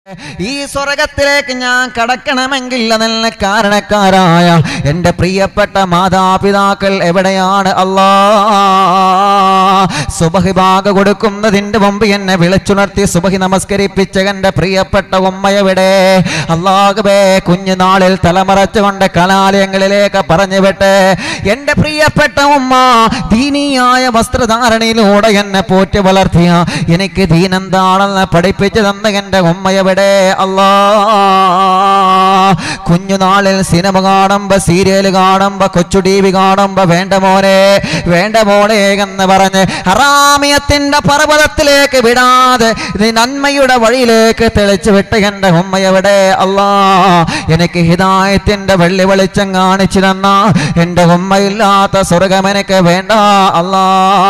ഈ സ്വർഗത്തിലേക്ക് ഞാൻ കടക്കണമെങ്കിൽ അതിന് കാരണക്കാരായ എൻ്റെ പ്രിയപ്പെട്ട മാതാപിതാക്കൾ എവിടെയാണ് അല്ലാ സുബഹി ബാഗ് കൊടുക്കുന്നതിൻ്റെ മുമ്പ് എന്നെ വിളിച്ചുണർത്തി സുബഹി നമസ്കരിപ്പിച്ച എൻ്റെ പ്രിയപ്പെട്ട ഉമ്മ എവിടെ അള്ളാഹുബേ കുഞ്ഞുനാളിൽ തലമറച്ചുകൊണ്ട് കലാലയങ്ങളിലേക്ക് പറഞ്ഞു വിട്ട് എൻ്റെ പ്രിയപ്പെട്ട ഉമ്മ ദീനീയായ വസ്ത്രധാരണയിലൂടെ എന്നെ പോറ്റി വളർത്തിയ എനിക്ക് ദീനെന്താണെന്ന് പഠിപ്പിച്ചു തന്ന എൻ്റെ ഉമ്മ എവിടെ അല്ലാ കുഞ്ഞുനാളിൽ സിനിമ കാണുമ്പോ സീരിയൽ കാണുമ്പോ കൊച്ചു ടി വി കാണുമ്പോ വേണ്ട മോനെ വേണ്ട മോനെ എന്ന് പറഞ്ഞ് ഹറാമിയത്തിന്റെ പർവ്വതത്തിലേക്ക് വിടാതെ ഇത് നന്മയുടെ വഴിയിലേക്ക് തെളിച്ചു വിട്ട് എൻ്റെ ഉമ്മ എവിടെ അല്ലാ എനിക്ക് ഹിതായത്തിന്റെ വെള്ളി വെളിച്ചം കാണിച്ചു തന്ന എൻ്റെ ഉമ്മയില്ലാത്ത സ്വർഗം എനിക്ക് വേണ്ട അല്ലാ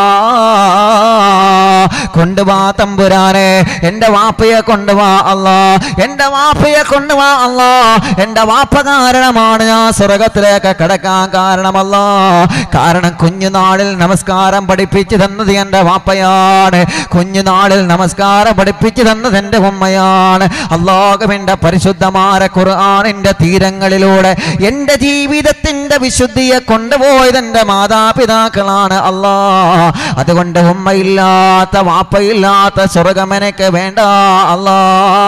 കൊണ്ടുവാ തമ്പുരാനെ എൻ്റെ വാപ്പയെ കൊണ്ടുവാ അല്ലാ എൻ്റെ വാപ്പയെ കൊണ്ടുവാ അല്ലാ എൻ്റെ വാപ്പ കാരണമാണ് ഞാൻ സ്വർഗത്തിലേക്ക് കിടക്കാൻ കാരണമല്ല കാരണം കുഞ്ഞുനാളിൽ നമസ്കാരം പഠിപ്പിച്ചു തന്നത് എൻ്റെ വാപ്പയാണ് കുഞ്ഞുനാളിൽ നമസ്കാരം പഠിപ്പിച്ചു തന്നത് എൻ്റെ ഉമ്മയാണ് അള്ളാഹുവിൻ്റെ പരിശുദ്ധമായ ഖുർആാനിൻ്റെ തീരങ്ങളിലൂടെ എൻ്റെ ജീവിതത്തിൻ്റെ വിശുദ്ധിയെ കൊണ്ടുപോയത് എൻ്റെ മാതാപിതാക്കളാണ് അല്ലാ അതുകൊണ്ട് ഉമ്മയില്ലാത്ത വാപ്പയില്ലാത്ത സ്വർഗം എനിക്ക് വേണ്ട അല്ലാ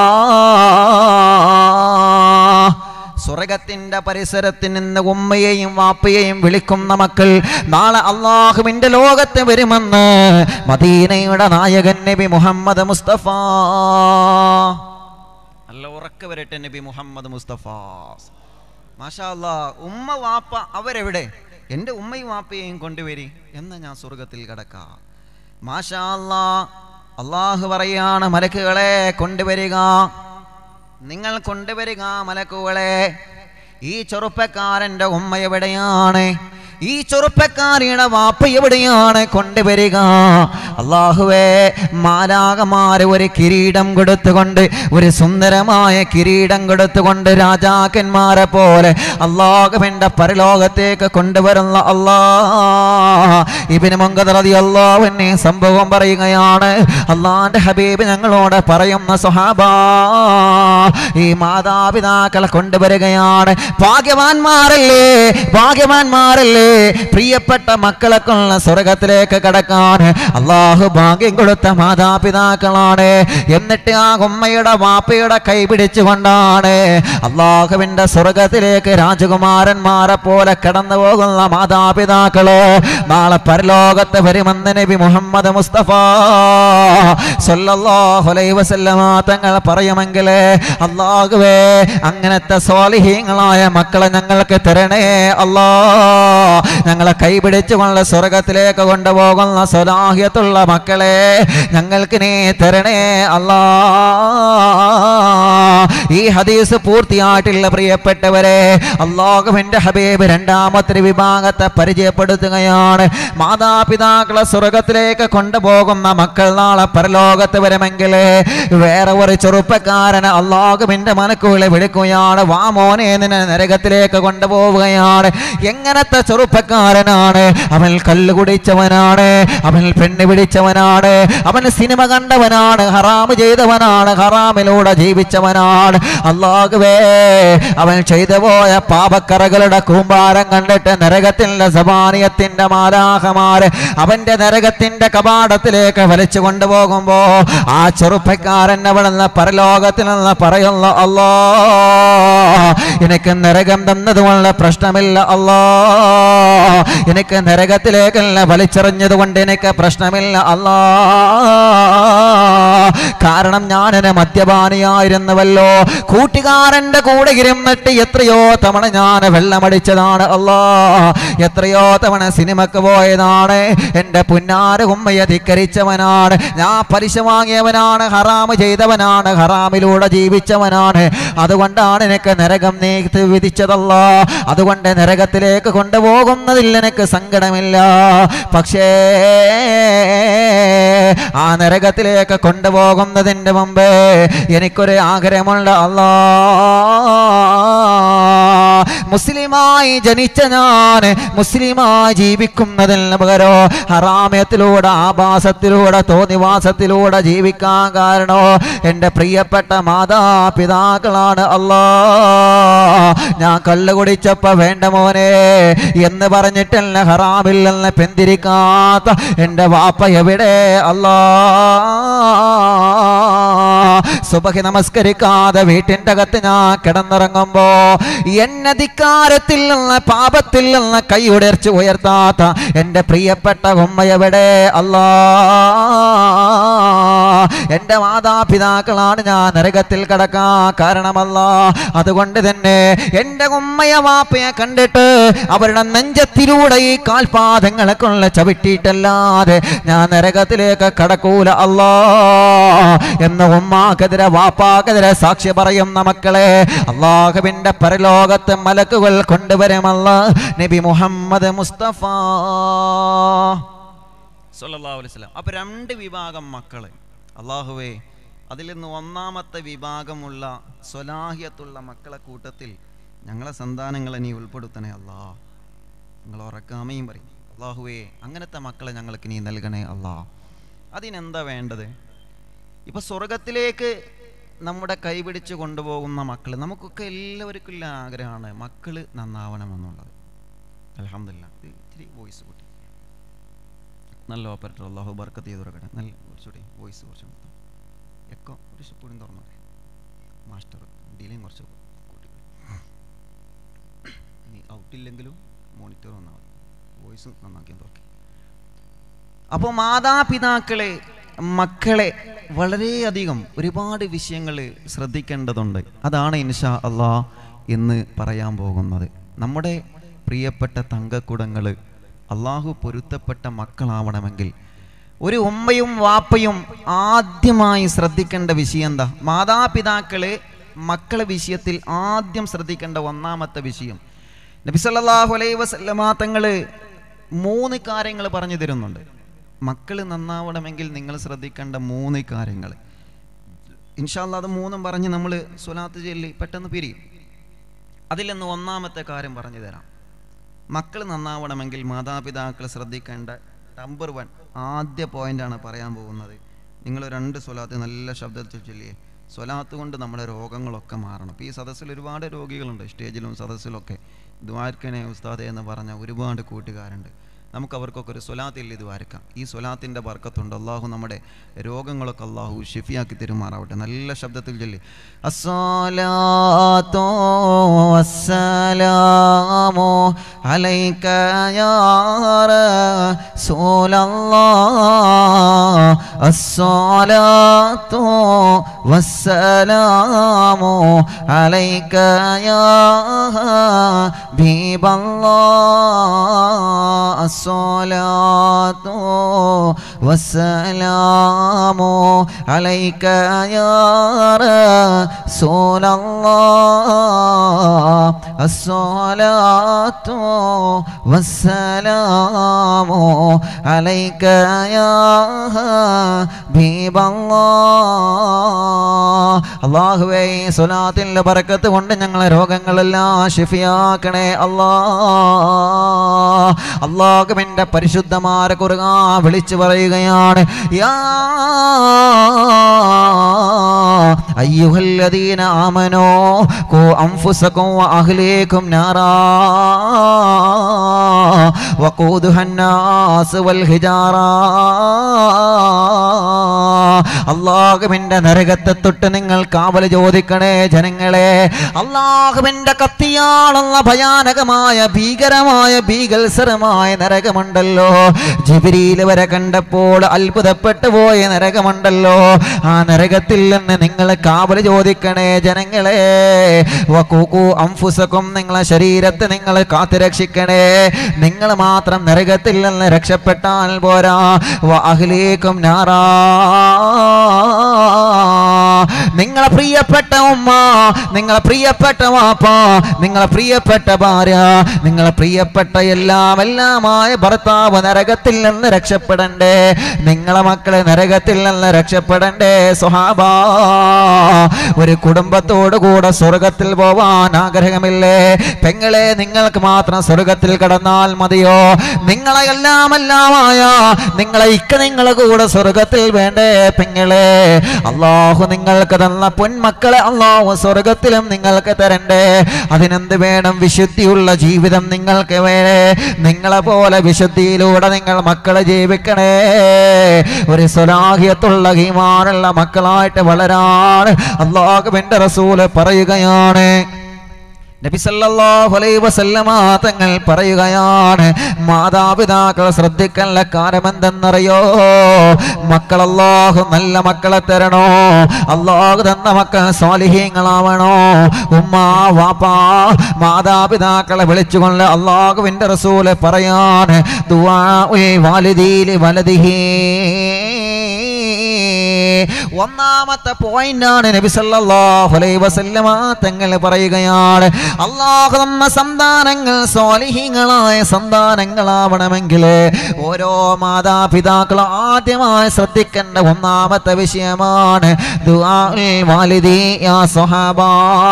സ്വർഗത്തിന്റെ പരിസരത്ത് നിന്ന് ഉമ്മയെയും വാപ്പയെയും വിളിക്കുന്ന മക്കൾ നാളെ അള്ളാഹുവിന്റെ ലോകത്ത് വരുമെന്ന് മദീനയുടെ നായകൻ നബി മുഹമ്മദ് മുസ്തഫ നല്ല ഉറക്ക വരട്ടെ നബി മുഹമ്മദ് മുസ്തഫ മാഷാ അല്ലാ ഉമ്മ വാപ്പ അവരെവിടെ എൻ്റെ ഉമ്മയും വാപ്പയെയും കൊണ്ടുവരി എന്ന് ഞാൻ സ്വർഗത്തിൽ കിടക്കാം മാഷാ അല്ലാ അള്ളാഹു പറയാണ് മലക്കുകളെ കൊണ്ടുവരിക നിങ്ങൾ കൊണ്ടുവരിക മലക്കുകളെ ഈ ചെറുപ്പക്കാരൻ്റെ ഉമ്മ എവിടെയാണ് ഈ ചെറുപ്പക്കാരിയുടെ വാപ്പ എവിടെയാണ് കൊണ്ടുവരിക അള്ളാഹുവേ മാലാകമാര് ഒരു കിരീടം കൊടുത്തുകൊണ്ട് ഒരു സുന്ദരമായ കിരീടം കൊടുത്തുകൊണ്ട് രാജാക്കന്മാരെ പോലെ അള്ളാഹുവിൻ്റെ പരലോകത്തേക്ക് കൊണ്ടുവരുന്ന അള്ളാ ഇബിന് മങ്കതറതി അള്ളാഹുവിനെ സംഭവം പറയുകയാണ് അള്ളാന്റെ ഹബീബ് ഞങ്ങളോട് പറയുന്ന സ്വഹാബ ഈ മാതാപിതാക്കളെ കൊണ്ടുവരികയാണ് ഭാഗ്യവാന്മാരല്ലേ ഭാഗ്യവാന്മാരല്ലേ പ്രിയപ്പെട്ട മക്കളെ കൊള്ള സ്വർഗത്തിലേക്ക് കടക്കാൻ അള്ളാഹു ഭാഗ്യം കൊടുത്ത മാതാപിതാക്കളാണ് എന്നിട്ട് ആ ഉമ്മയുടെ വാപ്പയുടെ കൈ പിടിച്ചുകൊണ്ടാണ് അള്ളാഹുവിന്റെ സ്വർഗത്തിലേക്ക് രാജകുമാരന്മാരെ പോലെ കടന്നു പോകുന്ന മാതാപിതാക്കള് നാളെ പരലോകത്ത് വരുമെന്ന് നബി മുഹമ്മദ് മുസ്തഫ സല്ലല്ലാഹു അലൈഹി വസല്ലമ തങ്ങൾ പറയുമെങ്കിൽ അള്ളാഹുവേ അങ്ങനത്തെ സ്വാലിഹീങ്ങളായ മക്കളെ ഞങ്ങൾക്ക് തരണേ അല്ലാ ഞങ്ങളെ കൈപിടിച്ചുകൊണ്ട് സ്വർഗത്തിലേക്ക് കൊണ്ടുപോകുന്ന സ്വലാഹ്യത്തുള്ള മക്കളെ ഞങ്ങൾക്ക് നീ തരണേ അല്ലാ ഈ ഹദീസ് പൂർത്തിയായിട്ടുള്ള പ്രിയപ്പെട്ടവരെ അള്ളാഹുവിന്റെ ഹബീബ് രണ്ടാമത്തെ വിഭാഗത്തെ പരിചയപ്പെടുത്തുകയാണ് മാതാപിതാക്കളെ സ്വർഗത്തിലേക്ക് കൊണ്ടുപോകുന്ന മക്കൾ നാളെ പരലോകത്ത് വരുമെങ്കിൽ വേറെ ഒരു ചെറുപ്പക്കാരന് അള്ളാഹുവിന്റെ മനക്കുകളെ വിളിക്കുകയാണ് വാ മോനെ നിന്നെ നരകത്തിലേക്ക് കൊണ്ടുപോവുകയാണ് എങ്ങനത്തെ ചെറുപ്പക്കാരനാണ് അവൻ കല്ല് കുടിച്ചവനാണ് അവൻ പെണ്ണ് പിടിച്ചവനാണ് അവൻ സിനിമ കണ്ടവനാണ് ഹറാമ് ചെയ്തവനാണ് ഹറാമിലൂടെ ജീവിച്ചവനാണ് അള്ളാഹുവേ അവൻ ചെയ്തു പോയ പാപക്കറകളുടെ കൂമ്പാരം കണ്ടിട്ട് നരകത്തിന്റെ സമാനിയത്തിന്റെ മാലാഹമാര് അവന്റെ നരകത്തിന്റെ കപാടത്തിലേക്ക് വലിച്ചു കൊണ്ടുപോകുമ്പോ ആ ചെറുപ്പക്കാരൻ അവിടെ നിന്ന് പരലോകത്തിൽ നിന്ന് പറയുന്ന അല്ലോ എനിക്ക് നരകം തന്നതുകൊണ്ട് പ്രശ്നമില്ല അല്ലോ എനിക്ക് നരകത്തിലേക്കല്ല വലിച്ചെറിഞ്ഞത് കൊണ്ട് എനിക്ക് പ്രശ്നമില്ല അല്ലാ കാരണം ഞാൻ എന്നെ മദ്യപാനിയായിരുന്നുവല്ലോ കൂട്ടുകാരന്റെ കൂടെ ഇരുന്നിട്ട് എത്രയോ തവണ ഞാൻ വെള്ളമടിച്ചതാണ് അല്ലാ എത്രയോ തവണ സിനിമക്ക് പോയതാണ് എൻ്റെ പുന്നാര ഉമ്മയെ ധിക്കരിച്ചവനാണ് ഞാൻ പലിശ വാങ്ങിയവനാണ് ഹറാമ് ചെയ്തവനാണ് ഹറാമിലൂടെ ജീവിച്ചവനാണ് അതുകൊണ്ടാണ് എനിക്ക് നരകം നീ വിധിച്ചതല്ല അതുകൊണ്ട് നരകത്തിലേക്ക് കൊണ്ടുപോകുന്നതിൽ എനിക്ക് സങ്കടമില്ല പക്ഷേ ആ നരകത്തിലേക്ക് കൊണ്ടുപോകുന്നതിൻ്റെ മുമ്പേ എനിക്കൊരു ആഗ്രഹമുണ്ട് അല്ലാ മുസ്ലിമായി ജനിച്ച ഞാൻ മുസ്ലിമായി ജീവിക്കുന്നതിന് പകരോ ഹറാമയത്തിലൂടെ ആഭാസത്തിലൂടെ തോന്നിവാസത്തിലൂടെ ജീവിക്കാൻ കാരണോ എൻ്റെ പ്രിയപ്പെട്ട മാതാപിതാക്കളാണ് അല്ലാ ഞാൻ കള്ളു കുടിച്ചപ്പോ വേണ്ട മോനെ എന്ന് പറഞ്ഞിട്ടല്ല ഹറാമിൽ നിന്ന് പിന്തിരിക്കാത്ത എൻ്റെ വാപ്പ എവിടെ അല്ലാ സുബഹി നമസ്കരിക്കാതെ വീട്ടിൻ്റെ അകത്ത് ഞാൻ കിടന്നിറങ്ങുമ്പോ എന്നെ ധിക്കാരത്തിൽ നിന്ന് പാപത്തിൽ നിന്ന് കൈ ഉയർച്ച് ഉയർത്താത്ത എൻ്റെ പ്രിയപ്പെട്ട ഉമ്മ എവിടെ അല്ലാ എൻ്റെ മാതാപിതാക്കളാണ് ഞാൻ നരകത്തിൽ കിടക്കാൻ കാരണമല്ല അതുകൊണ്ട് തന്നെ എൻ്റെ ഉമ്മയെ വാപ്പയെ കണ്ടിട്ട് അവരുടെ നെഞ്ചത്തിലൂടെ ഈ കാൽപാദങ്ങളെ കൊണ്ട് ചവിട്ടിയിട്ടല്ലാതെ ഞാൻ നരകത്തിലേക്ക് കടക്കൂല അല്ലാ എന്ന് ഉമ്മാക്കെതിരെ വാപ്പാക്കെതിരെ സാക്ഷി പറയുന്ന മക്കളെ അള്ളാഹുവിൻ്റെ പരലോകത്ത് മലക്കുകൾ കൊണ്ടുവരുമല്ല നബി മുഹമ്മദ് മുസ്തഫ സല്ലല്ലാഹു അലൈഹി വസല്ലം അപ്പോൾ രണ്ട് വിഭാഗം മക്കൾ അള്ളാഹുവേ അതിൽ നിന്ന് ഒന്നാമത്തെ വിഭാഗമുള്ള സ്വലാഹിയത്തുള്ള മക്കളെ കൂട്ടത്തിൽ ഞങ്ങളെ സന്താനങ്ങളെ നീ ഉൾപ്പെടുത്തണേ അല്ലാ നിങ്ങൾ ഉറക്കാമയും പറയും അള്ളാഹുവേ അങ്ങനത്തെ മക്കളെ ഞങ്ങൾക്ക് നീ നൽകണേ അല്ലാ അതിനെന്താ വേണ്ടത് ഇപ്പൊ സ്വർഗത്തിലേക്ക് നമ്മുടെ കൈപിടിച്ച് കൊണ്ടുപോകുന്ന മക്കൾ നമുക്കൊക്കെ എല്ലാവർക്കും ഉള്ള ആഗ്രഹമാണ് മക്കൾ നന്നാവണമെന്നുള്ളത് അലഹമില്ല ഇത്തിരി വോയിസ് കൂട്ടി നല്ല ഓപ്പറേറ്റർ അള്ളാഹു ബർക്കത്ത് ചെയ്ത് തുറക്കട്ടെ നല്ല കുറച്ചുകൂടി വോയിസ് കുറച്ച് കൊടുത്താൽ എക്കോ ഒരു കൂടി തുറന്നു പറയും മാസ്റ്റർ ഡീലിങ് കുറച്ച് കൂട്ടി ഇനി ഔട്ടില്ലെങ്കിലും മോണിറ്റർ വന്നാൽ മതി വോയിസ് നന്നാക്കിയാൽ തുറക്കി അപ്പോൾ മാതാപിതാക്കളെ മക്കളെ വളരെയധികം ഒരുപാട് വിഷയങ്ങൾ ശ്രദ്ധിക്കേണ്ടതുണ്ട് അതാണ് ഇൻഷാ അള്ളാ എന്ന് പറയാൻ പോകുന്നത് നമ്മുടെ പ്രിയപ്പെട്ട തങ്കക്കുടങ്ങൾ അള്ളാഹു പൊരുത്തപ്പെട്ട മക്കളാവണമെങ്കിൽ ഒരു ഉമ്മയും വാപ്പയും ആദ്യമായി ശ്രദ്ധിക്കേണ്ട വിഷയം എന്താ മാതാപിതാക്കള് മക്കളെ വിഷയത്തിൽ ആദ്യം ശ്രദ്ധിക്കേണ്ട ഒന്നാമത്തെ വിഷയം നബി സല്ലല്ലാഹു അലൈഹി വസല്ലമ തങ്ങള് മൂന്ന് കാര്യങ്ങൾ പറഞ്ഞു തരുന്നുണ്ട് മക്കൾ നന്നാവണമെങ്കിൽ നിങ്ങൾ ശ്രദ്ധിക്കേണ്ട മൂന്ന് കാര്യങ്ങൾ ഇൻഷാല്ല അത് മൂന്നും പറഞ്ഞ് നമ്മൾ സ്വലാത്ത് ചൊല്ലി പെട്ടെന്ന് പിരിയും അതിൽ നിന്ന് ഒന്നാമത്തെ കാര്യം പറഞ്ഞു തരാം മക്കൾ നന്നാവണമെങ്കിൽ മാതാപിതാക്കൾ ശ്രദ്ധിക്കേണ്ട നമ്പർ വൺ ആദ്യ പോയിന്റാണ് പറയാൻ പോകുന്നത് നിങ്ങൾ രണ്ട് സ്വലാത്ത് നല്ല ശബ്ദത്തിൽ ചൊല്ലിയേ സ്വലാത്ത് കൊണ്ട് നമ്മുടെ രോഗങ്ങളൊക്കെ മാറണം ഇപ്പോൾ ഈ സദസ്സിൽ ഒരുപാട് രോഗികളുണ്ട് സ്റ്റേജിലും സദസ്സിലൊക്കെ ദ്വാരക്കനെ ഉസ്താദെ എന്ന് പറഞ്ഞ ഒരുപാട് കൂട്ടുകാരുണ്ട് നമുക്ക് അവർക്കൊക്കെ ഒരു സ്വലാത്തിൽ ഇത് വാരക്കാം ഈ സ്വലാത്തിൻ്റെ ബർക്കത്തുണ്ട് അള്ളാഹു നമ്മുടെ രോഗങ്ങളൊക്കെ അള്ളാഹു ഷിഫിയാക്കി തെരുമാറാവട്ടെ നല്ല ശബ്ദത്തിൽ ചൊല്ലി الصلاة والسلام عليك يا رسول الله الصلاة والسلام عليك يا حبيب الله الصلاة والسلام عليك يا رسول الله الصلاة والسلام عليك يا حبيب الله അള്ളാഹുവേ ഈ സ്വലാത്തിൻ്റെ ബറക്കത്ത് കൊണ്ട് ഞങ്ങളെ രോഗങ്ങളെല്ലാം ഷിഫിയാക്കണേ അല്ലാ അള്ളാഹുവിൻ്റെ പരിശുദ്ധമാരെ കുറുക വിളിച്ചു പറയുകയാണ് യാ അയ്യുഹല്ലദീന ആമനോ കോ അംഫുസക്കും അഹ്ലീക്കും നാറാ وقودها الناس والحجارة അള്ളാഹുവിന്റെ നരകത്തെ തൊട്ട് നിങ്ങൾ കാവൽ ചോദിക്കണേ ജനങ്ങളെ അള്ളാഹുവിന്റെ കത്തിയാളുള്ള ഭയാനകമായ ഭീകരമായ ഭീകത്സരമായ നരകമുണ്ടല്ലോ ജിബിരിയിൽ വരെ കണ്ടപ്പോൾ അത്ഭുതപ്പെട്ടു പോയ നരകമുണ്ടല്ലോ ആ നരകത്തിൽ നിന്ന് നിങ്ങൾ കാവൽ ചോദിക്കണേ ജനങ്ങളെ വക്കൂക്കു അംഫുസക്കും നിങ്ങളെ ശരീരത്തെ നിങ്ങൾ കാത്തുരക്ഷിക്കണേ നിങ്ങൾ മാത്രം നരകത്തിൽ നിന്ന് രക്ഷപ്പെട്ടാൽ പോരാ വ അഹ്ലീക്കും നാറാ നിങ്ങളെ പ്രിയപ്പെട്ട ഉമ്മ നിങ്ങളെ പ്രിയപ്പെട്ട വാപ്പ നിങ്ങളെ പ്രിയപ്പെട്ട ഭാര്യ നിങ്ങളെ പ്രിയപ്പെട്ട എല്ലാം എല്ലാമായ ഭർത്താവ് നരകത്തിൽ നിന്ന് രക്ഷപ്പെടണ്ടേ നിങ്ങളെ മക്കളെ നരകത്തിൽ നിന്ന് രക്ഷപ്പെടണ്ടേ സുഹാബ ഒരു കുടുംബത്തോടു കൂടെ സ്വർഗത്തിൽ പോവാൻ ആഗ്രഹമില്ലേ പെങ്ങളെ നിങ്ങൾക്ക് മാത്രം സ്വർഗത്തിൽ കടന്നാൽ മതിയോ നിങ്ങളെ എല്ലാം എല്ലാമായ നിങ്ങളെ ഇക്ക നിങ്ങളെ കൂടെ സ്വർഗത്തിൽ വേണ്ടേ പെങ്ങളെ അള്ളാഹു നിങ്ങൾക്ക് തന്ന പൊന്മക്കളെ അള്ളാഹു സ്വർഗത്തിലും നിങ്ങൾക്ക് തരണ്ടേ അതിനെന്ത് വേണം വിശുദ്ധിയുള്ള ജീവിതം നിങ്ങൾക്ക് വേണേ നിങ്ങളെ പോലെ വിശുദ്ധിയിലൂടെ നിങ്ങൾ മക്കളെ ജീവിക്കണേ ഒരു സ്വലാഹിയത്തുള്ള ഈമാനുള്ള മക്കളായിട്ട് വളരാൻ അള്ളാഹുവിന്റെ റസൂല് പറയുകയാണ് നബി സല്ലല്ലാഹു അലൈഹി വസല്ലമ തങ്ങൾ പറയുകയാണ് മാതാപിതാക്കൾ ശ്രദ്ധിക്കല്ല കാരമെന്തെന്നറിയോ മക്കൾ അല്ലാഹു നല്ല മക്കളെ തരണോ അല്ലാഹു തന്ന മക്കൾ സ്വാലിഹീങ്ങളാവണോ ഉമ്മ വാപ്പാ മാതാപിതാക്കളെ വിളിച്ചുകൊണ്ട് അള്ളാഹുവിന്റെ റസൂല് പറയാണ് ദുആ വാലിദീലി വലദിഹി ഒന്നാമത്തെ പോയിന്റാണ് നബി സല്ലല്ലാഹു അലൈഹി വസല്ലമ തങ്ങൾ പറയുകയാണ് അള്ളാഹു നമ്മ സന്താനങ്ങൾ സ്വാലിഹീങ്ങളായ സന്താനങ്ങളാവണമെങ്കിൽ ഓരോ മാതാപിതാക്കളും ആദ്യമായി ശ്രദ്ധിക്കേണ്ട ഒന്നാമത്തെ വിഷയമാണ് ദുആഉൽ വാലിദി യാ സ്വഹാബാ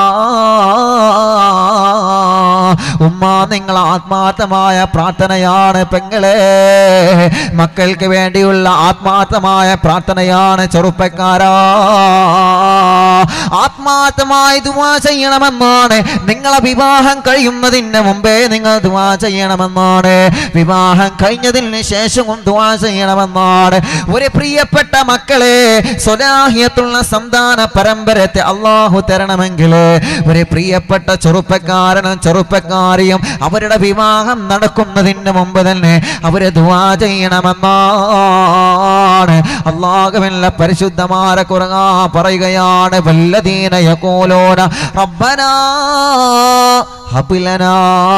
ഉമ്മ നിങ്ങൾ ആത്മാർത്ഥമായ പ്രാർത്ഥനയാണ് പെങ്ങളെ മക്കൾക്ക് വേണ്ടിയുള്ള ആത്മാർത്ഥമായ പ്രാർത്ഥനയാണ് ചെറുപ്പക്കാരാ ആത്മാർത്ഥമായി ദുവാ ചെയ്യണമെന്നാണ് നിങ്ങളെ വിവാഹം കഴിയുന്നതിന് മുമ്പേ നിങ്ങൾ ദുവാ ചെയ്യണമെന്നാണ് വിവാഹം കഴിഞ്ഞതിന് ശേഷവും ദുവാ ചെയ്യണമെന്നാണ് ഒരു പ്രിയപ്പെട്ട മക്കളെ സ്വലാഹിയത്തുള്ള സന്താന പരമ്പരത്തെ അള്ളാഹു തരണമെങ്കിൽ ഒരു പ്രിയപ്പെട്ട ചെറുപ്പക്കാരനും ചെറുപ്പക്കാരിയും അവരുടെ വിവാഹം നടക്കുന്നതിന് മുമ്പ് തന്നെ അവര് ദുവാ ചെയ്യണമെന്നാണ് അള്ളാഹുവില്ല പരിശുദ്ധമാര കുറങ്ങാ പറയുകയാണ് വല്ലദീന യഖൂലൂന റബ്ബനാ ഹബ് ലനാ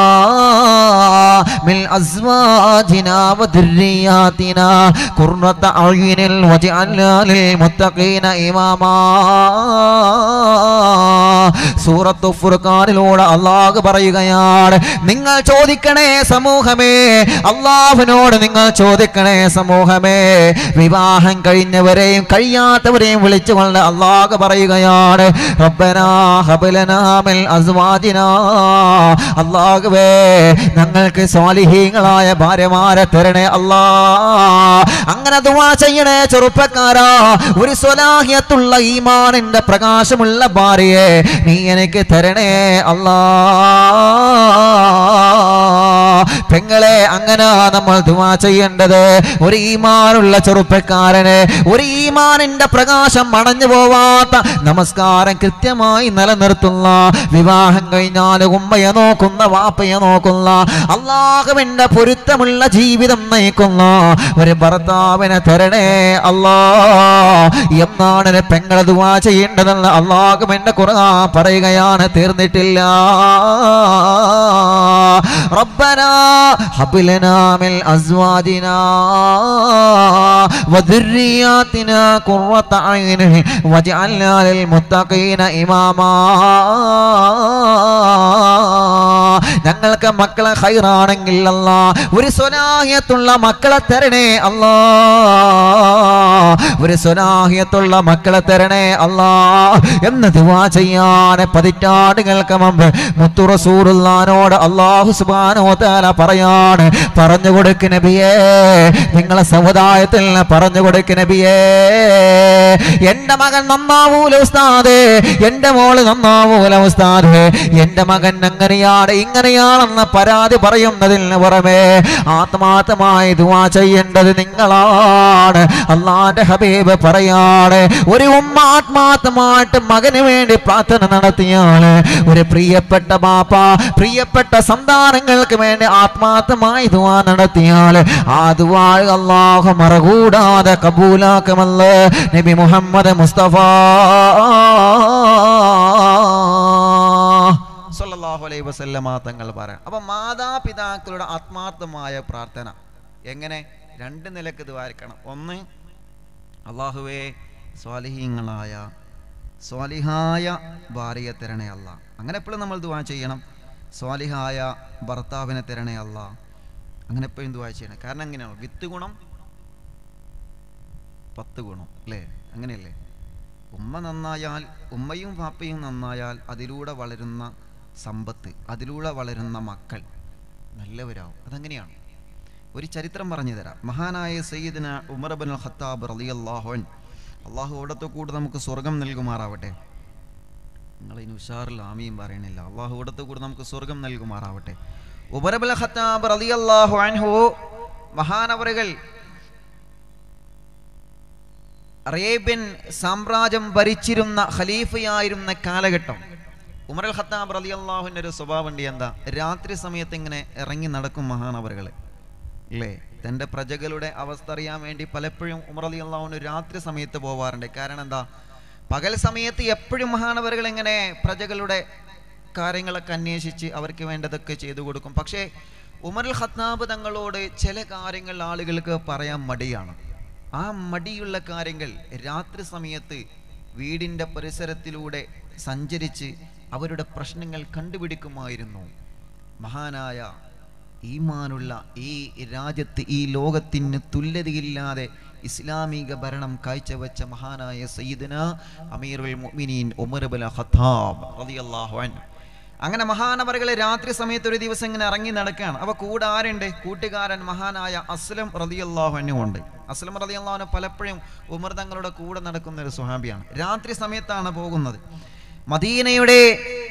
മിൻ അസ്വാജിനാ വദുർരിയാതിനാ ഖുർറത അയ്യുനിൽ വജഅൽനാ ലിൽ മുത്തഖീന ഇമാമാ സൂറത്തു ഫുർഖാനിലൂടെ അള്ളാഹു പറയുകയാണ് നിങ്ങൾ ചോദിക്കണേ സമൂഹമേ അള്ളാഹുവിനോട് നിങ്ങൾ ചോദിക്കണേ സമൂഹമേ വിവാഹം കഴിഞ്ഞവരെയും കഴിയാത്തവരെയും വിളിച്ചുകൊണ്ട് അള്ളാഹു പറയുകയാണ് റബ്ബനാ ഹബലനാ മിൻ അസ്വാജിനാ അള്ളാഹുവേ ഞങ്ങൾക്ക് സ്വാലിഹീങ്ങളായ ഭാര്യമാരെ തരണേ അല്ലാ അങ്ങനെ ദുവാ ചെയ്യണേ ചെറുപ്പക്കാരാ ഒരു സ്വലാഹിയത്തുള്ള ഈമാനിന്റെ പ്രകാശമുള്ള ഭാര്യയെ നീ എനിക്ക് തരണേ അല്ലാ പെങ്ങളെ അങ്ങനെ നമ്മൾ ദുവാ ചെയ്യേണ്ടത് ഒരു ഈമാനുള്ള ചെറുപ്പക്കാരന് ഒരു ഈമാനിന്റെ പ്രകാശം അണഞ്ഞു പോവാത്ത നമസ്കാരം കൃത്യമായി നിലനിർത്തുന്ന വിവാഹം കഴിഞ്ഞാൽ ഉമ്മയെ നോക്കുന്ന വാപ്പയെ നോക്കുന്ന അള്ളാഹുവിന്റെ പൊരുത്തമുള്ള ജീവിതം നയിക്കുന്ന ഒരു ഭർത്താവിനെ തരണേ അല്ലാ എന്നാണ് ഒരു പെങ്ങളെ ദുവാ ചെയ്യേണ്ടതെന്ന് അള്ളാഹുവിന്റെ ഖുർആൻ പറയുകയാണ് തീർന്നിട്ടില്ല ربنا هب لنا من ازواجنا وذرياتنا قرة عين واجعلنا للمتقين اماما ഞങ്ങൾക്ക് മക്കളെ ഹൈറാണെങ്കിൽ അല്ല ഒരു സ്വനാഹ്യത്തുള്ള മക്കളെ തരണേ അല്ലാ ഒരു സ്വനാഹ്യത്തുള്ള മക്കളെ തരണേ അല്ലാ എന്ന് ദുവാ ചെയ്യാൻ പതിറ്റാണ്ടുകൾക്ക് മുമ്പ് മുത്തുറസൂറുല്ലാനോട് അള്ളാഹു സുബാനോ താല പറയാണ് പറഞ്ഞു കൊടുക്ക് നബിയേ നിങ്ങളെ സമുദായത്തിൽ പറഞ്ഞു കൊടുക്ക് നബിയേ എന്റെ മകൻ നന്നാവൂല ഉസ്താദേ എന്റെ മോള് നന്നാവൂല ഉസ്താദേ എന്റെ മകൻ അങ്ങനെയാണ് ഇങ്ങനെയാണെന്ന് പരാതി പറയുന്നതിന് പുറമെ ആത്മാർത്ഥമായി ദുവാ ചെയ്യേണ്ടത് നിങ്ങളാണ് അള്ളാന്റെ ഹബീബ് പറയാണ് ഒരു ഉമ്മ ആത്മാർത്ഥമായിട്ട് മകന് വേണ്ടി പ്രാർത്ഥന നടത്തിയാണ് ഒരു പ്രിയപ്പെട്ട ബാപ്പ പ്രിയപ്പെട്ട സന്താനങ്ങൾക്ക് വേണ്ടി ആത്മാർത്ഥമായി ദുവാ നടത്തിയാൽ ആ ദുവാ അള്ളാഹു മറകൂടാതെ കബൂലാക്കുമല്ലോ നബി മുഹമ്മദ് മുസ്തഫ സല്ലല്ലാഹു അലൈഹി വസല്ലമ തങ്ങൾ പറയാം അപ്പം മാതാപിതാക്കളുടെ ആത്മാർത്ഥമായ പ്രാർത്ഥന എങ്ങനെ രണ്ട് നിലക്ക് ഇത് വായിക്കണം ഒന്ന് അള്ളാഹുവേ സ്വാലിഹീങ്ങളായ സ്വാലിഹായ ഭാര്യയെ തരണേ അല്ല അങ്ങനെ എപ്പോഴും നമ്മൾ ദുവാ ചെയ്യണം സ്വാലിഹായ ഭർത്താവിനെ തരണേ അല്ല അങ്ങനെ എപ്പോഴും ദുവാ ചെയ്യണം കാരണം എങ്ങനെയാണ് വിത്ത് ഗുണം പത്ത് ഗുണം അല്ലേ അങ്ങനെയല്ലേ ഉമ്മ നന്നായാൽ ഉമ്മയും പാപ്പയും നന്നായാൽ അതിലൂടെ വളരുന്ന സമ്പത്ത് അതിലൂടെ വളരുന്ന മക്കൾ നല്ലവരാവും അതങ്ങനെയാണ് ഒരു ചരിത്രം പറഞ്ഞു തരാം മഹാനായ സയ്യിദിന ഉമർ ബിൻ ഖത്താബ് റളിയല്ലാഹുൻ അള്ളാഹു അവിടത്തെ കൂടെ നമുക്ക് സ്വർഗം നൽകുമാറാവട്ടെ നിങ്ങൾ ഇനി ഉഷാറിൽ ആമിയും പറയണില്ല അള്ളാഹു ഇവിടത്തെ കൂടെ നമുക്ക് സ്വർഗം നൽകുമാറാവട്ടെ ഉമർ ബിൻ ഖത്താബ് റളിയല്ലാഹു അൻഹു മഹാനവറുകൾ അറേബ്യൻ സാമ്രാജ്യം ഭരിച്ചിരുന്ന ഖലീഫയായിരുന്ന കാലഘട്ടം ഉമർ അൽ ഖത്താബ് റലി അള്ളാഹുവിൻ്റെ ഒരു സ്വഭാവമുണ്ട് എന്താ രാത്രി സമയത്ത് ഇങ്ങനെ ഇറങ്ങി നടക്കും മഹാനവറുകൾ അല്ലേ തൻ്റെ പ്രജകളുടെ അവസ്ഥ അറിയാൻ വേണ്ടി പലപ്പോഴും ഉമർ അലി അള്ളാഹുവിന് രാത്രി സമയത്ത് പോവാറുണ്ട് കാരണം എന്താ പകൽ സമയത്ത് എപ്പോഴും മഹാനവറുകൾ ഇങ്ങനെ പ്രജകളുടെ കാര്യങ്ങളൊക്കെ അന്വേഷിച്ച് അവർക്ക് വേണ്ടതൊക്കെ ചെയ്തു കൊടുക്കും പക്ഷേ ഉമർ അൽ ഖത്താബ് തങ്ങളോട് ചില കാര്യങ്ങൾ ആളുകൾക്ക് പറയാൻ മടിയാണ് ആ മടിയുള്ള കാര്യങ്ങൾ രാത്രി സമയത്ത് വീടിൻ്റെ പരിസരത്തിലൂടെ സഞ്ചരിച്ച് അവരുടെ പ്രശ്നങ്ങൾ കണ്ടുപിടിക്കുമായിരുന്നു മഹാനായ ഈമാനുള്ള ഈ രാജ്യത്ത് ഈ ലോകത്തിന് തുല്യതയില്ലാതെ ഇസ്ലാമിക ഭരണം കാഴ്ചവെച്ച മഹാനായ സയ്യിദന അമീറുൽ മുഅ്മിനീൻ ഉമർ ബിൻ ഖത്താബ് റളിയല്ലാഹു അൻഹു അങ്ങനെ മഹാനവറുകൾ രാത്രി സമയത്ത് ഒരു ദിവസം ഇങ്ങനെ ഇറങ്ങി നടക്കുകയാണ് അവ കൂടെ ആരുണ്ട് കൂട്ടുകാരൻ മഹാനായ അസ്ലം റളിയല്ലാഹു അൻഹു ഉണ്ട് അസ്ലം റളിയല്ലാഹു അൻഹു പലപ്പോഴും ഉമർ തങ്ങളുടെ കൂടെ നടക്കുന്ന ഒരു സുഹാബിയാണ് രാത്രി സമയത്താണ് പോകുന്നത് മദീനയുടെ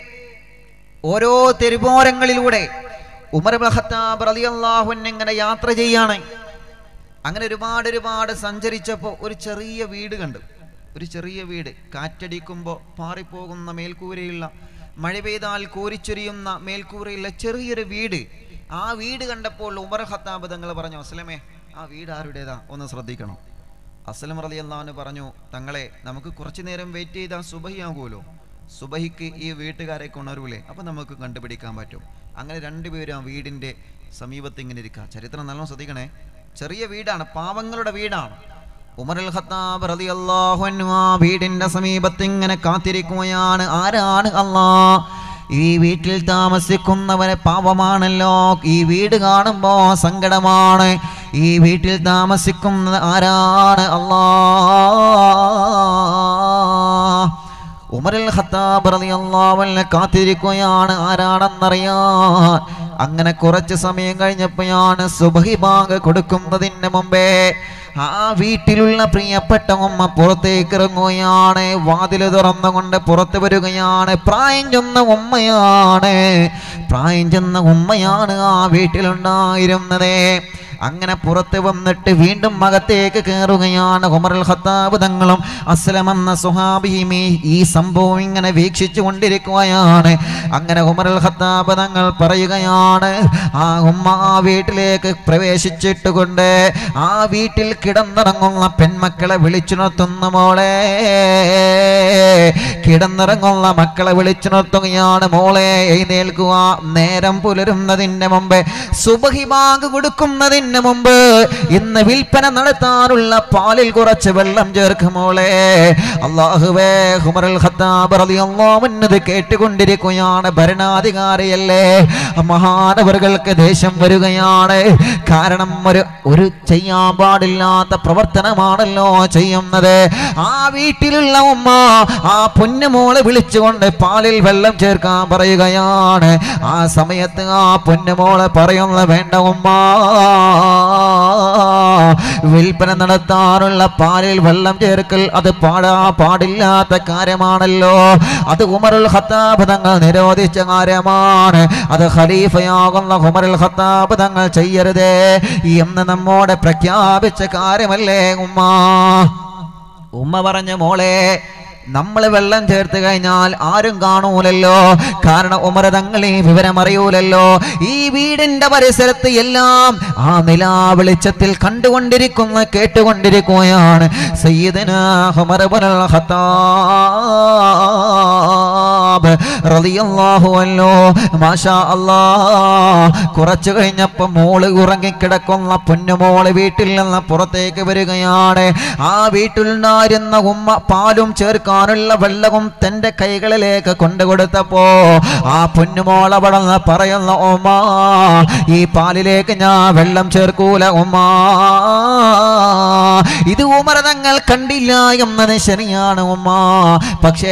ഓരോ തെരുവോരങ്ങളിലൂടെ ഉമർ ഇബ്നു ഖത്താബ് റളിയല്ലാഹു അൻഹു ഇങ്ങനെ യാത്ര ചെയ്യാണ് അങ്ങനെ ഒരുപാട് ഒരുപാട് സഞ്ചരിച്ചപ്പോൾ ഒരു ചെറിയ വീട് കണ്ടു ഒരു ചെറിയ വീട് കാറ്റടിക്കുമ്പോൾ പാറിപ്പോകുന്ന മേൽക്കൂരയുള്ള മഴ പെയ്താൽ കോരിച്ചൊരിയുന്ന മേൽക്കൂരയുള്ള ചെറിയൊരു വീട് ആ വീട് കണ്ടപ്പോൾ ഉമർ ഖത്താബ് തങ്ങൾ പറഞ്ഞു അസ്ലമേ ആ വീട് ആരുടേതാ ഒന്ന് ശ്രദ്ധിക്കണം അസ്ലം റലി അള്ളഹാന് പറഞ്ഞു തങ്ങളെ നമുക്ക് കുറച്ചു നേരം വെയിറ്റ് ചെയ്താൽ സുബഹിയാകുമല്ലോ സുബഹിക്ക് ഈ വീട്ടുകാരെ കൊണരൂലേ അപ്പം നമുക്ക് കണ്ടുപിടിക്കാൻ പറ്റും അങ്ങനെ രണ്ടുപേരും ആ വീടിൻ്റെ സമീപത്ത് ഇങ്ങനെ ഇരിക്കുക ചരിത്രം നല്ലോണം ശ്രദ്ധിക്കണേ ചെറിയ വീടാണ് പാവങ്ങളുടെ വീടാണ് ഉമർ അൽ ഖത്താബ് റളിയല്ലാഹു അൻഹു ആ വീടിന്റെ സമീപത്ത് ഇങ്ങനെ കാത്തിരിക്കുകയാണ് ആരാണ് അല്ലാ ഈ വീട്ടിൽ താമസിക്കുന്നവരെ പാവമാണല്ലോ ഈ വീട് കാണുമ്പോ സങ്കടമാണ് ഈ വീട്ടിൽ താമസിക്കുന്നത് ആരാണ് അല്ലാ ഉമറുൽ ഖത്താബ് റളിയല്ലാഹു അൻഹു കാത്തിരിക്കുകയാണ് ആരാണെന്നറിയാൻ അങ്ങനെ കുറച്ച് സമയം കഴിഞ്ഞപ്പോഴാണ് സുബഹി ബാങ്ക് കൊടുക്കുന്നതിന് മുമ്പേ ആ വീട്ടിലുള്ള പ്രിയപ്പെട്ട ഉമ്മ പുറത്തേക്ക് ഇറങ്ങുകയാണ് വാതിൽ തുറന്നുകൊണ്ട് പുറത്തു വരികയാണ് പ്രായം ചെന്ന ഉമ്മയാണ് പ്രായം ചെന്ന ഉമ്മയാണ് ആ വീട്ടിലുണ്ടായിരുന്നത് അങ്ങനെ പുറത്ത് വന്നിട്ട് വീണ്ടും അകത്തേക്ക് കയറുകയാണ് ഉമറുൽ ഖത്താബ് തങ്ങളും അസ്ലം എന്ന സുഹാബിയും ഈ- ഈ സംഭവം ഇങ്ങനെ വീക്ഷിച്ചു കൊണ്ടിരിക്കുകയാണ് അങ്ങനെ ഉമറുൽ ഖത്താബ് തങ്ങൾ പറയുകയാണ് ആ ഉമ്മ ആ വീട്ടിലേക്ക് പ്രവേശിച്ചിട്ട് കൊണ്ട് ആ വീട്ടിൽ കിടന്നിറങ്ങുന്ന പെൺമക്കളെ വിളിച്ചുണർത്തുന്ന മോളെ കിടന്നിറങ്ങുന്ന മക്കളെ വിളിച്ചുണർത്തുകയാണ് മോളെ എഴുന്നേൽക്കുക നേരം പുലരുന്നതിന് മുമ്പ് സുബഹി ബാങ്ക് കൊടുക്കുന്നതിന് മുമ്പ് ഇന്ന് വിൽപ്പന നടത്താനുള്ള പാലിൽ കുറച്ച് വെള്ളം ചേർക്കും മോളെ അള്ളാഹുവേ ഹുമറുൽ ഖത്താബ് റളിയല്ലാഹു അൻഹു ഇത് കേട്ടുകൊണ്ടിരിക്കുകയാണ് ഭരണാധികാരിയല്ലേ മഹാനവറുകൾക്ക് ദേഷ്യം വരികയാണ് കാരണം ഒരു ഒരു ചെയ്യാൻ പാടില്ലാത്ത പ്രവർത്തനമാണല്ലോ ചെയ്യുന്നത് ആ വീട്ടിലുള്ള ഉമ്മ ആ പൊന്നുമോളെ വിളിച്ചുകൊണ്ട് പാലിൽ വെള്ളം ചേർക്കാൻ പറയുകയാണ് ആ സമയത്ത് ആ പൊന്നുമോളെ പറയുന്ന വേണ്ട ഉമ്മ വിൽപ്പന നടത്താറുള്ള പാലിൽ വെള്ളം ചേർക്കൽ അത് പാടാ പാടില്ലാത്ത കാര്യമാണല്ലോ അത് ഉമറുൽ ഖത്താബ് തങ്ങൾ നിരോധിച്ച കാര്യമാണ് അത് ഖലീഫയാകുന്ന ഉമറുൽ ഖത്താബ് തങ്ങൾ ചെയ്യരുതേ എന്ന് നമ്മോട് പ്രഖ്യാപിച്ച കാര്യമല്ലേ ഉമ്മ ഉമ്മ പറഞ്ഞ മോളെ നമ്മൾ വെള്ളം ചേർത്ത് കഴിഞ്ഞാൽ ആരും കാണൂലല്ലോ കാരണം ഉമര തങ്ങൾ ഈ വിവരം അറിയൂലല്ലോ ഈ വീടിന്റെ പരിസരത്ത് എല്ലാം ആ നിലാ വെളിച്ചത്തിൽ കണ്ടുകൊണ്ടിരിക്കുന്ന കേട്ടുകൊണ്ടിരിക്കുകയാണ് സയ്യിദന ഉമർ ഇബ്നുൽ ഖത്താബ് റളിയല്ലാഹു അൻഹു മാഷാ അല്ലാ കുറച്ചു കഴിഞ്ഞപ്പോ മോള് ഉറങ്ങിക്കിടക്കുന്ന പൊന്നുമോള് വീട്ടിൽ നിന്ന് പുറത്തേക്ക് വരികയാണ് ആ വീട്ടിലുണ്ടായിരുന്ന ഉമ്മ പാലും ചേർക്കാൻ കുടിക്കാനുള്ള വെള്ളവും തന്റെ കൈകളിലേക്ക് കൊണ്ടുകൊടുത്തപ്പോ ആ പൊന്നുമോള വളർന്ന് പറയുന്ന ഉമ്മ ഈ പാലിലേക്ക് ഞാൻ വെള്ളം ചേർക്കൂല ഉമ്മ ഇത് ഉമർ തങ്ങൾ കണ്ടില്ല എന്നത് ശരിയാണ് ഉമ്മ പക്ഷേ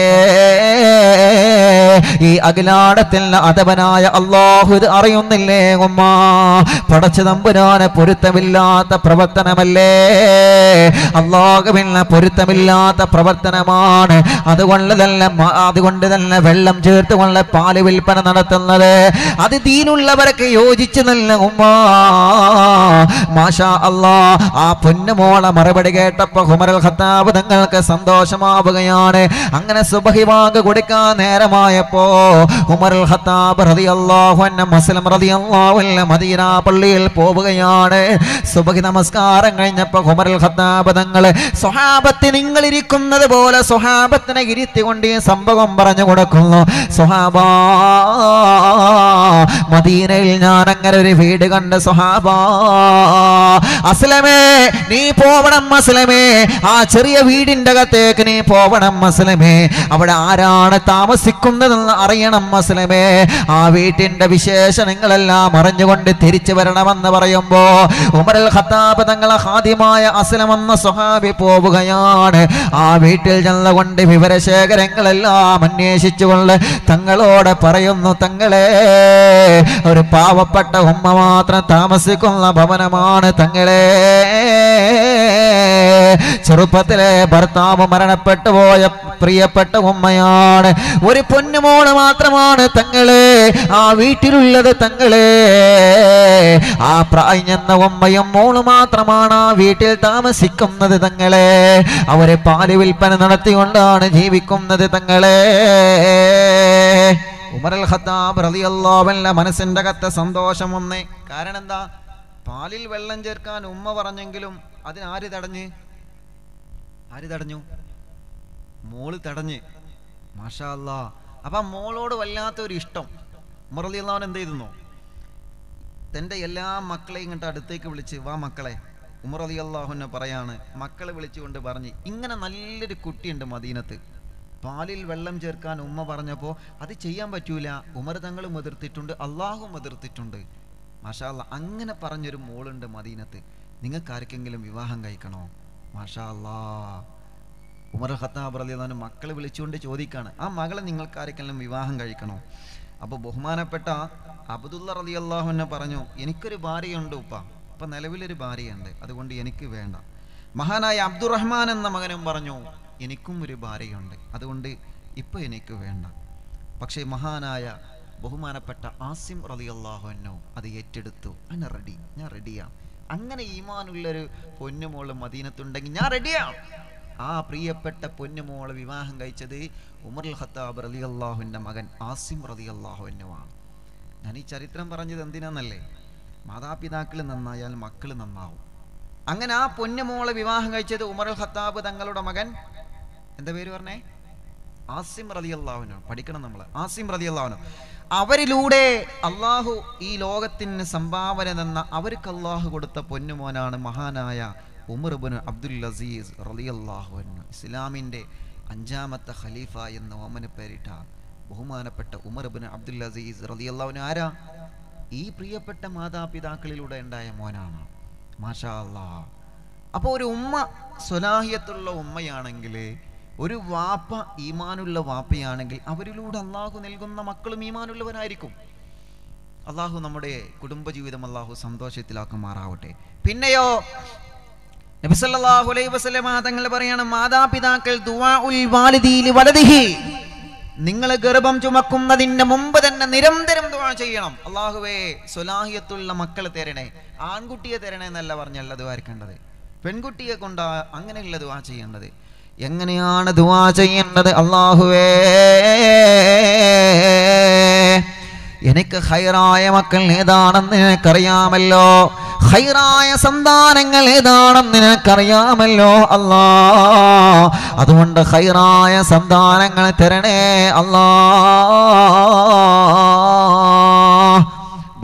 ഈ അഖിലാടത്തിൽ അധവനായ അള്ളാഹു ഇത് അറിയുന്നില്ലേ ഉമ്മ പടച്ച തമ്പുരാന് പൊരുത്തമില്ലാത്ത പ്രവർത്തനമല്ലേ അള്ളാഹുവിന് പൊരുത്തമില്ലാത്ത പ്രവർത്തനമാണ് അതുകൊണ്ട് തന്നെ മ- അതുകൊണ്ട് തന്നെ വെള്ളം ചേർത്തുകൊണ്ട് പാല് വിൽപ്പന നടത്തുന്നത് അത് ദീനുള്ളവർക്ക് യോജിച്ചു നല്ല ഉമ്മ മാഷാ അല്ലാ ആ പൊന്നുമോളെ മറുപടി കേട്ടപ്പോ ഹുമരൽ ഖത്താബ് തങ്ങൾക്ക് സന്തോഷമാവുകയാണ് അങ്ങനെ സുബഹിവാഗ് കൊടുക്കാൻ നേരമായപ്പോ ഉമറുൽ ഖത്താബ് റളിയല്ലാഹു അൻഹു മുസ്ലിം റളിയല്ലാഹു അൻഹു മദീന പള്ളിയിൽ പോവുകയാണ് സുബഹി നമസ്കാരം കഴിഞ്ഞപ്പോ ഉമറുൽ ഖത്താബ് തങ്ങള് സ്വഹാബത്ത് നിങ്ങൾ ഇരിക്കുന്നത് പോലെ സ്വഹാബത്തിനെ ഇരുത്തിക്കൊണ്ട് ഈ സംഭവം പറഞ്ഞു കൊടുക്കുന്നു സ്വഹാബ മദീനയിൽ ഞാൻ അങ്ങനെ ഒരു വീട് കണ്ട് സ്വഹാബ അസ്ലമേ നീ പോവണം അസ്ലമേ ആ ചെറിയ വീടിന്റെ അകത്തേക്ക് നീ പോവണം അസ്ലമേ അവിടെ ആരാണ് താമസിക്കുന്നതെന്ന് അറിയണം അസ്ലമേ ആ വീട്ടിന്റെ വിശേഷണങ്ങളെല്ലാം അറിഞ്ഞുകൊണ്ട് തിരിച്ചു വരണമെന്ന് പറയുമ്പോ ഉമരൽ ഖത്താബ് തങ്ങളെ ഹാദ്യമായ അസ്ലം എന്ന സ്വഹാബി പോവുകയാണ് ആ വീട്ടിൽ ചെന്നുകൊണ്ട് വിവരശേഖരങ്ങളെല്ലാം അന്വേഷിച്ചുകൊണ്ട് തങ്ങളോട് പറയുന്നു തങ്ങളെ ഒരു പാവപ്പെട്ട ഉമ്മ മാത്രം താമസിക്കുന്ന ഭവനമാണ് തങ്ങളെ ചെറുപ്പത്തിലെ ഭർത്താവ് മരണപ്പെട്ടു പോയ പ്രിയപ്പെട്ട ഉമ്മയാണ് ഒരു പൊന്നുമോള് മാത്രമാണ് തങ്ങളെ ആ വീട്ടിലുള്ളത് തങ്ങളെ ആ പ്രായഞ്ഞെന്ന ഉമ്മയും മോള് മാത്രമാണ് ആ വീട്ടിൽ താമസിക്കുന്നത് തങ്ങളെ അവരെ പാല് വിൽപ്പന നടത്തിക്കൊണ്ടാണ് ജീവിക്കുന്നത് തങ്ങളെ ഉമറൽ ഖത്താബ് റളിയല്ലാഹുവിന്റെ മനസ്സിന്റെ അകത്തെ സന്തോഷം ഒന്നേ കാരണം എന്താ പാലിൽ വെള്ളം ചേർക്കാൻ ഉമ്മ പറഞ്ഞെങ്കിലും അതിന് ആര് തടഞ്ഞ് ആര് തടഞ്ഞു മോള് തടഞ്ഞ് മാഷാ അല്ലാ അപ്പൊ ആ മോളോട് വല്ലാത്തൊരു ഇഷ്ടം മുറലിയല്ലാവൻ എന്ത് ചെയ്തെന്നോ തൻ്റെ എല്ലാ മക്കളെയും ഇങ്ങോട്ട് അടുത്തേക്ക് വിളിച്ച് വാ മക്കളെ ഉമർ അലി അള്ളാഹുനെ പറയാണ് മക്കളെ വിളിച്ചുകൊണ്ട് പറഞ്ഞ് ഇങ്ങനെ നല്ലൊരു കുട്ടിയുണ്ട് മദീനത്ത് പാലിൽ വെള്ളം ചേർക്കാൻ ഉമ്മ പറഞ്ഞപ്പോൾ അത് ചെയ്യാൻ പറ്റൂല ഉമർ തങ്ങളും എതിർത്തിട്ടുണ്ട് അള്ളാഹും എതിർത്തിട്ടുണ്ട് മാഷാ അല്ലാ അങ്ങനെ പറഞ്ഞൊരു മോളുണ്ട് മദീനത്ത് നിങ്ങൾക്ക് ആർക്കെങ്കിലും വിവാഹം കഴിക്കണോ മാഷാ അല്ലാ ഉമർ ഖത്താബ് റലി അള്ളഹാൻ മക്കളെ വിളിച്ചുകൊണ്ട് ചോദിക്കാണ് ആ മകളെ നിങ്ങൾക്ക് ആർക്കെങ്കിലും വിവാഹം കഴിക്കണോ അപ്പോൾ ബഹുമാനപ്പെട്ട അബ്ദുള്ള റലി അള്ളാഹുവിനെ പറഞ്ഞു എനിക്കൊരു ഭാര്യയുണ്ട് ഉപ്പ ഇപ്പം നിലവിലൊരു ഭാര്യയുണ്ട് അതുകൊണ്ട് എനിക്ക് വേണ്ട മഹാനായ അബ്ദുറഹ്മാൻ എന്ന മകനും പറഞ്ഞു എനിക്കും ഒരു ഭാര്യയുണ്ട് അതുകൊണ്ട് ഇപ്പം എനിക്ക് വേണ്ട പക്ഷേ മഹാനായ ബഹുമാനപ്പെട്ട ആസിം റലി അള്ളാഹുനോ അത് ഏറ്റെടുത്തു ഞാൻ റെഡി ഞാൻ റെഡിയാണ് അങ്ങനെ ഈമാനുള്ളൊരു പൊന്നുമോള് മദീനത്തുണ്ടെങ്കിൽ ഞാൻ റെഡിയാണ് ആ പ്രിയപ്പെട്ട പൊന്നുമോളെ വിവാഹം കഴിച്ചത് ഉമറുൽ ഖത്താബ് റലി അള്ളാഹുവിൻ്റെ മകൻ ആസിം റലി അള്ളാഹുവിനുമാണ് ഞാൻ ഈ ചരിത്രം പറഞ്ഞത് എന്തിനാന്നല്ലേ മാതാപിതാക്കൾ നന്നായാൽ മക്കൾ നന്നാവും അങ്ങനെ ആ പൊന്നുമോളെ വിവാഹം കഴിച്ചത് ഉമറുൽ ഖത്താബ് തങ്ങളുടെ മകൻ എന്താ പേര് പറഞ്ഞേ ആസിം റലി അള്ളാഹുനോ പഠിക്കണം നമ്മൾ ആസിം റലി അള്ളാഹുനോ അവരിലൂടെ അള്ളാഹു ഈ ലോകത്തിന് സംഭാവന തന്ന അവർക്ക് അള്ളാഹു കൊടുത്ത പൊന്നുമോനാണ് മഹാനായ ഉമർബുൻ അബ്ദുൽ അസീസ് റലിയല്ലാഹു ഇസ്ലാമിൻ്റെ അഞ്ചാമത്തെ ഖലീഫ എന്ന ഓമന പേരിട്ട ബഹുമാനപ്പെട്ട ഉമർബുൻ അബ്ദുൽ അസീസ് റലിയല്ലാഹുന് ആരാ ഈ പ്രിയപ്പെട്ട മാതാപിതാക്കളിലൂടെ ഉണ്ടായ മോനാണ് മാഷാ അല്ലാ അപ്പോൾ ഒരു ഉമ്മ സ്വലാഹിയത്തുള്ള ഉമ്മയാണെങ്കിൽ ഒരു വാപ്പ ഈമാനുള്ള വാപ്പയാണെങ്കിൽ അവരിലൂടെ അള്ളാഹു നൽകുന്ന മക്കളും ഈമാനുള്ളവരായിരിക്കും അള്ളാഹു നമ്മുടെ കുടുംബജീവിതം അള്ളാഹു സന്തോഷത്തിലാക്കുമാറാവട്ടെ പിന്നെയോ നബിസല്ലാഹു അലൈഹി വസല്ലമ തങ്ങൾ പറയാണ് മാതാപിതാക്കൾ ദുആഉൽ വാലിദീലി വലദിഹി നിങ്ങൾ ഗർഭം ചുമക്കുന്നതിന് മുമ്പ് തന്നെ നിരന്തരം ദുആ ചെയ്യണം അള്ളാഹുവേ സ്വലാഹിയത്തുള്ള മക്കളെ തരണേ ആൺകുട്ടിയെ തരണേ എന്നല്ല പറഞ്ഞല്ല ദ്വാരിക്കേണ്ടത് പെൺകുട്ടിയെ കൊണ്ട് അങ്ങനെയുള്ള ദുആ ചെയ്യേണ്ടത് എങ്ങനെയാണ് ദുആ ചെയ്യേണ്ടത് അള്ളാഹുവേ എനിക്ക് ഹൈറായ മക്കൾ ഏതാണെന്ന് നിനക്കറിയാമല്ലോ ഹൈറായ സന്താനങ്ങൾ ഏതാണെന്ന് നിനക്കറിയാമല്ലോ അല്ലാ അതുകൊണ്ട് ഹൈറായ സന്താനങ്ങൾ തരണേ അല്ലാ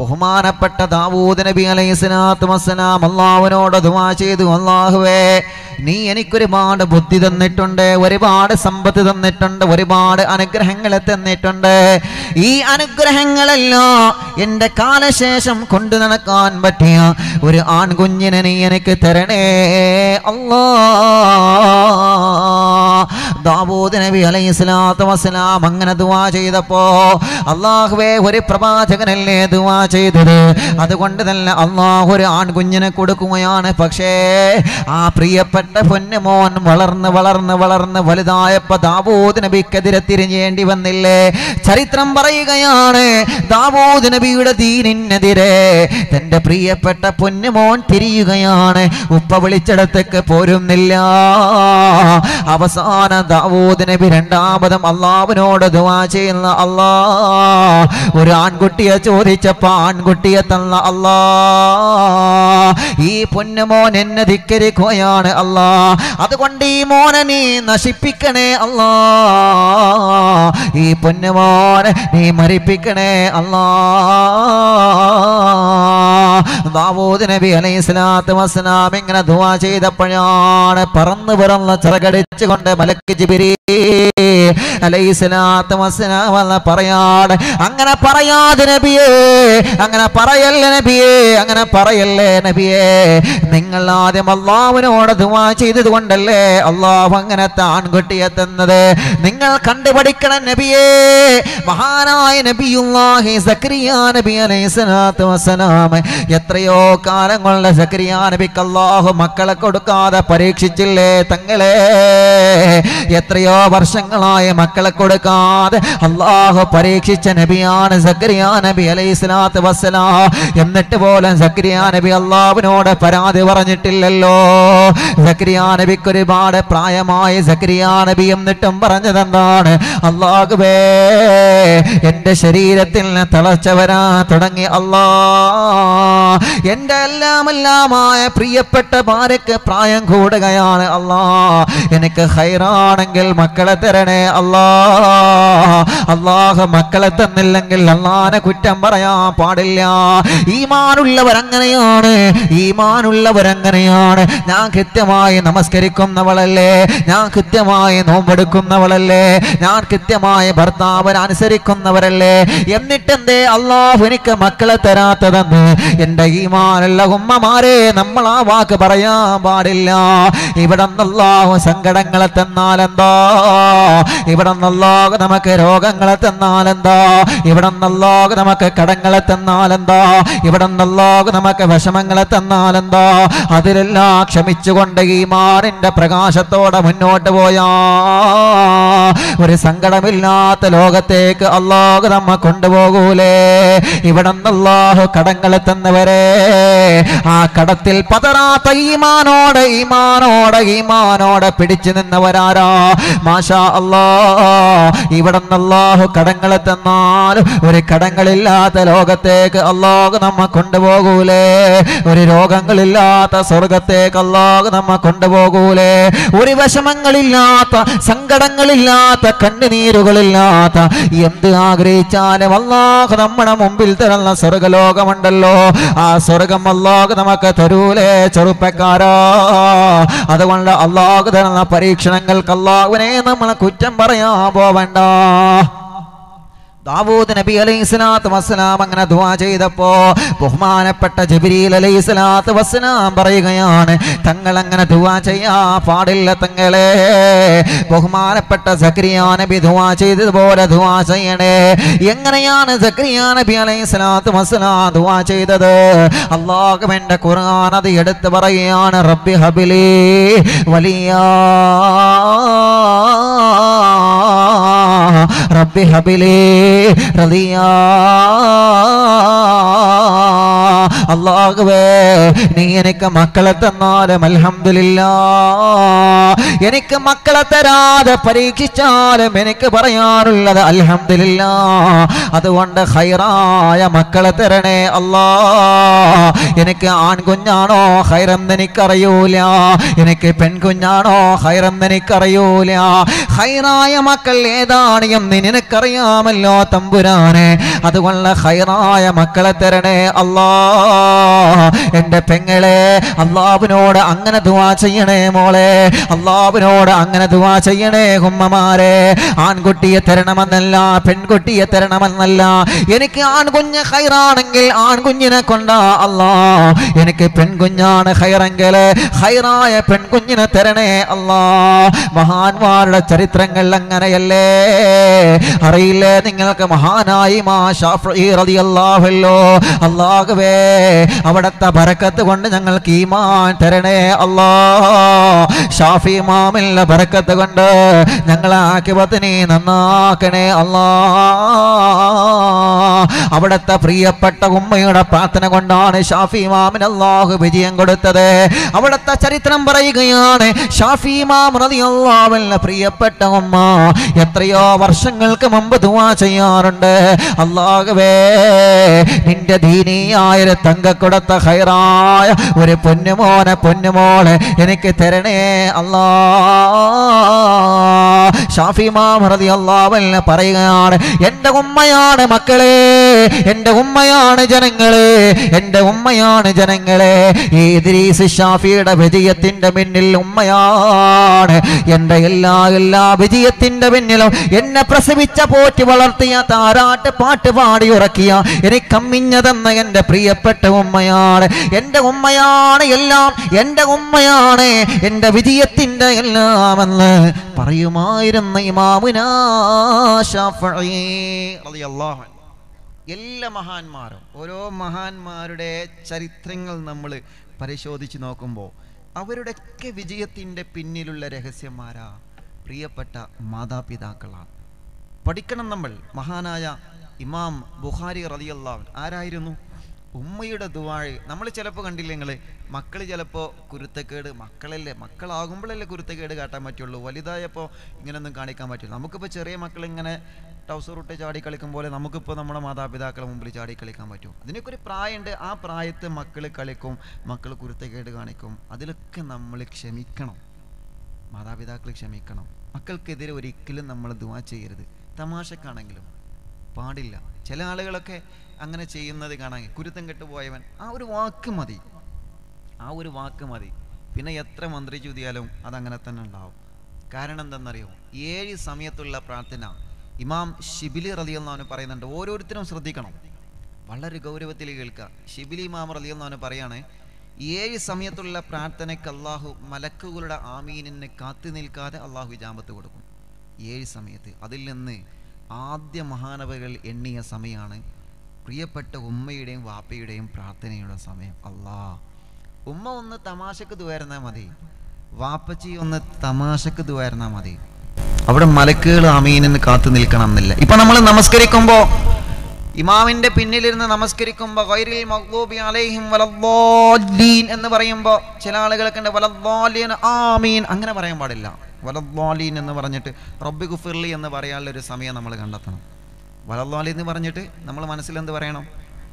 ബഹുമാനപ്പെട്ട ദാവൂദ് നബി അലൈഹി സ്വലാത്തു വസ്സലാം അള്ളാഹുവിനോട് ദുആ ചെയ്തു അള്ളാഹുവേ നീ എനിക്കൊരുപാട് ബുദ്ധി തന്നിട്ടുണ്ട് ഒരുപാട് സമ്പത്ത് തന്നിട്ടുണ്ട് ഒരുപാട് അനുഗ്രഹങ്ങൾ തന്നിട്ടുണ്ട് ഈ അനുഗ്രഹങ്ങളെല്ലാം എൻ്റെ കാലശേഷം കൊണ്ടു നടക്കാൻ പറ്റിയ ഒരു ആൺകുഞ്ഞിനെ നീ എനിക്ക് തരണേ അല്ലാ ദാവൂദ് നബി അലൈഹി സ്വലാത്തു വസ്സലാം അങ്ങനെ ദുവാ ചെയ്തപ്പോ അള്ളാഹുവേ ഒരു പ്രവാചകനല്ലേ ദുവാ ചെയ്തത് അതുകൊണ്ട് തന്നെ അള്ളാഹു ഒരു ആൺകുഞ്ഞിനെ കൊടുക്കുകയാണ് പക്ഷേ ആ പ്രിയപ്പെട്ട പൊന്നുമോൻ വളർന്ന് വളർന്ന് വളർന്ന് വലുതായപ്പോ ദാവൂദ് നബിക്കെതിരെ തിരിഞ്ഞേണ്ടി വന്നില്ലേ ചരിത്രം പറയുകയാണ് ദാവൂദ് നബിയുടെ ദീനിനെതിരെ തന്റെ പ്രിയപ്പെട്ട പൊന്നുമോൻ തിരിയുകയാണ് ഉപ്പ വിളിച്ചിടത്തേക്ക് പോരുന്നില്ല അവസാന ദാവൂദ് നബി രണ്ടാമതും അള്ളാവിനോട് ദുവാ ചെയ്യുന്ന അല്ലാ ഒരു ആൺകുട്ടിയെ ചോദിച്ചപ്പോ ആൺകുട്ടിയെ തന്ന അല്ലാ ഈ പൊന്നുമോൻ എന്നെ ധിക്കരിക്കുകയാണ് അല്ലാ അതുകൊണ്ട് ഈ മോനെ നീ നശിപ്പിക്കണേ അല്ലാ ഈ പൊന്നുമോനെ നീ മരിപ്പിക്കണേ അല്ലാ ദാവൂദ് നബി അലൈഹി സ്വലാത്തു വസ്സലാം ഇങ്ങനെ ദുആ ചെയ്തപ്പോഴാണ് പറന്ന് പറന്ന് ചിറകടിച്ചു കൊണ്ട് മലക്ക് ജിബിരി അലൈഹി സ്വലാത്തു വസ്സലാം വന്ന് പറയാണ് അങ്ങനെ പറയാതെ നബിയേ അങ്ങനെ പറയല്ലേ നബിയേ അങ്ങനെ പറയല്ലേ നബിയേ നിങ്ങൾ ആദ്യം അള്ളാഹുവിനോട് ദുആ ചെയ്തത് കൊണ്ടല്ലേ അള്ളാഹു അങ്ങനത്തെ ആൺകുട്ടിയെ തന്നത് നിങ്ങൾ കണ്ടുപഠിക്കണം നബിയേ മഹാനായ നബിയുല്ലാഹി സക്രിയ നബി അലൈഹി സ്വലാത്തു വസ്സലാം എത്രയോ കാലം കൊണ്ട് സക്രിയ നബിക്ക് അള്ളാഹു മക്കളെ കൊടുക്കാതെ പരീക്ഷിച്ചില്ലേ തങ്ങളെ എത്രയോ വർഷങ്ങളായി മക്കളെ കൊടുക്കാതെ അള്ളാഹു പരീക്ഷിച്ച നബിയാണ് സക്രിയ നബി അലൈഹി സ്വലാത്തു വസ്സലാം എന്നിട്ട് പോലും സക്രിയ നബി അള്ളാഹുവിനോട് പരാതി പറഞ്ഞിട്ടില്ലല്ലോ സക്രിയ നബിക്ക് ഒരുപാട് പ്രായമായി സക്രിയ നബി എന്നിട്ടും പറഞ്ഞത് എന്താണ് അള്ളാഹുവേ എന്റെ ശരീരത്തിൽ നിന്ന് തളർച്ച വരാൻ തുടങ്ങി അല്ലാ എന്റെ എല്ലാം എല്ലാമായ പ്രിയപ്പെട്ട ഭാര്യക്ക് പ്രായം കൂടുകയാണ് അല്ലാ എനിക്ക് ഹൈറാണെങ്കിൽ മക്കളെ തരണേ അല്ലാ അള്ളാഹ് മക്കളെ തന്നില്ലെങ്കിൽ അള്ളാനെ കുറ്റം പറയാൻ പാടില്ല ഈമാനുള്ളവർ അങ്ങനെയാണ് ഈമാനുള്ളവർ അങ്ങനെയാണ് ഞാൻ കൃത്യമായി നമസ്കരിക്കുന്നവളല്ലേ ഞാൻ കൃത്യമായി നോമ്പെടുക്കുന്നവളല്ലേ ഞാൻ കൃത്യമായി ഭർത്താവിനെ അനുസരിക്കുന്നവരല്ലേ എന്നിട്ടെന്തേ അള്ളാഹു എനിക്ക് മക്കളെ തരാത്തതെന്ന് എൻ്റെ ഈമാനുള്ള ഉമ്മമാരെ നമ്മൾ ആ വാക്ക് പറയാൻ പാടില്ല ഇവിടെ അള്ളാഹു സങ്കടങ്ങളെ തന്നാലെന്താ ഇവിടെ അള്ളാഹു നമുക്ക് രോഗങ്ങളെ തന്നാലെന്താ ഇവിടെ അള്ളാഹു നമുക്ക് കടങ്ങളെ തന്നാലെന്താ ഇവിടെ അള്ളാഹു നമുക്ക് വിഷമങ്ങളെ തന്നാലെന്താ അതിലെല്ലാം ക്ഷമിച്ചുകൊണ്ട് ഈ മാറിന്റെ പ്രകാശത്തോടെ മുന്നോട്ട് പോയാ ഒരു സങ്കടമില്ലാത്ത ലോകത്തേക്ക് അള്ളാഹു നമ്മ കൊണ്ടുപോകൂലേ ഇവിടെ അള്ളാഹു കടങ്ങളെ തന്നവരെ ആ കടത്തിൽ പതറാത്ത ഈമാനോടെ ഈമാനോടെ ഈമാനോടെ പിടിച്ചു നിന്നവരാരാ മാഷാ അല്ലാ ഇവിടെ അള്ളാഹു കടങ്ങളെ തന്നാൽ ഒരു കടങ്ങളില്ലാത്ത ലോകത്തേക്ക് അള്ളാഹു നമ്മ കൊണ്ടുപോകൂലേ ഒരു രോഗങ്ങളില്ലാത്ത സ്വർഗത്തേക്ക് അള്ളാഹു നമ്മ കൊണ്ടുപോകൂലേ ഒരു വിഷമങ്ങളില്ലാത്ത സങ്കടങ്ങളില്ലാത്ത കണ്ണുനീരുകളില്ലാത്ത എന്ത് ആഗ്രഹിച്ചാലും അള്ളാഹു നമ്മുടെ മുമ്പിൽ തരുന്ന സ്വർഗലോകമുണ്ടല്ലോ ആ സ്വർഗം അള്ളാഹു നമുക്ക് തരൂലേ ചെറുപ്പക്കാരാ അതുകൊണ്ട് അള്ളാഹു തരുന്ന പരീക്ഷണങ്ങൾക്ക് അള്ളാഹുവിനെ നമ്മൾ കുറ്റം പറയാൻ പോവണ്ട ദാവൂദ് നബി അലൈഹി സ്വലാത്ത് വസ്സലാം അങ്ങനെ ദുആ ചെയ്തപ്പോ ബഹുമാനപ്പെട്ട ജബിരീൽ അലൈഹി സ്വലാത്ത് വസ്സലാം പറയുകയാണ് തങ്ങൾ അങ്ങനെ ദുആ ചെയ്യാ പാടില്ല തങ്ങളെ ബഹുമാനപ്പെട്ട സക്രിയ നബി ദുആ ചെയ്തതുപോലെ ദുആ ചെയ്യണേ എങ്ങനെയാണ് സക്രിയ നബി അലൈഹി സ്വലാത്ത് വസ്സലാം ദുആ ചെയ്തത് അള്ളാഹുവിന്റെ ഖുർആൻ അത് എടുത്തു പറയുകയാണ് റബ്ബി ഹബിലി വലിയ റബ്ബി ഹബിലി റളിയാ അള്ളാഹുവേ നീ എനിക്ക് മക്കളെ തന്നാലും അൽഹംദുലില്ലാ എനിക്ക് മക്കളെ തരാതെ പരീക്ഷിച്ചാലും എനിക്ക് പറയാനുള്ളത് അൽഹംദുലില്ലാ അതുകൊണ്ട് ഹൈറായ മക്കളെ തരണേ അല്ലാ എനിക്ക് ആൺകുഞ്ഞാണോ ഹൈറെന്ന് എനിക്കറിയൂല എനിക്ക് പെൺകുഞ്ഞാണോ ഹൈറെന്ന് എനിക്കറിയൂല ഹൈറായ മക്കൾ ഏതാണ് എന്ന് നിനക്കറിയാമല്ലോ തമ്പുരാനെ അതുകൊണ്ട് ഹൈറായ മക്കളെ തരണേ അല്ലാ എന്റെ പെങ്ങളെ അള്ളാഹുവിനോട് അങ്ങനെ ദുവാ ചെയ്യണേ മോളെ അള്ളാഹുവിനോട് അങ്ങനെ ദുവാ ചെയ്യണേ ഉമ്മമാരെ ആൺകുട്ടിയെ തരണമെന്നല്ല പെൺകുട്ടിയെ തരണമെന്നല്ല എനിക്ക് ആൺകുഞ്ഞ് ഹൈറാണെങ്കിൽ ആൺകുഞ്ഞിനെ കൊണ്ടാ അല്ലാ എനിക്ക് പെൺകുഞ്ഞാണ് ഹൈറെങ്കിൽ ഹൈറായ പെൺകുഞ്ഞിനെ തരണേ അല്ലാ മഹാന്മാരുടെ ചരിത്രങ്ങൾ അങ്ങനെയല്ലേ അറിയില്ലേ നിങ്ങൾക്ക് മഹാനായി മാ ഷാഫി റളിയല്ലാഹുവല്ലോ അല്ലാഹുവേ അവിടത്തെ ബറക്കത്ത് കൊണ്ട് ഞങ്ങൾക്ക് ഈമാൻ തരണേ അല്ലാ ഷാഫി മാമില്ല ബറക്കത്ത് കൊണ്ട് ഞങ്ങളെ ആക്കിപത്തിനെ നന്നാക്കണേ അല്ലാ അവിടത്തെ പ്രിയപ്പെട്ട ഉമ്മയുടെ പ്രാർത്ഥന കൊണ്ടാണ് ഷാഫി മാമിന് അള്ളാഹു വിജയം കൊടുത്തത് അവിടത്തെ ചരിത്രം പറയുകയാണ് ഷാഫി മാം റളിയല്ലാഹുവിന്റെ പ്രിയപ്പെട്ട ഉമ്മ എത്രയോ വർഷങ്ങൾക്ക് മുമ്പ് ദുആ ചെയ്യാറുണ്ട് അള്ളാഹുവേ നിന്റെ ദീനിയായ ഒരു തങ്കക്കുടത്ത ഹൈറായ ഒരു പൊന്നുമോനെ പൊന്നുമോളെ എനിക്ക് തരണേ അല്ലാ ഷാഫി മാം റളിയല്ലാഹുവിനെ പറയുകയാണ് എൻ്റെ ഉമ്മയാണ് മക്കളെ എൻ്റെ ഉമ്മയാണ് ജനങ്ങളെ എൻ്റെ ഉമ്മയാണ് ജനങ്ങളെ ഈ ഇദ്രീസ് ഷാഫിയുടെ വിജയത്തിൻ്റെ പിന്നിൽ ഉമ്മയാണ് എൻ്റെ എല്ലാ എല്ലാ വിജയത്തിൻ്റെ പിന്നിലും എന്നെ പ്രസവിച്ച പോറ്റി വളർത്തിയ താരാട്ട് പാട്ട് പാടി ഉറക്കിയ എനിക്ക് അമ്മിഞ്ഞതെന്ന എൻ്റെ പ്രിയപ്പെട്ട ഉമ്മയാണ് എൻ്റെ ഉമ്മയാണ് എല്ലാം എൻ്റെ ഉമ്മയാണ് എൻ്റെ വിജയത്തിൻ്റെ എല്ലാമെന്ന് പറയുമായിരുന്ന ഇമാമുനാ ഷാഫഈ റളിയല്ലാഹു അൻഹു. എല്ലാ മഹാന്മാരും ഓരോ മഹാന്മാരുടെ ചരിത്രങ്ങൾ നമ്മൾ പരിശോധിച്ച് നോക്കുമ്പോൾ അവരുടെയൊക്കെ വിജയത്തിൻ്റെ പിന്നിലുള്ള രഹസ്യന്മാരാ പ്രിയപ്പെട്ട മാതാപിതാക്കളാണ് പഠിക്കണം നമ്മൾ മഹാനായ ഇമാം ബുഖാരി റളിയല്ലാഹു ആരായിരുന്നു ഉമ്മയുടെ ദുവാഴ് നമ്മൾ ചിലപ്പോൾ കണ്ടില്ലേ നിങ്ങൾ മക്കൾ ചിലപ്പോൾ കുരുത്തക്കേട് മക്കളല്ലേ മക്കളാകുമ്പോഴല്ലേ കുരുത്തക്കേട് കാട്ടാൻ പറ്റുള്ളൂ വലുതായപ്പോൾ ഇങ്ങനെയൊന്നും കാണിക്കാൻ പറ്റില്ല നമുക്കിപ്പോൾ ചെറിയ മക്കൾ ഇങ്ങനെ ടൗസർ ഇട്ട് ചാടി കളിക്കും പോലെ നമുക്കിപ്പോൾ നമ്മുടെ മാതാപിതാക്കളെ മുമ്പിൽ ചാടി കളിക്കാൻ പറ്റും അതിനൊക്കെ ഒരു പ്രായമുണ്ട് ആ പ്രായത്ത് മക്കൾ കളിക്കും മക്കൾ കുരുത്തക്കേട് കാണിക്കും അതിലൊക്കെ നമ്മൾ ക്ഷമിക്കണം മാതാപിതാക്കൾ ക്ഷമിക്കണം മക്കൾക്കെതിരെ ഒരിക്കലും നമ്മൾ ദുവാ ചെയ്യരുത് തമാശക്കാണെങ്കിലും പാടില്ല ചില ആളുകളൊക്കെ അങ്ങനെ ചെയ്യുന്നത് കാണാൻ കുരുത്തം കെട്ടുപോയവൻ ആ ഒരു വാക്ക് മതി ആ ഒരു വാക്ക് മതി പിന്നെ എത്ര മന്ത്രി ചുതിയാലും അതങ്ങനെ തന്നെ ഉണ്ടാവും കാരണം എന്തെന്നറിയോ ഏഴ് സമയത്തുള്ള പ്രാർത്ഥന ഇമാം ഷിബിലി റലിയെന്നവന് പറയുന്നുണ്ട് ഓരോരുത്തരും ശ്രദ്ധിക്കണം വളരെ ഗൗരവത്തിൽ കേൾക്കുക ഷിബിലി ഇമാം റലിയെന്നവന് പറയാണ് ഏഴ് സമയത്തുള്ള പ്രാർത്ഥനയ്ക്ക് അള്ളാഹു മലക്കുകളുടെ ആമീനിനെ കാത്തു നിൽക്കാതെ അള്ളാഹു ഇജാമത്ത് കൊടുക്കും ഏഴ് സമയത്ത് അതിൽ നിന്ന് ആദ്യ മഹാനവകൾ എണ്ണിയ സമയമാണ് പ്രിയപ്പെട്ട ഉമ്മയുടെയും വാപ്പയുടെയും പ്രാർത്ഥനയുടെ സമയം അല്ലാ ഉമ്മ ഒന്ന് തമാശക്ക് തുവരുന്നാൽ മതി വാപ്പച്ചി ഒന്ന് തമാശക്ക് തുവരുന്നാൽ മതി അവിടെ മലക്കുകൾ അമീനിന് കാത്തു നിൽക്കണം എന്നില്ല ഇപ്പൊ നമ്മൾ നമസ്കരിക്കുമ്പോ ഇമാമിന്റെ പിന്നിലിരുന്ന് നമസ്കരിക്കുമ്പോ ഗൈറിൽ മഗ്ദൂബി അലൈഹിം വലദ്ദാലീൻ എന്ന് പറയുമ്പോൾ ചില ആളുകളൊക്കെ ഉണ്ട് വലദ്ദാലീൻ ആമീൻ അങ്ങനെ പറയാൻ പാടില്ല വലദ്ദാലീൻ എന്ന് പറഞ്ഞിട്ട് റബ്ബി ഗുഫിർലി എന്ന് പറയാനുള്ള ഒരു സമയം നമ്മൾ കണ്ടെത്തണം വലദ്ദാലി എന്ന് പറഞ്ഞിട്ട് നമ്മൾ മനസ്സിൽ എന്ത് പറയണം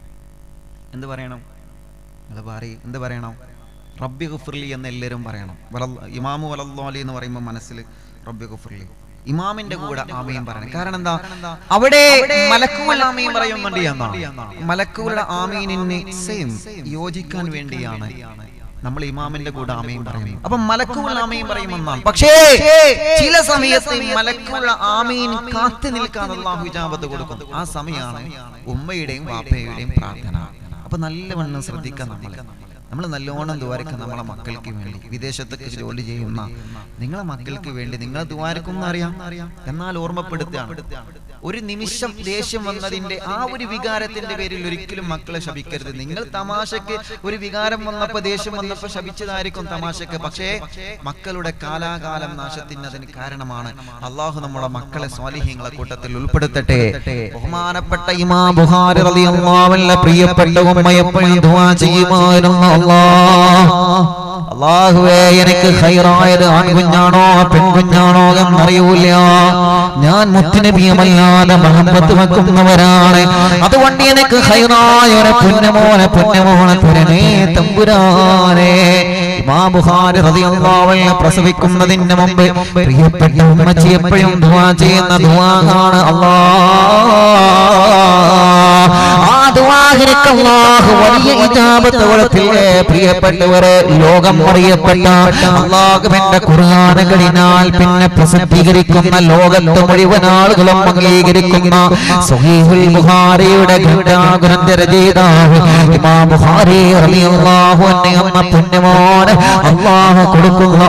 എന്ത് പറയണം നിങ്ങൾ പറയും എന്ത് പറയണം റബ്ബി ഗുഫിർലി എന്ന് എല്ലാവരും പറയണം വലൽ- ഇമാമു വലദ്ദാലി എന്ന് പറയുമ്പോൾ മനസ്സിൽ റബ്ബി ഗുഫിർലി ഇമാമിന്റെ കൂടെ ആമയും പറയണം കാരണം എന്താ അവിടെ മലക്കുകളുടെ ആമയും പറയുന്നുണ്ട് എന്നാണ് മലക്കുകളുടെ ആമീനിന് സെയിം യോജിക്കാൻ വേണ്ടിയാണ് നമ്മൾ ഇമാമിന്റെ കൂടെ ആമയും പറയുന്നത് അപ്പൊ മലക്കുകളുടെ ആമയും പറയുമെന്നാണ് പക്ഷേ ചില സമയത്ത് മലക്കുകളുടെ ആമീൻ കാത്തു നിൽക്കാൻ അള്ളാഹു ഇജാബത്ത് കൊടുക്കും ആ സമയമാണ് ഉമ്മയുടെയും വാപ്പയുടെയും പ്രാർത്ഥന അപ്പൊ നല്ലവണ്ണം ശ്രദ്ധിക്കാൻ നമ്മൾ നമ്മൾ നല്ലോണം ദ്വാരക്ക നമ്മളെ മക്കൾക്ക് വേണ്ടി വിദേശത്തൊക്കെ ജോലി ചെയ്യുന്ന നിങ്ങളെ മക്കൾക്ക് വേണ്ടി നിങ്ങൾ ദ്വാരക്കും അറിയാം എന്നാൽ ഓർമ്മപ്പെടുത്തുകയാണ് ഒരു നിമിഷം ദേഷ്യം വന്നതിന്റെ ആ ഒരു വികാരത്തിന്റെ പേരിൽ ഒരിക്കലും മക്കളെ ശപിക്കരുത് നിങ്ങൾ തമാശക്ക് ഒരു വികാരം വന്നപ്പോ ദേഷ്യം വന്നപ്പോ ശപിച്ചതായിരിക്കും തമാശക്ക് പക്ഷേ മക്കളുടെ കാലാകാലം നാശത്തിന് അതിന് കാരണമാണ് അള്ളാഹു നമ്മുടെ മക്കളെ സ്വാലിഹ്യങ്ങളെ കൂട്ടത്തിൽ ഉൾപ്പെടുത്തട്ടെ ബഹുമാനപ്പെട്ട ഇമാ ബുഹാരി റളിയല്ലാഹുവിന്റെ പ്രിയപ്പെട്ട ഉമ്മ എപ്പോഴും ദുആ ചെയ്യുമായിരുന്നു അല്ലാഹ് അള്ളാഹുവേ എനിക്ക് ഹൈറായത് ആൺകുഞ്ഞാണോ പെൺകുഞ്ഞാണോ എന്നറിയൂല ഞാൻ മുത്തുനബിയുമല്ലാതെ മഹബത്ത് വെക്കുന്നവരാണ് അതുകൊണ്ട് എനിക്ക് ഹൈറായ ഒരു പുന്നമോനെ പുന്നമോനെ തരണേ തമ്പുരാനെ ഇമാം ബുഖാരി റളിയല്ലാഹു അൻഹു പ്രസവിക്കുന്നതിന് മുമ്പ് പ്രിയപ്പെട്ട ഉമ്മച്ചി എപ്പോഴും ദുആ ചെയ്യുന്ന ദുആ ആണ് അല്ലാഹ് ആ ദുആഹിനക്ക് അല്ലാഹു വലിയ ഇജാബത്ത് കൊടുത്തില്ലേ പ്രിയപ്പെട്ടവരെ ലോകം അറിയപ്പെട്ട അള്ളാഹുവിന്റെ ഖുർആനുകളിനാൽ പിന്നെ പ്രസിദ്ധീകരിക്കുന്ന ലോകത്ത് മുഴുവൻ ആളുകളും അംഗീകരിക്കുന്ന സ്വഹീഹുൽ ബുഖാരിയുടെ ഗ്രന്ഥ രചയിതാവ് ഇമാം ബുഖാരി റളിയല്ലാഹു അൻഹു എന്ന പുണ്യമോനെ അള്ളാഹു കൊടുക്കുന്ന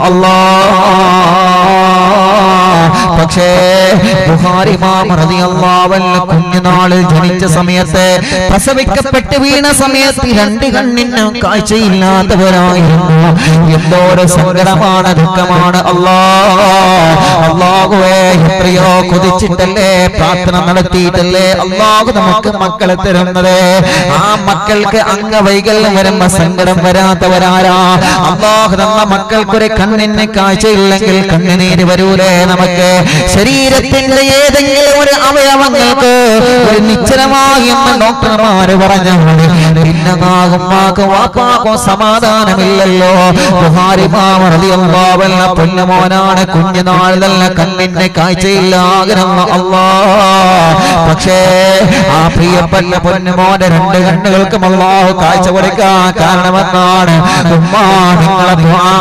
അല്ലാഹ് പക്ഷേ ബുഖാരി ഇമാം റളിയല്ലാഹു അൻഹു കുഞ്ഞുനാളിൽ ജനിച്ച സമയത്ത് പ്രസവിക്കപ്പെട്ട് വീണ സമയത്ത് രണ്ട് കണ്ണിന് കാഴ്ചയില്ലാത്തവരായിരുന്നു എന്തോരം സങ്കടമാണ് ദുഃഖമാണ് അല്ലാ അള്ളാഹുവേ എത്രയോ കൊതിച്ചിട്ടല്ലേ പ്രാർത്ഥന നടത്തിയിട്ടല്ലേ അള്ളാഹു നമുക്ക് മക്കളെ തരുന്നത് ആ മക്കൾക്ക് അംഗവൈകല്യം വരുമ്പോ സങ്കടം വരാത്തവരാരാ അള്ളാഹു തന്ന മക്കൾക്കൊരു കണ്ണിന് കാഴ്ചയില്ലെങ്കിൽ കണ്ണിനീര് വരൂലേ നമുക്ക് ശരീരത്തിന്റെ ഏതെങ്കിലും ഒരു അവയവങ്ങൾക്ക് ഒരു നിശ്ചലമായി എന്ന് ഡോക്ടർമാര് പറഞ്ഞു പിന്നെ നാകുമാക്കും വാപ്പാക്കും സമാധാനമില്ലല്ലോ ബുഹാരി മാമറിയല്ലാവല്ല പൊന്നുമോനാണ് കുഞ്ഞുനാൾ നല്ല കണ്ണിന്റെ കാഴ്ചയില്ല ആഗ്രഹം അല്ലാ പക്ഷേ ആ പ്രിയപ്പെട്ട പൊന്നുമോന്റെ രണ്ട് കണ്ണുകൾക്കും അള്ളാഹു കാഴ്ച കൊടുക്കാൻ കാരണമെന്നാണ് ഉമ്മ നിങ്ങളെ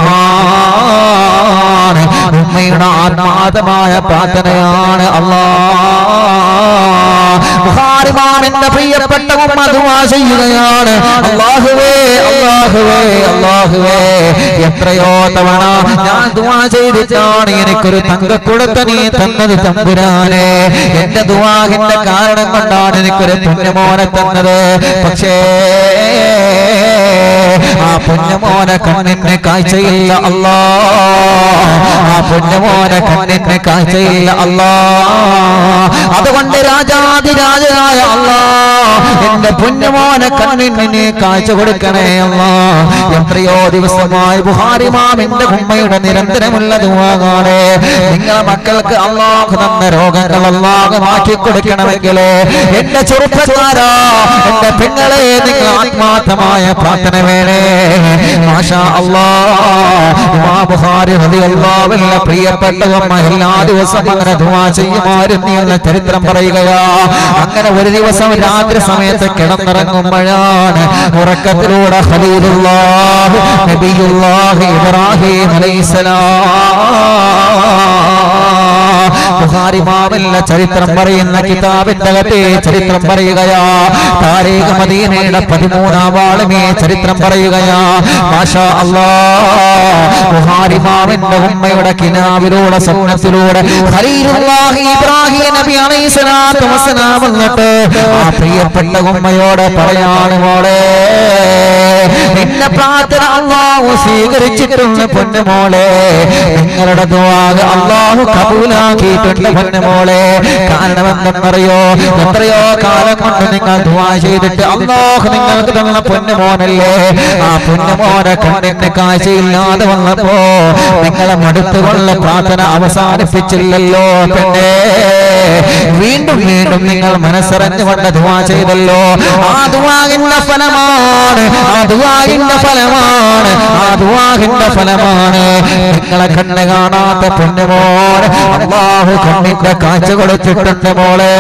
ദുആണ്. ഉമ്മയുടെ ആത്മാർത്ഥമായ പ്രാർത്ഥനയാണ് അല്ലാ ബുഹാരിമാമിന്റെ പ്രിയപ്പെട്ട ഉമ്മ ദുആ ചെയ്യുകയാണ് അല്ലാഹുവേ അല്ലാഹുവേ അല്ലാഹുവേ എത്രയോ തവണ ഞാൻ ദുആ ചെയ്തിട്ടാണ് എനിക്കൊരു തങ്കക്കുടത്ത നീ തന്നത് തമ്പുരാനെ എന്റെ ദുആഹിന്റെ കാരണം കൊണ്ടാണ് എനിക്കൊരു പുണ്യമോനെ തന്നത് പക്ഷേ ആ പുണ്യമോനെ കണ്ണിന് കാഴ്ചയില്ല അല്ലാ ആ പുണ്യമോനെ കണ്ണിന് കാഴ്ചയില്ല അല്ലാ അതുകൊണ്ട് രാജാതിരാജനായ അല്ലാ എന്റെ പുണ്യമോനെ കണ്ണിന് കാഴ്ച കൊടുക്കണേ അല്ലാ എത്രയോ ദിവസമായി ബുഹാരി മാമിന്റെ ഉമ്മയുടെ നിരന്തരമുള്ള ദുവാകാണ് നിങ്ങളെ മക്കൾക്ക് അള്ളാഹു തന്ന രോഗങ്ങൾ അള്ളാഹു മാറ്റി കൊടുക്കണമെങ്കിൽ എന്റെ ചെറുപ്പക്കാരാ എന്റെ പെങ്ങളെ നിങ്ങൾ ആത്മാർത്ഥമായ പ്രാർത്ഥന വേണേ മാഷാ അല്ലാ ഇമാ ബുഖാരി റളിയല്ലാഹുവിന്റെ പ്രിയപ്പെട്ട ഉമ്മ എല്ലാ ദിവസവും അങ്ങനെ ദുആ ചെയ്യുമായിരുന്നു എന്ന ചരിത്രം പറയുകയാ അങ്ങനെ ഒരു ദിവസം രാത്രി സമയത്ത് കിടന്നിറങ്ങുമ്പോഴാണ് ഉറക്കത്തിലൂടെ ഖലീലുല്ലാഹ് നബിയുല്ലാഹ് ഇബ്രാഹിം അലൈഹിസ്സലാം ബുഖാരി മാമല്ല ചരിത്രം പറയുന്ന കിതാബിന്റെ അകത്തെ ചരിത്രം പറയുകയാ താരീഖ് മദീനയുടെ പതിമൂന്നാം വാളുമേ ചരിത്രം പറയുകയാ മാഷാ അല്ലാ ബുഖാരി മാമിന്റെ ഉമ്മയുടെ കിനാവിലൂടെ സ്വപ്നത്തിലൂടെ ഖലീലുല്ലാഹി ഇബ്രാഹിം നബി അലൈഹിസ്സലാത്തു വസ്സലാം വന്നിട്ട് ആ പ്രിയപ്പെട്ട ഉമ്മയോട് പറയാണ് മോളെ നിന്നെ പ്രാർത്ഥന അള്ളാഹു സ്വീകരിച്ചിട്ടുണ്ട് പൊന്നുമോളെ നിങ്ങളുടെ ദുആ അള്ളാഹു കബൂലാക്കിയിട്ടുണ്ട് പൊന്നുമോളെ കാരണം എന്തെന്നറിയോ എത്രയോ കാലം കൊണ്ട് നിങ്ങൾ ദുആ ചെയ്തിട്ട് അള്ളാഹു നിങ്ങൾക്ക് തന്ന പൊന്നുമോനല്ലേ ആ പൊന്നുമോനെ കണ്ണിന് കാഴ്ചയില്ലാതെ വന്നപ്പോ നിങ്ങളെ മടുത്തുകൊള്ള പ്രാർത്ഥന അവസാനിപ്പിച്ചില്ലല്ലോ പെണ്ണേ വീണ്ടും വീണ്ടും നിങ്ങൾ മനസ്സറിഞ്ഞുകൊണ്ട് ദുആ ചെയ്തല്ലോ ആ ദുആഇന്റെ ഫലമാണ് ആ ദുആഇന്റെ ഫലമാണ് ആ ദുആഇന്റെ ഫലമാണ് നിങ്ങളെ കണ്ണ് കാണാത്ത പൊന്നുമോൻ അള്ളാഹു കണ്ണിന്റെ കാഴ്ച കൊടുത്തിട്ടുണ്ട് മോളെ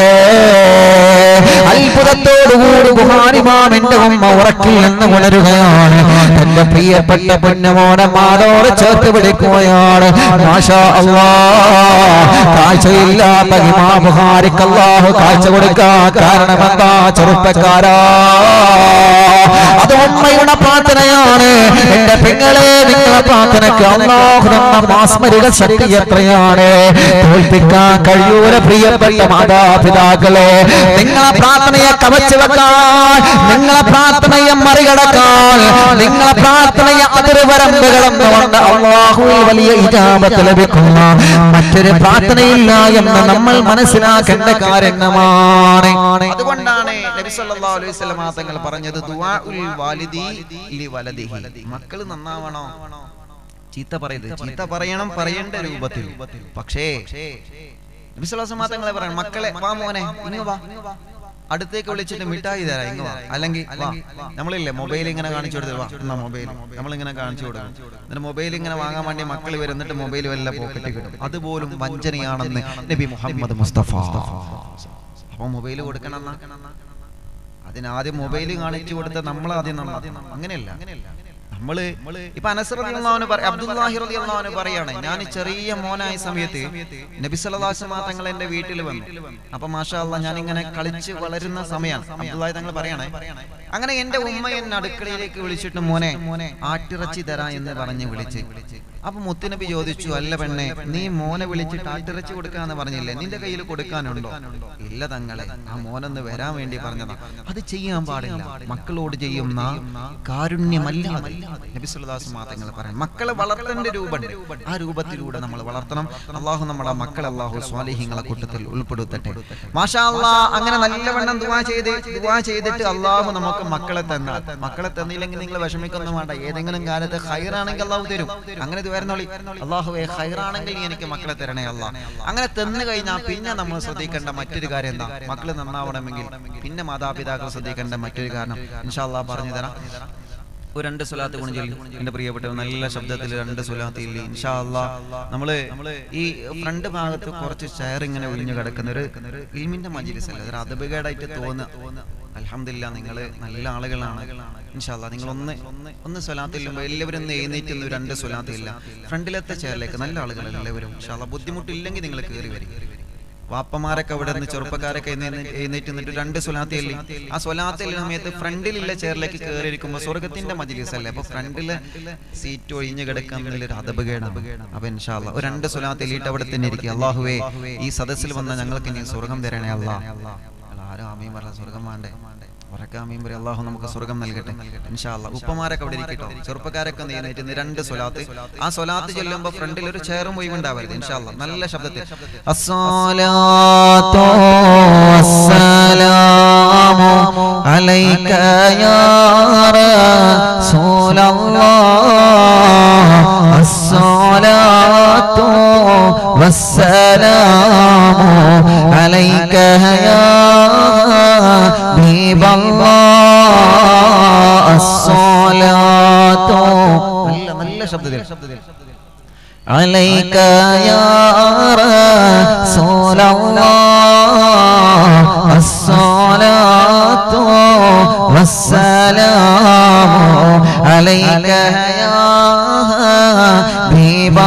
അത്ഭുതത്തോടുകൂടി ബുഹാരിമാമിന്റെ ഉമ്മ ഉറക്കിൽ നിന്ന് ഉണരുകയാണ് തന്റെ പ്രിയപ്പെട്ട പൊന്നുമോനെ മാതോട് ചേർത്ത് പിടിക്കുകയാണ് മാഷാ അല്ലാ കാഴ്ചയില്ലാത്ത ഇമാ ബുഹാരിക്ക് അല്ലാഹു കാഴ്ച കൊടുക്കാൻ കാരണമെന്താ ചെറുപ്പക്കാരാ അത് ഉമ്മയുടെ പ്രാർത്ഥനയാണ് എന്റെ പെങ്ങളെ നിങ്ങളെ പ്രാർത്ഥനയ്ക്ക് അള്ളാഹു തന്ന മാസ്മരിക ശക്തി എത്രയാണ് തോൽപ്പിക്കാൻ കഴിയൂല പ്രിയപ്പെട്ട മാതാപിതാക്കളെ നിങ്ങളെ പ്രാർത്ഥനയെ കവച്ചു വെക്കാൻ നിങ്ങളെ പ്രാർത്ഥനയെ മറികടക്കാൻ നിങ്ങളെ പ്രാർത്ഥനയെ അതിർവരമ്പ് കടന്നുകൊണ്ട് അള്ളാഹുവിൽ വലിയ ഇജാബത്ത് ലഭിക്കുന്ന മറ്റൊരു പ്രാർത്ഥനയില്ല എന്ന് നമ്മൾ മനസ്സിലാക്കേണ്ട കാര്യമാണ് അതുകൊണ്ടാണ് നബി സല്ലല്ലാഹു അലൈഹി വസല്ലം തങ്ങൾ പറഞ്ഞത് ദുആഉൽ വാലിദി ലി വലദിഹി മക്കൾ നന്നാവണോ ചീത്ത പറയരുത് ചീത്ത പറയണം പറയേണ്ട രൂപത്തിൽ പക്ഷേ നബി സല്ലല്ലാഹു അലൈഹി വസല്ലം തങ്ങളെ പറയണം മക്കളെ വാ മോനെ ഇങ്ങ് വാ അടുത്തേക്ക് വിളിച്ചിട്ട് മിഠായി തരാം ഇങ്ങ് വാ അല്ലെങ്കിൽ വാ നമ്മളില്ലേ മൊബൈൽ ഇങ്ങനെ കാണിച്ചു കൊടുത്തു വാ എന്നാ മൊബൈൽ നമ്മളിങ്ങനെ കാണിച്ചു കൊടുക്കും എന്നിട്ട് മൊബൈൽ ഇങ്ങനെ വാങ്ങാൻ വേണ്ടി മക്കൾ വരും എന്നിട്ട് മൊബൈൽ വല്ല പോക്കറ്റ് കിട്ടും അതുപോലും വഞ്ചനയാണെന്ന് നബി മുഹമ്മദ് മുസ്തഫ അപ്പൊ മൊബൈൽ കൊടുക്കണം എന്നാ? അതിനാദ്യം മൊബൈൽ കാണിച്ചു കൊടുത്ത നമ്മൾ ആദ്യം നന്നാക്കണം അങ്ങനെയല്ല നമ്മള് ഇപ്പൊ അനസ് റളിയല്ലാഹു പറ അബ്ദുല്ലാഹി റളിയല്ലാഹു പറയാണ് ഞാൻ ചെറിയ മോനായ സമയത്ത് നബി സല്ലല്ലാഹു അലൈഹി വസല്ലം തങ്ങൾ എന്റെ വീട്ടിൽ വന്നു അപ്പൊ മാഷാ അല്ലാ ഞാൻ ഇങ്ങനെ കളിച്ച് വളരുന്ന സമയമാണ് അബ്ദുല്ലാഹി തങ്ങൾ പറയണേ അങ്ങനെ എന്റെ ഉമ്മ എന്നെ അടുക്കളയിലേക്ക് വിളിച്ചിട്ട് മോനെ ആട്ടിറച്ചി തരാ എന്ന് പറഞ്ഞ് വിളിച്ച് അപ്പൊ മുത്തുനബി ചോദിച്ചു അല്ല പെണ്ണെ നീ മോനെ വിളിച്ചിട്ട് ആട്ടിറച്ചി കൊടുക്കാന്ന് പറഞ്ഞില്ലേ നിന്റെ കയ്യിൽ കൊടുക്കാനുണ്ടോ ഇല്ല തങ്ങളെ ആ മോനൊന്ന് വരാൻ വേണ്ടി പറഞ്ഞതാ അത് ചെയ്യാൻ പാടില്ല മക്കളോട് ചെയ്യുന്ന കാരുണ്യമല്ല അത്. നബി സുല്ലല്ലാഹു മാതങ്ങൾ പറയാം മക്കളെ വളർത്തേണ്ട രൂപമുണ്ട് ആ രൂപത്തിലൂടെ നമ്മൾ വളർത്തണം അള്ളാഹു നമ്മുടെ മക്കളെ അള്ളാഹു സ്വാലിഹിങ്ങളെ കൂട്ടത്തിൽ ഉൾപ്പെടുത്തട്ടെ മാഷാ അല്ലാ അങ്ങനെ നല്ലവണ്ണം ദുവാ ചെയ്ത് ദുവാ ചെയ്തിട്ട് അള്ളാഹു നമുക്ക് മക്കളെ തന്നാൽ മക്കളെ തന്നില്ലെങ്കിൽ നിങ്ങൾ വിഷമിക്കൊന്നും വേണ്ട ഏതെങ്കിലും കാലത്ത് ഹൈറാണെങ്കിൽ അള്ളാഹു തരും അങ്ങനെ ഇത് വരുന്നോളി അള്ളാഹുവെ ഹൈറാണെങ്കിൽ നീ എനിക്ക് മക്കളെ തരണേ അല്ല അങ്ങനെ തന്നു കഴിഞ്ഞാൽ പിന്നെ നമ്മൾ ശ്രദ്ധിക്കേണ്ട മറ്റൊരു കാര്യം എന്താ മക്കൾ നന്നാവണമെങ്കിൽ പിന്നെ മാതാപിതാക്കൾ ശ്രദ്ധിക്കേണ്ട മറ്റൊരു കാരണം ഇൻഷാ അള്ളാഹ് പറഞ്ഞു തരാം ഒരു രണ്ട് സ്വലാത്ത് ഗുണം ചൊല്ലി എന്റെ പ്രിയപ്പെട്ട നല്ല ശബ്ദത്തിൽ രണ്ട് സ്വലാത്ത് ഇല്ലേ ഇൻഷാ അല്ലാ നമ്മള് ഈ ഫ്രണ്ട് ഭാഗത്ത് കുറച്ച് ചെയർ ഇങ്ങനെ ഒഴിഞ്ഞു കിടക്കുന്ന ഒരു ഇൽമിന്റെ മജിലിസ് അല്ല ഒരു അതപകേടായിട്ട് തോന്നുക അലഹമില്ല നിങ്ങൾ നല്ല ആളുകളാണ് ഇൻഷാല്ല നിങ്ങൾ ഒന്ന് ഒന്ന് സ്വലാത്തില്ലുമ്പോൾ എല്ലാവരും ഒന്ന് എഴുന്നേറ്റ് നിന്ന് രണ്ട് സ്വലാത്തില്ല ഫ്രണ്ടിലത്തെ ചെയറിലേക്ക് നല്ല ആളുകൾ എല്ലാവരും ഇൻഷാല്ല ബുദ്ധിമുട്ടില്ലെങ്കിൽ നിങ്ങൾ കയറി വരും വാപ്പമാരൊക്കെ അവിടെ നിന്ന് ചെറുപ്പക്കാരൊക്കെ എഴുന്നേറ്റ് എഴുന്നേറ്റ് നിന്നിട്ട് രണ്ട് സ്വലാത്തിയല്ലേ ആ സ്വലാത്തിൽ സമയത്ത് ഫ്രണ്ടിലുള്ള ചെയറിലേക്ക് കയറി ഇരിക്കുമ്പോൾ സ്വർഗത്തിന്റെ മജിലിസ് അല്ലേ അപ്പൊ ഫ്രണ്ടില് സീറ്റ് ഒഴിഞ്ഞു കിടക്കാൻ എന്നുള്ളൊരു അതപകേടാണ് അപ്പൊ ഇൻഷാല്ല ഒരു രണ്ട് സ്വലാത്തിൽ ഇട്ട് അവിടെ തന്നെ ഇരിക്കുക അള്ളാഹുവേ ഈ സദസ്സിൽ വന്ന ഞങ്ങൾക്ക് ഇനി സ്വർഗം തരണേ അല്ലാ ആരും ആമീൻ പറഞ്ഞ സ്വർഗം വേണ്ടേ ഉറക്കെ ആമീൻ പറയും അള്ളാഹു നമുക്ക് സ്വർഗം നൽകട്ടെ ഇൻഷാല്ല ഉപ്പമാരൊക്കെ അവിടെ ഇരിക്കട്ടോ ചെറുപ്പക്കാരൊക്കെ ഒന്ന് എഴുന്നേറ്റ് നിന്ന് രണ്ട് സ്വലാത്ത് ആ സ്വലാത്ത് ചൊല്ലുമ്പോൾ ഫ്രണ്ടിൽ ഒരു ചെയറും ഒഴിവുണ്ടാവരുത് ഇൻഷാല്ല നല്ല ശബ്ദത്തിൽ الصلاة والسلام عليك يا رسول الله الصلاة والسلام عليك يا حبيب الله الصلاة നല്ല നല്ല ശബ്ദത്തിൽ عليك يا رسول الله الصلاة والسلام عليك يا حبيب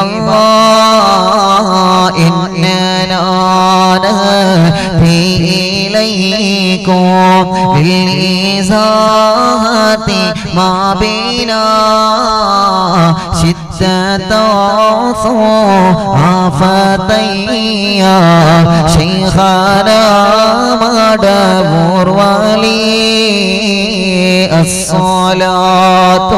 الله إننا نهدي إليكم بالإزاهة ما بنا شدة آفتي يا شيخنا مدبور ولي الصلاة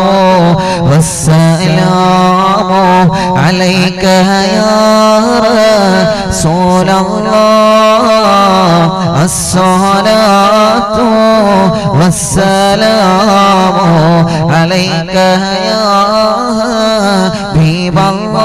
والسلام عليك يا رسول الله الصلاة والسلام عليك يا حبيب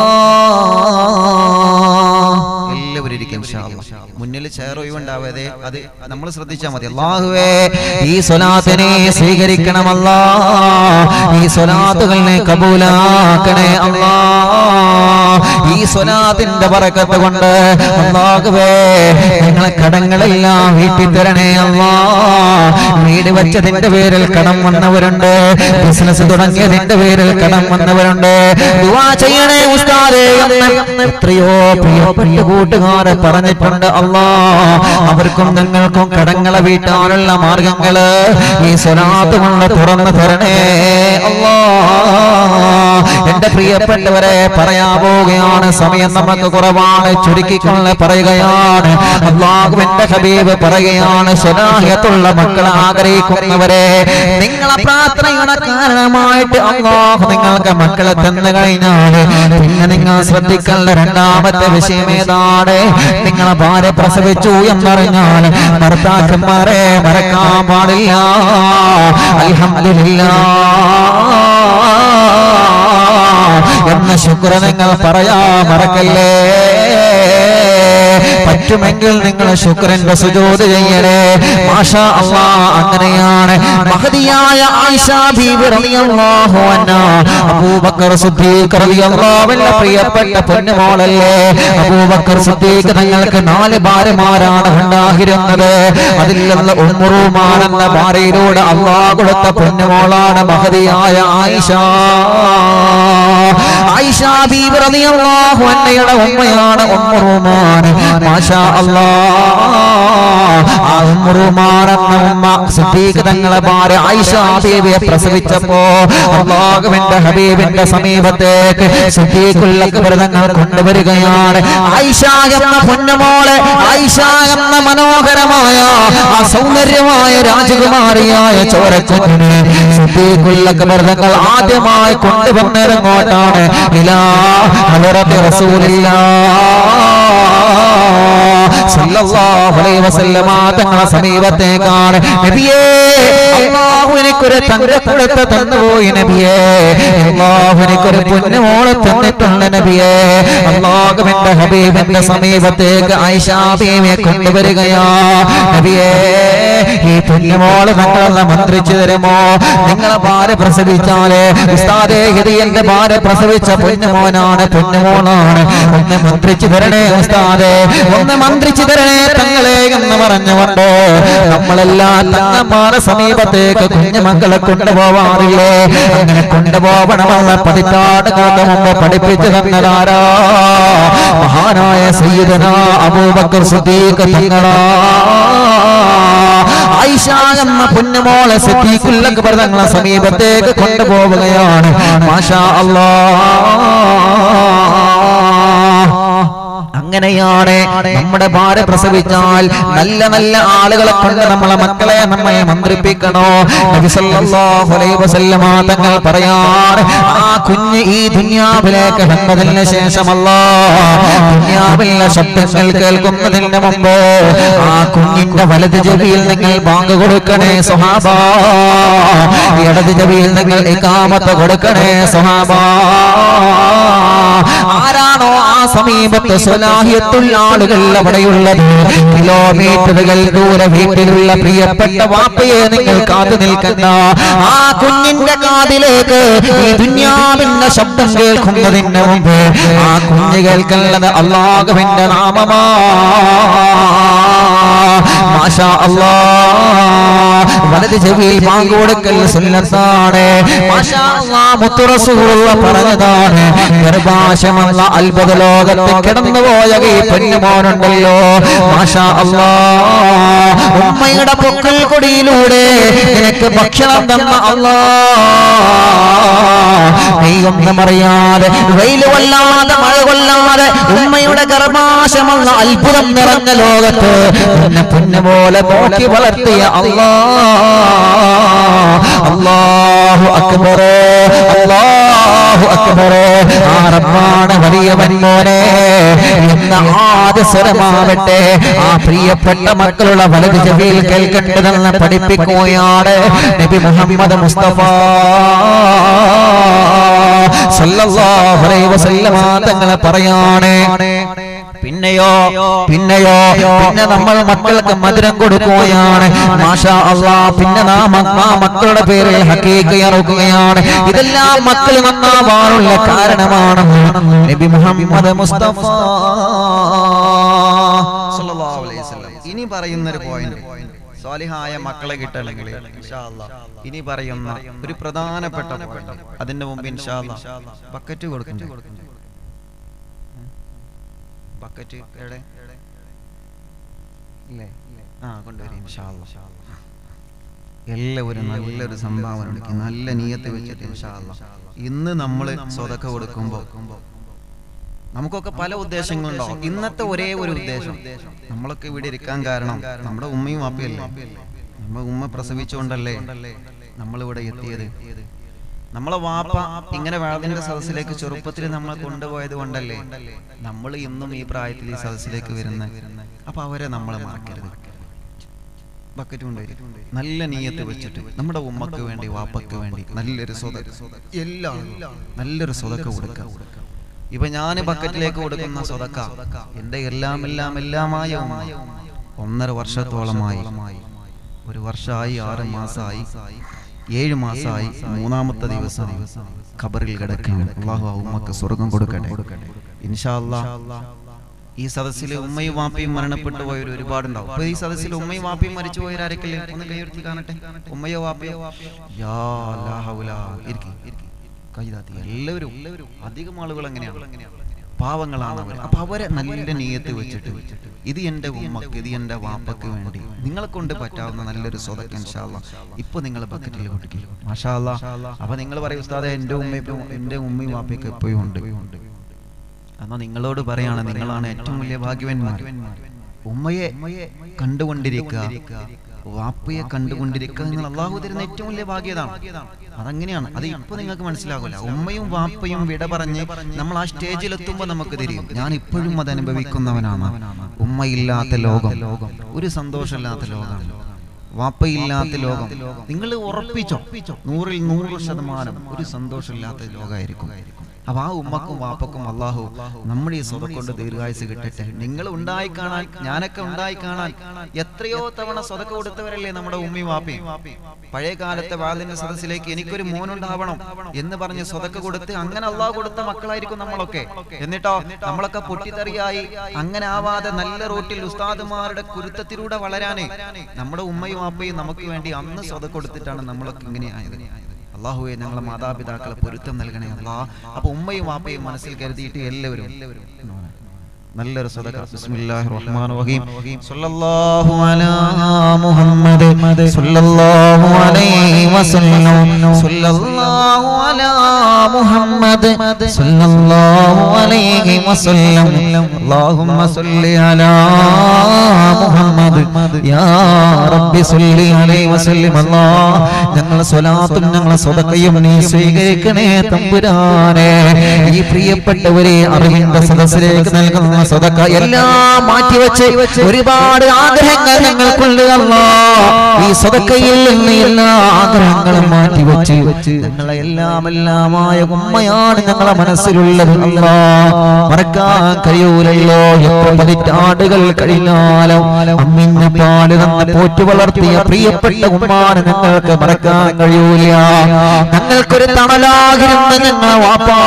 الله എല്ലാവരും ഇരിക്കും ഇൻഷാ അല്ലാ. മുന്നിൽ ചെയർ ഒഴിവുണ്ടാവാതെ അത് നമ്മൾ ശ്രദ്ധിച്ചാൽ മതി അള്ളാഹുവേ ഈ സ്വലാത്തിനെ സ്വീകരിക്കണമല്ല ഈ സ്വലാത്തുകളെ കബൂലാക്കണേ അല്ലാ ഈ സ്വലാത്തിന്റെ പറക്കത്ത് കൊണ്ട് അള്ളാഹുവേ ഞങ്ങളെ കടങ്ങളെല്ലാം വീട്ടിൽ തരണേ അല്ലാ വീട് വെച്ചതിന്റെ പേരിൽ കടം വന്നവരുണ്ട് ബിസിനസ് തുടങ്ങിയതിന്റെ പേരിൽ കടം വന്നവരുണ്ട് ദുആ ചെയ്യണേ ഉസ്താദേ എന്ന് എത്രയോ പ്രിയപ്പെട്ട കൂട്ടുകാരെ പറഞ്ഞിട്ടുണ്ട് അല്ലാ അവർക്കും നിങ്ങൾക്കും കടങ്ങളെ വീട്ടാനുള്ള മാർഗങ്ങള് ഈ സ്വലാത്ത് കൊണ്ട് തുറന്നു തരണേ അല്ലാ എന്റെ പ്രിയപ്പെട്ടവരെ പറയാ പോവുകയാണ് സമയം നമുക്ക് കുറവാണ് ചുരുക്കിക്കൊണ്ട് പറയുകയാണ് അള്ളാഹുവിന്റെ ഹബീബ് പറയുകയാണ് സ്വലാഹിയത്തുള്ള മക്കളെ ആഗ്രഹിക്കുന്നവരെ നിങ്ങളെ പ്രാർത്ഥനയുടെ കാരണമായിട്ട് അള്ളാഹു നിങ്ങൾക്ക് മക്കളെ തന്നു കഴിഞ്ഞാൽ പിന്നെ നിങ്ങൾ ശ്രദ്ധിക്കേണ്ട രണ്ടാമത്തെ വിഷയം ഏതാണ് നിങ്ങളെ ഭാര്യ പ്രസവിച്ചു എന്നറിഞ്ഞാൽ ഭർത്താക്കന്മാരെ മറക്കാൻ പാടില്ല അൽഹംദുലില്ലാ എന്ന ശുക്ര നിങ്ങൾ പറയാ മറക്കല്ലേ പറ്റുമെങ്കിൽ നിങ്ങൾ ശുക്രന്റെ സുജോത് ചെയ്യണേ മാഷാ അള്ളാ അങ്ങനെയാണ് മഹതിയായ ആയിഷ ബീബി റളിയല്ലാഹു അൻഹാ അബൂബക്കർ സിദ്ദീഖ് റളിയല്ലാഹു അൻഹു പ്രിയപ്പെട്ട പൊന്നുമോളല്ലേ അബൂബക്കർ സിദ്ദീഖ് തങ്ങൾക്ക് നാല് ഭാര്യമാരാണ് ഉണ്ടായിരുന്നത് അതിൽ നിന്ന് ഉമ്മുറുമാൻ എന്ന ഭാര്യയിലൂടെ അള്ളാഹ് കൊടുത്ത പൊന്നുമോളാണ് മഹതിയായ ആയിഷ ആയിഷ ബീബി റളിയല്ലാഹു അൻഹയുടെ ഉമ്മയാണ് ഉമ്മുറുമാൻ മാഷാ അല്ലാഹ് ആ ഉമ്മുറുമാൻ എന്ന ഉമ്മ സിദ്ദീഖ് തങ്ങളെ ഭാര്യ ആയിഷ ബീവിയെ പ്രസവിച്ചപ്പോ അള്ളാഹുവിന്റെ ഹബീബിന്റെ സമീപത്തേക്ക് സിദ്ദീഖുൽ അക്ബർ തങ്ങൾ കൊണ്ടുവരികയാണ് ആയിഷ എന്ന പൊന്നുമോളെ ആയിഷ എന്ന മനോഹരമായ ആ സൗന്ദര്യമായ രാജകുമാരിയായ ചോരക്കുഞ്ഞിനെ സിദ്ദീഖുൽ അക്ബർ തങ്ങൾ ആദ്യമായി കൊണ്ടുവന്നിറങ്ങോട്ടാണ് ഇലാ ഹലറത്തി റസൂലില്ലാ സല്ലല്ലാഹു അലൈഹി വസല്ലമ തങ്ങളെ സമീപത്തേക്കാണ് നബിയേ അല്ലാഹു എനിക്കൊരു തങ്കക്കുടത്ത് തന്നുപോയി നബിയേ അല്ലാഹു എനിക്കൊരു പൊന്നുമോളെ തന്നിട്ടുണ്ട് നബിയേ അല്ലാഹുവിന്റെ ഹബീബിന്റെ സമീപത്തേക്ക് ആയിഷാ ബീവിയെ കൊണ്ടുവരികയാ നബിയേ ഈ പൊന്നുമോള് ഞങ്ങളൊന്ന് മന്ത്രിച്ചു തരുമോ നിങ്ങളെ ഭാര്യ പ്രസവിച്ചാല് ഉസ്താദേ ഇത് എന്റെ ഭാര്യ പ്രസവിച്ച പൊന്നുമോനാണ് പൊന്നുമോളാണ് ഒന്ന് മന്ത്രിച്ചു തരണേ ഉസ്താദേ ഒന്ന് മന്ത്രിച്ചു തരണേ തങ്ങളെ എന്ന് പറഞ്ഞുകൊണ്ട് നമ്മളെല്ലാം തങ്ങന്മാരെ സമീപത്തേക്ക് കുഞ്ഞുമക്കളെ കൊണ്ടുപോവാറില്ലേ അങ്ങനെ കൊണ്ടുപോകണമെന്ന് പതിറ്റാണ്ടുകൾക്ക് മുമ്പ് പഠിപ്പിച്ചു തന്നതാരാ മഹാനായ സയ്യിദന അബൂബക്കർ സിദ്ദീഖ് തങ്ങളാ ആയിഷ എന്ന പൊന്നുമോളെ സിദ്ദീഖുല്ലക്ക് തങ്ങളെ സമീപത്തേക്ക് കൊണ്ടുപോവുകയാണ് മാഷാ അല്ലാ അങ്ങനെയാണ് നമ്മുടെ ഭാര്യ പ്രസവിച്ചാൽ നല്ല നല്ല ആളുകളെ കൊണ്ട് നമ്മളെ മക്കളെ നമ്മെ മന്ത്രിപ്പിക്കണോ നബി സല്ലല്ലാഹു അലൈഹി വസല്ലമ തങ്ങൾ പറയാറ് ആ കുഞ്ഞ് ഈ ദുനിയാവിലേക്ക് വന്നതിന് ശേഷമല്ല ദുനിയാവിലെ ശബ്ദങ്ങൾ കേൾക്കുന്നതിന് മുമ്പ് ആ കുഞ്ഞിന്റെ വലത് ചെവിയിൽ നിങ്ങൾ ബാങ്ക് കൊടുക്കണേ സുഹാബ ഇടത് ചെവിയിൽ നിങ്ങൾ ഇക്കാമത്ത് കൊടുക്കണേ സുഹാബ ആരാണോ ആ സമീപത്ത് സ്വലാഹിയത്തുള്ള ആളുകൾ അവിടെയുള്ളത് കിലോമീറ്ററുകൾ ദൂരെ വീട്ടിലുള്ള പ്രിയപ്പെട്ട വാപ്പയെ നിങ്ങൾ കാത്തു നിൽക്കണ്ട ആ കുഞ്ഞിന്റെ കാതിലേക്ക് ഈ ദുന്യാവിന്റെ ശബ്ദം കേൾക്കുന്നതിന് മുമ്പ് ആ കുഞ്ഞ് കേൾക്കുന്നത് അള്ളാഹുവിന്റെ നാമമാ മാഷാ അല്ലാ വലത് ചെവിയിൽ പാങ്കൊടുക്കൽ സുന്നത്താണ് മാഷാ അല്ലാ മുത്തു റസൂലുള്ള പറഞ്ഞതാണ് ഗർഭാശയമെന്ന അത്ഭുത ലോകത്ത് കിടന്നുപോയ ഈ പൊന്നുമോനുണ്ടല്ലോ മാഷാ അല്ലാ ഉമ്മയുടെ പൊക്കൽ കൊടിയിലൂടെ നിനക്ക് ഭക്ഷണം തന്ന അല്ലാ നീ ഒന്നും അറിയാതെ വെയിൽ കൊല്ലാതെ മഴ കൊല്ലാതെ ഉമ്മയുടെ ഗർഭാശയമെന്ന അത്ഭുതം നിറഞ്ഞ ലോകത്ത് എന്നെ പൊന്നുപോലെ നോക്കി വളർത്തിയ അല്ലാ അല്ലാഹു അക്ബർ അല്ലാഹു അക്ബർ ആ റബ്ബാണ് വലിയവൻ മോനെ എന്ന ആദ്യ സ്വരമാവട്ടെ ആ പ്രിയപ്പെട്ട മക്കളുടെ വലത് ചെവിയിൽ കേൾക്കേണ്ടതെന്ന് പഠിപ്പിക്കുകയാണ് നബി മുഹമ്മദ് മുസ്തഫ സല്ലല്ലാഹു അലൈഹി വസല്ലമ തങ്ങളെ പറയാണ് പിന്നെയോ പിന്നെയോ പിന്നെ നമ്മൾ മക്കൾക്ക് മധുരം കൊടുക്കുകയാണ് മാഷാ അള്ളാ പിന്നെ നാം ആ മക്കളുടെ പേരിൽ ഹക്കീക്ക് ഇറക്കുകയാണ് ഇതെല്ലാം മക്കൾ നന്നാവാനുള്ള കാരണമാണ് നബി മുഹമ്മദ് മുസ്തഫ സല്ലല്ലാഹു അലൈഹി വസല്ലം. ഇനി പറയുന്ന ഒരു പോയിന്റ് സ്വാലിഹായ മക്കളെ കിട്ടണമെങ്കിൽ ഇൻഷാ അല്ലാ, ഇനി പറയുന്ന ഒരു പ്രധാനപ്പെട്ട പോയിന്റ് അതിന്റെ മുമ്പ് ഇൻഷാ അല്ലാ, ബക്കറ്റ് കൊടുക്കണ്ടേ ബക്കറ്റ് എവിടെ ഇല്ലേ ആ കൊണ്ടുവരും ഇൻഷാ അല്ലാ. എല്ലാവരും നല്ലൊരു സംഭാവന കൊടുക്കും നല്ല നീയത്ത് വെച്ചിട്ട് ഇൻഷാ അല്ലാ. ഇന്ന് നമ്മൾ സ്വതക്ക കൊടുക്കുമ്പോൾ നമുക്കൊക്കെ പല ഉദ്ദേശങ്ങളുണ്ടാവും ഇന്നത്തെ ഒരേ ഒരു ഉദ്ദേശം നമ്മളൊക്കെ ഇവിടെ ഇരിക്കാൻ കാരണം നമ്മുടെ ഉമ്മയും വാപ്പയല്ലേ നമ്മുടെ ഉമ്മ പ്രസവിച്ചുകൊണ്ടല്ലേ നമ്മളിവിടെ എത്തിയത് നമ്മളെ വാപ്പ ഇങ്ങനെ വാതിന്റെ സദസ്സിലേക്ക് ചെറുപ്പത്തിൽ നമ്മളെ കൊണ്ടുപോയത് കൊണ്ടല്ലേ നമ്മൾ ഇന്നും ഈ പ്രായത്തിൽ ഈ സദസ്സിലേക്ക് വരുന്നത് അപ്പൊ അവരെ നമ്മളെ മറക്കരുത് ബക്കറ്റ് കൊണ്ടുവരും നല്ല നീയത്ത് വെച്ചിട്ട് നമ്മുടെ ഉമ്മക്ക് വേണ്ടി വാപ്പക്ക് വേണ്ടി നല്ലൊരു സ്വത എല്ലാം നല്ലൊരു സ്വതക്ക കൊടുക്കുക ഇപ്പൊ ഞാൻ ബക്കറ്റിലേക്ക് കൊടുക്കുന്ന സ്വതക്ക എന്റെ എല്ലാം എല്ലാം എല്ലാമായ ഉമ്മ ഒന്നര വർഷത്തോളമായി ഒരു വർഷമായി ആറ് മാസമായി ഏഴ് മാസമായി മൂന്നാമത്തെ ദിവസം ഖബറിൽ കിടക്കുകയാണ് അള്ളാഹു ആ ഉമ്മക്ക് സ്വർഗം കൊടുക്കട്ടെ ഇൻഷാ അല്ലാ ഈ സദസ്സിൽ ഉമ്മയും വാപ്പയും മരണപ്പെട്ടു പോയവർ ഒരുപാടുണ്ടാവും അപ്പൊ ഈ സദസ്സിൽ ഉമ്മയും വാപ്പയും മരിച്ചു പോയവരാരൊക്കെയല്ലേ ഒന്ന് കൈയുയർത്തി കാണട്ടെ ഉമ്മയോ വാപ്പയോ യാ ലാ ഹൗല. ഇരിക്ക്, ഇരിക്ക്. കൈ താത്തി എല്ലാവരും അധികം ആളുകൾ എങ്ങനെയാണ് പാവങ്ങളാണ് അവർ അപ്പൊ അവരെ നല്ല നീയത്ത് വെച്ചിട്ട് ഇത് എന്റെ ഉമ്മക്ക് ഇത് എന്റെ വാപ്പക്ക് വേണ്ടി നിങ്ങളെ കൊണ്ട് പറ്റാവുന്ന നല്ലൊരു സ്വതക്ക് ഇൻഷാല്ല ഇപ്പൊ നിങ്ങൾ ബക്കറ്റിൽ കുട്ടിക്ക് മാഷാല്ല അപ്പൊ നിങ്ങൾ പറയും ഉസ്താദെ എന്റെ ഉമ്മയും എന്റെ ഉമ്മയും വാപ്പയൊക്കെ എപ്പോഴും ഉണ്ട് എന്നാ നിങ്ങളോട് പറയാണ് നിങ്ങളാണ് ഏറ്റവും വലിയ ഭാഗ്യവന്മാർ ഉമ്മയെ കണ്ടുകൊണ്ടിരിക്കുക വാപ്പയെ കണ്ടുകൊണ്ടിരിക്കുക നിങ്ങൾ അള്ളാഹു തരുന്ന ഏറ്റവും വലിയ ഭാഗ്യതാണ് അതങ്ങനെയാണ് അത് ഇപ്പൊ നിങ്ങൾക്ക് മനസ്സിലാകില്ല ഉമ്മയും വാപ്പയും വിട പറഞ്ഞ് നമ്മൾ ആ സ്റ്റേജിൽ എത്തുമ്പോൾ നമുക്ക് തിരിയും ഞാൻ ഇപ്പോഴും അത് അനുഭവിക്കുന്നവനാണ് ഉമ്മയില്ലാത്ത ലോകം ഒരു സന്തോഷമില്ലാത്ത ലോകമാണ് വാപ്പയില്ലാത്ത ലോകം നിങ്ങൾ ഉറപ്പിച്ചോ നൂറിൽ നൂറ് ശതമാനം ഒരു സന്തോഷമില്ലാത്ത ലോകമായിരിക്കും അപ്പൊ ആ ഉമ്മക്കും വാപ്പക്കും അള്ളാഹു നമ്മുടെ ഈ സ്വതം കൊണ്ട് ദീർഘായുസ് കിട്ടട്ടെ നിങ്ങൾ ഉണ്ടായി കാണാൻ ഞാനൊക്കെ ഉണ്ടായി കാണാൻ എത്രയോ തവണ സ്വതക്ക കൊടുത്തവരല്ലേ നമ്മുടെ ഉമ്മയും വാപ്പയും പഴയ കാലത്തെ വാലിന്റെ സദസ്സിലേക്ക് എനിക്കൊരു മോനുണ്ടാവണം എന്ന് പറഞ്ഞ് സ്വതക്ക കൊടുത്ത് അങ്ങനെ അള്ളാഹു കൊടുത്ത മക്കളായിരിക്കും നമ്മളൊക്കെ എന്നിട്ടോ നമ്മളൊക്കെ പൊട്ടിത്തെറിയായി അങ്ങനെ ആവാതെ നല്ല റോട്ടിൽ ഉസ്താദുമാരുടെ കുരുത്തത്തിലൂടെ വളരാന് നമ്മുടെ ഉമ്മയും വാപ്പയും നമുക്ക് വേണ്ടി അന്ന് സ്വത കൊടുത്തിട്ടാണ് നമ്മളൊക്കെ ഇങ്ങനെ ആയത് അള്ളാഹുവെ ഞങ്ങളെ മാതാപിതാക്കളെ പൊരുത്തം നൽകണേ അല്ലാ അപ്പൊ ഉമ്മയും വാപ്പയും മനസ്സിൽ കരുതിയിട്ട് എല്ലാവരും നല്ലൊരു സദഖ ബിസ്മില്ലാഹിർ റഹ്മാനിർ റഹീം സല്ലല്ലാഹു അലാ മുഹമ്മദ് സല്ലല്ലാഹു അലൈഹി വസല്ലം സല്ലല്ലാഹു അലാ മുഹമ്മദ് സല്ലല്ലാഹു അലൈഹി വസല്ലം അല്ലാഹുമ്മ സല്ലി അലാ മുഹമ്മദ് യാ റബ്ബി സല്ലി അലൈഹി വസല്ലം അല്ലാ ഞങ്ങളെ സ്വലാത്തും ഞങ്ങളെ സ്വതക്കയും നീ സ്വീകരിക്കണേ തമ്പുരാനെ ഈ പ്രിയപ്പെട്ടവരെ അറിവിന്റെ സദസ്സിലേക്ക് നൽകുന്ന സ്വതക്ക എല്ലാം മാറ്റിവെച്ച് ഒരുപാട് ആഗ്രഹങ്ങൾ ഞങ്ങൾക്കുണ്ട് അല്ലാ ഈ സ്വതക്കയിൽ നിന്ന് എല്ലാ ആഗ്രഹങ്ങളും മാറ്റിവെച്ച് ഞങ്ങളെ എല്ലാം എല്ലാമായ ഉമ്മയാണ് ഞങ്ങളെ മനസ്സിലുള്ളത് അല്ലാ മറക്കാൻ കഴിയൂലല്ലോ എത്ര പതിറ്റാണ്ടുകൾ കഴിഞ്ഞാലോ അമ്മിഞ്ഞ പാല് തന്ന് പോറ്റു വളർത്തിയ പ്രിയപ്പെട്ട ഉമ്മാനെ ഞങ്ങൾക്ക് മറക്കാൻ കഴിയൂല ഞങ്ങൾക്കൊരു തണലാകിരുന്ന ഞങ്ങളെ വാപ്പാ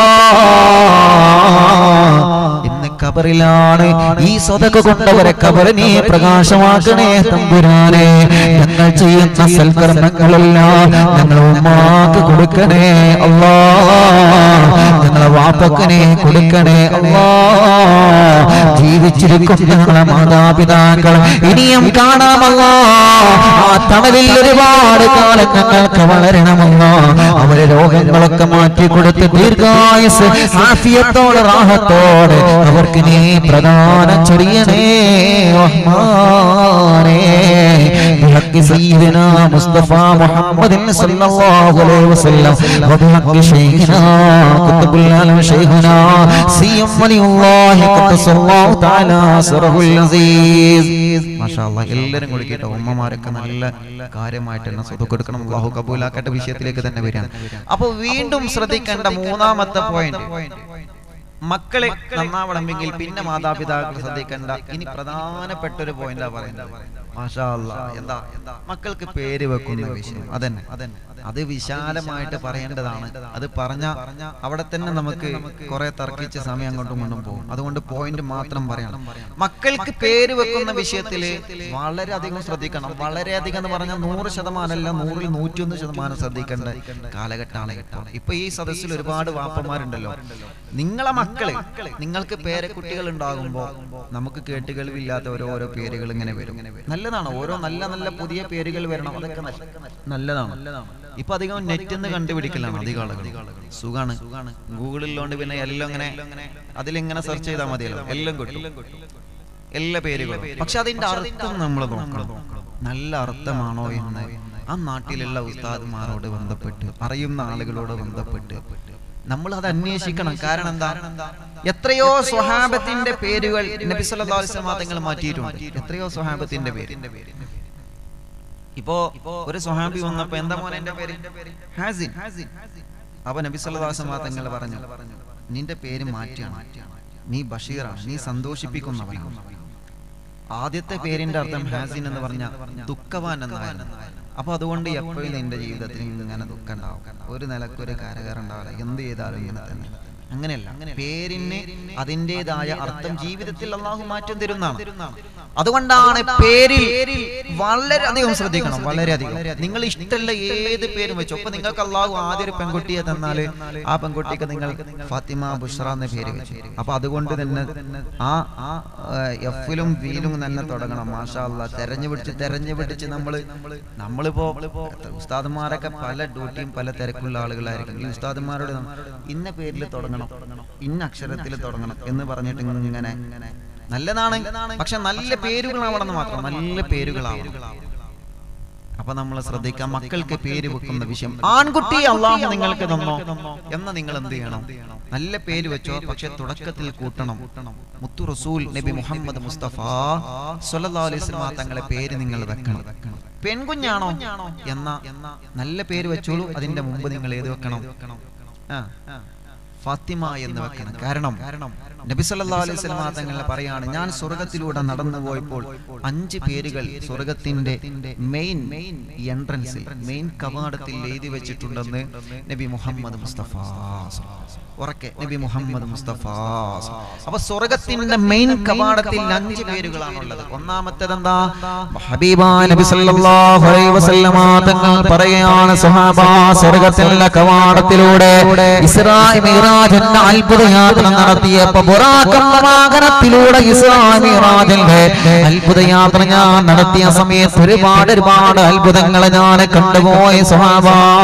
ഇന്ന് കബറിലാണ് ഈ സ്വതക കൊണ്ടവരെ കബറ് നീ പ്രകാശമാക്കണേ തമ്പുരാനെ ഞങ്ങൾ ചെയ്യുന്ന സൽക്കർമ്മങ്ങളെല്ലാം ഞങ്ങൾ ഉമ്മാക്ക് കൊടുക്കണേ അല്ലാ ഞങ്ങളെ വാപ്പക്കനെ കൊടുക്കണേ അല്ലാ ജീവിച്ചിരിക്കും ഞങ്ങളെ മാതാപിതാക്കൾ ഇനിയും കാണാമല്ല ആ തണലിൽ ഒരുപാട് കാലം ഞങ്ങൾക്ക് വളരണമല്ല അവരെ രോഗങ്ങളൊക്കെ മാറ്റി കൊടുത്ത് ദീർഘായുസ് ആഫിയത്തോടെ റാഹത്തോടെ അവർക്ക് നീ പ്രധാനം ചൊരിയണേ റഹ്മാനേ بحق سيدنا مصطفى محمد صلى الله عليه وسلم وبحق شيخنا قطب العالم شيخنا سيم ولي الله قدس الله تعالى سره العزيز ما شاء الله എല്ലാവരും കൊടുക്കട്ടെ ഉമ്മമാരൊക്കെ നല്ല കാര്യമായിട്ട് തന്നെ സ്വത്ത് കൊടുക്കണം അള്ളാഹു കബൂലാക്കട്ടെ വിഷയത്തിലേക്ക് തന്നെ വരികയാണ് അപ്പൊ വീണ്ടും ശ്രദ്ധിക്കേണ്ട മൂന്നാമത്തെ പോയിന്റ് മക്കളെ നന്നാവണമെങ്കിൽ പിന്നെ മാതാപിതാക്കൾ ശ്രദ്ധിക്കേണ്ട ഇനി പ്രധാനപ്പെട്ട ഒരു പോയിന്റാ പറയുന്നത് മാഷാ അല്ലാ. എന്താ മക്കൾക്ക് പേര് വെക്കുന്ന വിഷയം അതന്നെ അതന്നെ അത് വിശാലമായിട്ട് പറയേണ്ടതാണ് അത് പറഞ്ഞ അവിടെ തന്നെ നമുക്ക് കുറെ തർക്കിച്ച് സമയം അങ്ങോട്ടും കൊണ്ടും പോകും അതുകൊണ്ട് പോയിന്റ് മാത്രം പറയണം മക്കൾക്ക് പേര് വെക്കുന്ന വിഷയത്തില് വളരെയധികം ശ്രദ്ധിക്കണം വളരെയധികം എന്ന് പറഞ്ഞാൽ നൂറ് ശതമാനമല്ല നൂറിൽ നൂറ്റിയൊന്ന് ശതമാനം ശ്രദ്ധിക്കേണ്ട കാലഘട്ടമാണ് ഇപ്പോൾ ഇപ്പൊ ഈ സദസ്സിൽ ഒരുപാട് വാപ്പന്മാരുണ്ടല്ലോ നിങ്ങളെ മക്കള് നിങ്ങൾക്ക് പേരക്കുട്ടികൾ ഉണ്ടാകുമ്പോ നമുക്ക് കേട്ടുകേൾവില്ലാത്ത ഓരോരോ പേരുകൾ ഇങ്ങനെ വരും നല്ലതാണ് ഓരോ നല്ല നല്ല പുതിയ പേരുകൾ വരണം അതൊക്കെ നല്ല- നല്ലതാണ് ഇപ്പൊ അധികം നെറ്റ് നിന്ന് കണ്ടുപിടിക്കലാണ് അധികം ആളുകൾ സുഖാണ് ഗൂഗിളിലോണ്ട് പിന്നെ എല്ലാം ഇങ്ങനെ അതിലിങ്ങനെ സെർച്ച് ചെയ്താൽ മതിയല്ലോ എല്ലാം കിട്ടും എല്ലാ പേരുകളും പക്ഷെ അതിന്റെ അർത്ഥം നമ്മൾ നോക്കണം നല്ല അർത്ഥമാണോ എന്ന് ആ നാട്ടിലുള്ള ഉസ്താദുമാരോട് ബന്ധപ്പെട്ട് അറിയുന്ന ആളുകളോട് ബന്ധപ്പെട്ട് നമ്മൾ അത് അന്വേഷിക്കണം കാരണം എന്താ എത്രയോ സ്വഹാബത്തിന്റെ പേരുകൾ നബി സല്ലല്ലാഹു അലൈഹി വസല്ലം തങ്ങൾ മാറ്റിയിട്ടുണ്ട് എത്രയോ സ്വഹാബത്തിന്റെ പേര് ഇപ്പോ ഒരു സ്വഹാബി വന്നപ്പോ എന്താ മോനെ എന്റെ പേര് ഹാസിൻ അപ്പൊ നബി സല്ലല്ലാഹു അലൈഹി വസല്ലം തങ്ങൾ പറഞ്ഞു നിന്റെ പേര് മാറ്റിയാണ് നീ ബഷീറാണ് നീ സന്തോഷിപ്പിക്കുന്നവനാണ് ആദ്യത്തെ പേരിന്റെ അർത്ഥം ഹാസിൻ എന്ന് പറഞ്ഞ ദുഃഖവാൻ എന്നായിരുന്നു അപ്പൊ അതുകൊണ്ട് എപ്പോഴും നിന്റെ ജീവിതത്തിൽ ഇങ്ങനെ ദുഃഖം ഉണ്ടാവും ഒരു നിലക്കൊരു കരകയറുണ്ടാവില്ല എന്ത് ചെയ്താലും ഇങ്ങനെ തന്നെ അങ്ങനെയല്ല പേരിന് അതിൻ്റെതായ അർത്ഥം ജീവിതത്തിൽ അള്ളാഹു മാറ്റം തരുന്നതാണ് അതുകൊണ്ടാണ് പേരിൽ വളരെയധികം ശ്രദ്ധിക്കണം വളരെയധികം നിങ്ങൾ ഇഷ്ടമുള്ള ഏത് പേരും വെച്ചു അപ്പൊ നിങ്ങൾക്ക് അള്ളാഹു ആദ്യം ഒരു പെൺകുട്ടിയെ തന്നാല് ആ പെൺകുട്ടിക്ക് നിങ്ങൾ ഫാത്തിമ ബുഷ്ര എന്ന പേര് വെച്ചു അപ്പൊ അതുകൊണ്ട് തന്നെ ആ ആ എഫിലും വീലും തന്നെ തുടങ്ങണം മാഷാ അള്ളാ തെരഞ്ഞു പിടിച്ച് തെരഞ്ഞു പിടിച്ച് നമ്മള് നമ്മളിപ്പോ ഉസ്താദന്മാരൊക്കെ പല ഡ്യൂട്ടിയും പല തിരക്കുള്ള ആളുകളായിരിക്കും ഈ ഉസ്താദന്മാരോട് നമ്മ- ഇന്ന പേരിൽ തുടങ്ങണം ഇന്ന അക്ഷരത്തിൽ തുടങ്ങണം എന്ന് പറഞ്ഞിട്ട് ഇങ്ങനെ നല്ലതാണ് പക്ഷെ നല്ല പേരുകളാവണമെന്ന് മാത്രം നല്ല പേരുകളാവണം അപ്പൊ നമ്മൾ ശ്രദ്ധിക്കാം മക്കൾക്ക് പേര് വെക്കുന്ന വിഷയം ആൺകുട്ടി അള്ളാഹു നിങ്ങൾക്ക് തന്നോ എന്ന നിങ്ങൾ എന്ത് ചെയ്യണം നല്ല പേര് വെച്ചോ പക്ഷെ തുടക്കത്തിൽ കൂട്ടണം മുത്തു റസൂൽ നബി മുഹമ്മദ് മുസ്തഫ സല്ലല്ലാഹു അലൈഹി വസല്ലമ തങ്ങളെ പേര് നിങ്ങൾ വെക്കണം പെൺകുഞ്ഞാണോ എന്ന നല്ല പേര് വെച്ചോളൂ അതിന്റെ മുമ്പ് നിങ്ങൾ ഏത് വെക്കണം ആ ഫാത്തിമ എന്ന് വെക്കണം കാരണം നബി സല്ലല്ലാഹു അലൈഹി വസല്ലമ തങ്ങൾ പറയാണ് ഞാൻ സ്വർഗത്തിലൂടെ നടന്നു പോയപ്പോൾ അഞ്ച് പേരുകൾ സ്വർഗത്തിന്റെ മെയിൻ എൻട്രൻസിൽ മെയിൻ കവാടത്തിൽ എഴുതി വെച്ചിട്ടുണ്ടെന്ന് നബി മുഹമ്മദ് മുസ്തഫ ഉറക്കെ നബി മുഹമ്മദ് മുസ്തഫ അപ്പൊ സ്വർഗത്തിന്റെ മെയിൻ കവാടത്തിൽ അഞ്ച് പേരുകളാണുള്ളത് ഒന്നാമത്തേത് എന്താ ഹബീബാ നബി സല്ലല്ലാഹു അലൈഹി വസല്ലമ തങ്ങൾ പറയുകയാണ് സ്വഹാബ സ്വർഗ്ഗത്തിലെ കവാടത്തിലൂടെ ഇസ്രായി മിറാജ് എന്ന അത്ഭുത യാത്ര നടത്തിയപ്പോ ബുറാഖ് എന്ന വാഹനത്തിലൂടെ ഇസ്രായി മിറാജിന്റെ അത്ഭുത യാത്ര ഞാൻ നടത്തിയ സമയത്ത് ഒരുപാട് ഒരുപാട് അത്ഭുതങ്ങൾ ഞാൻ കണ്ടുപോയി സ്വഹാബ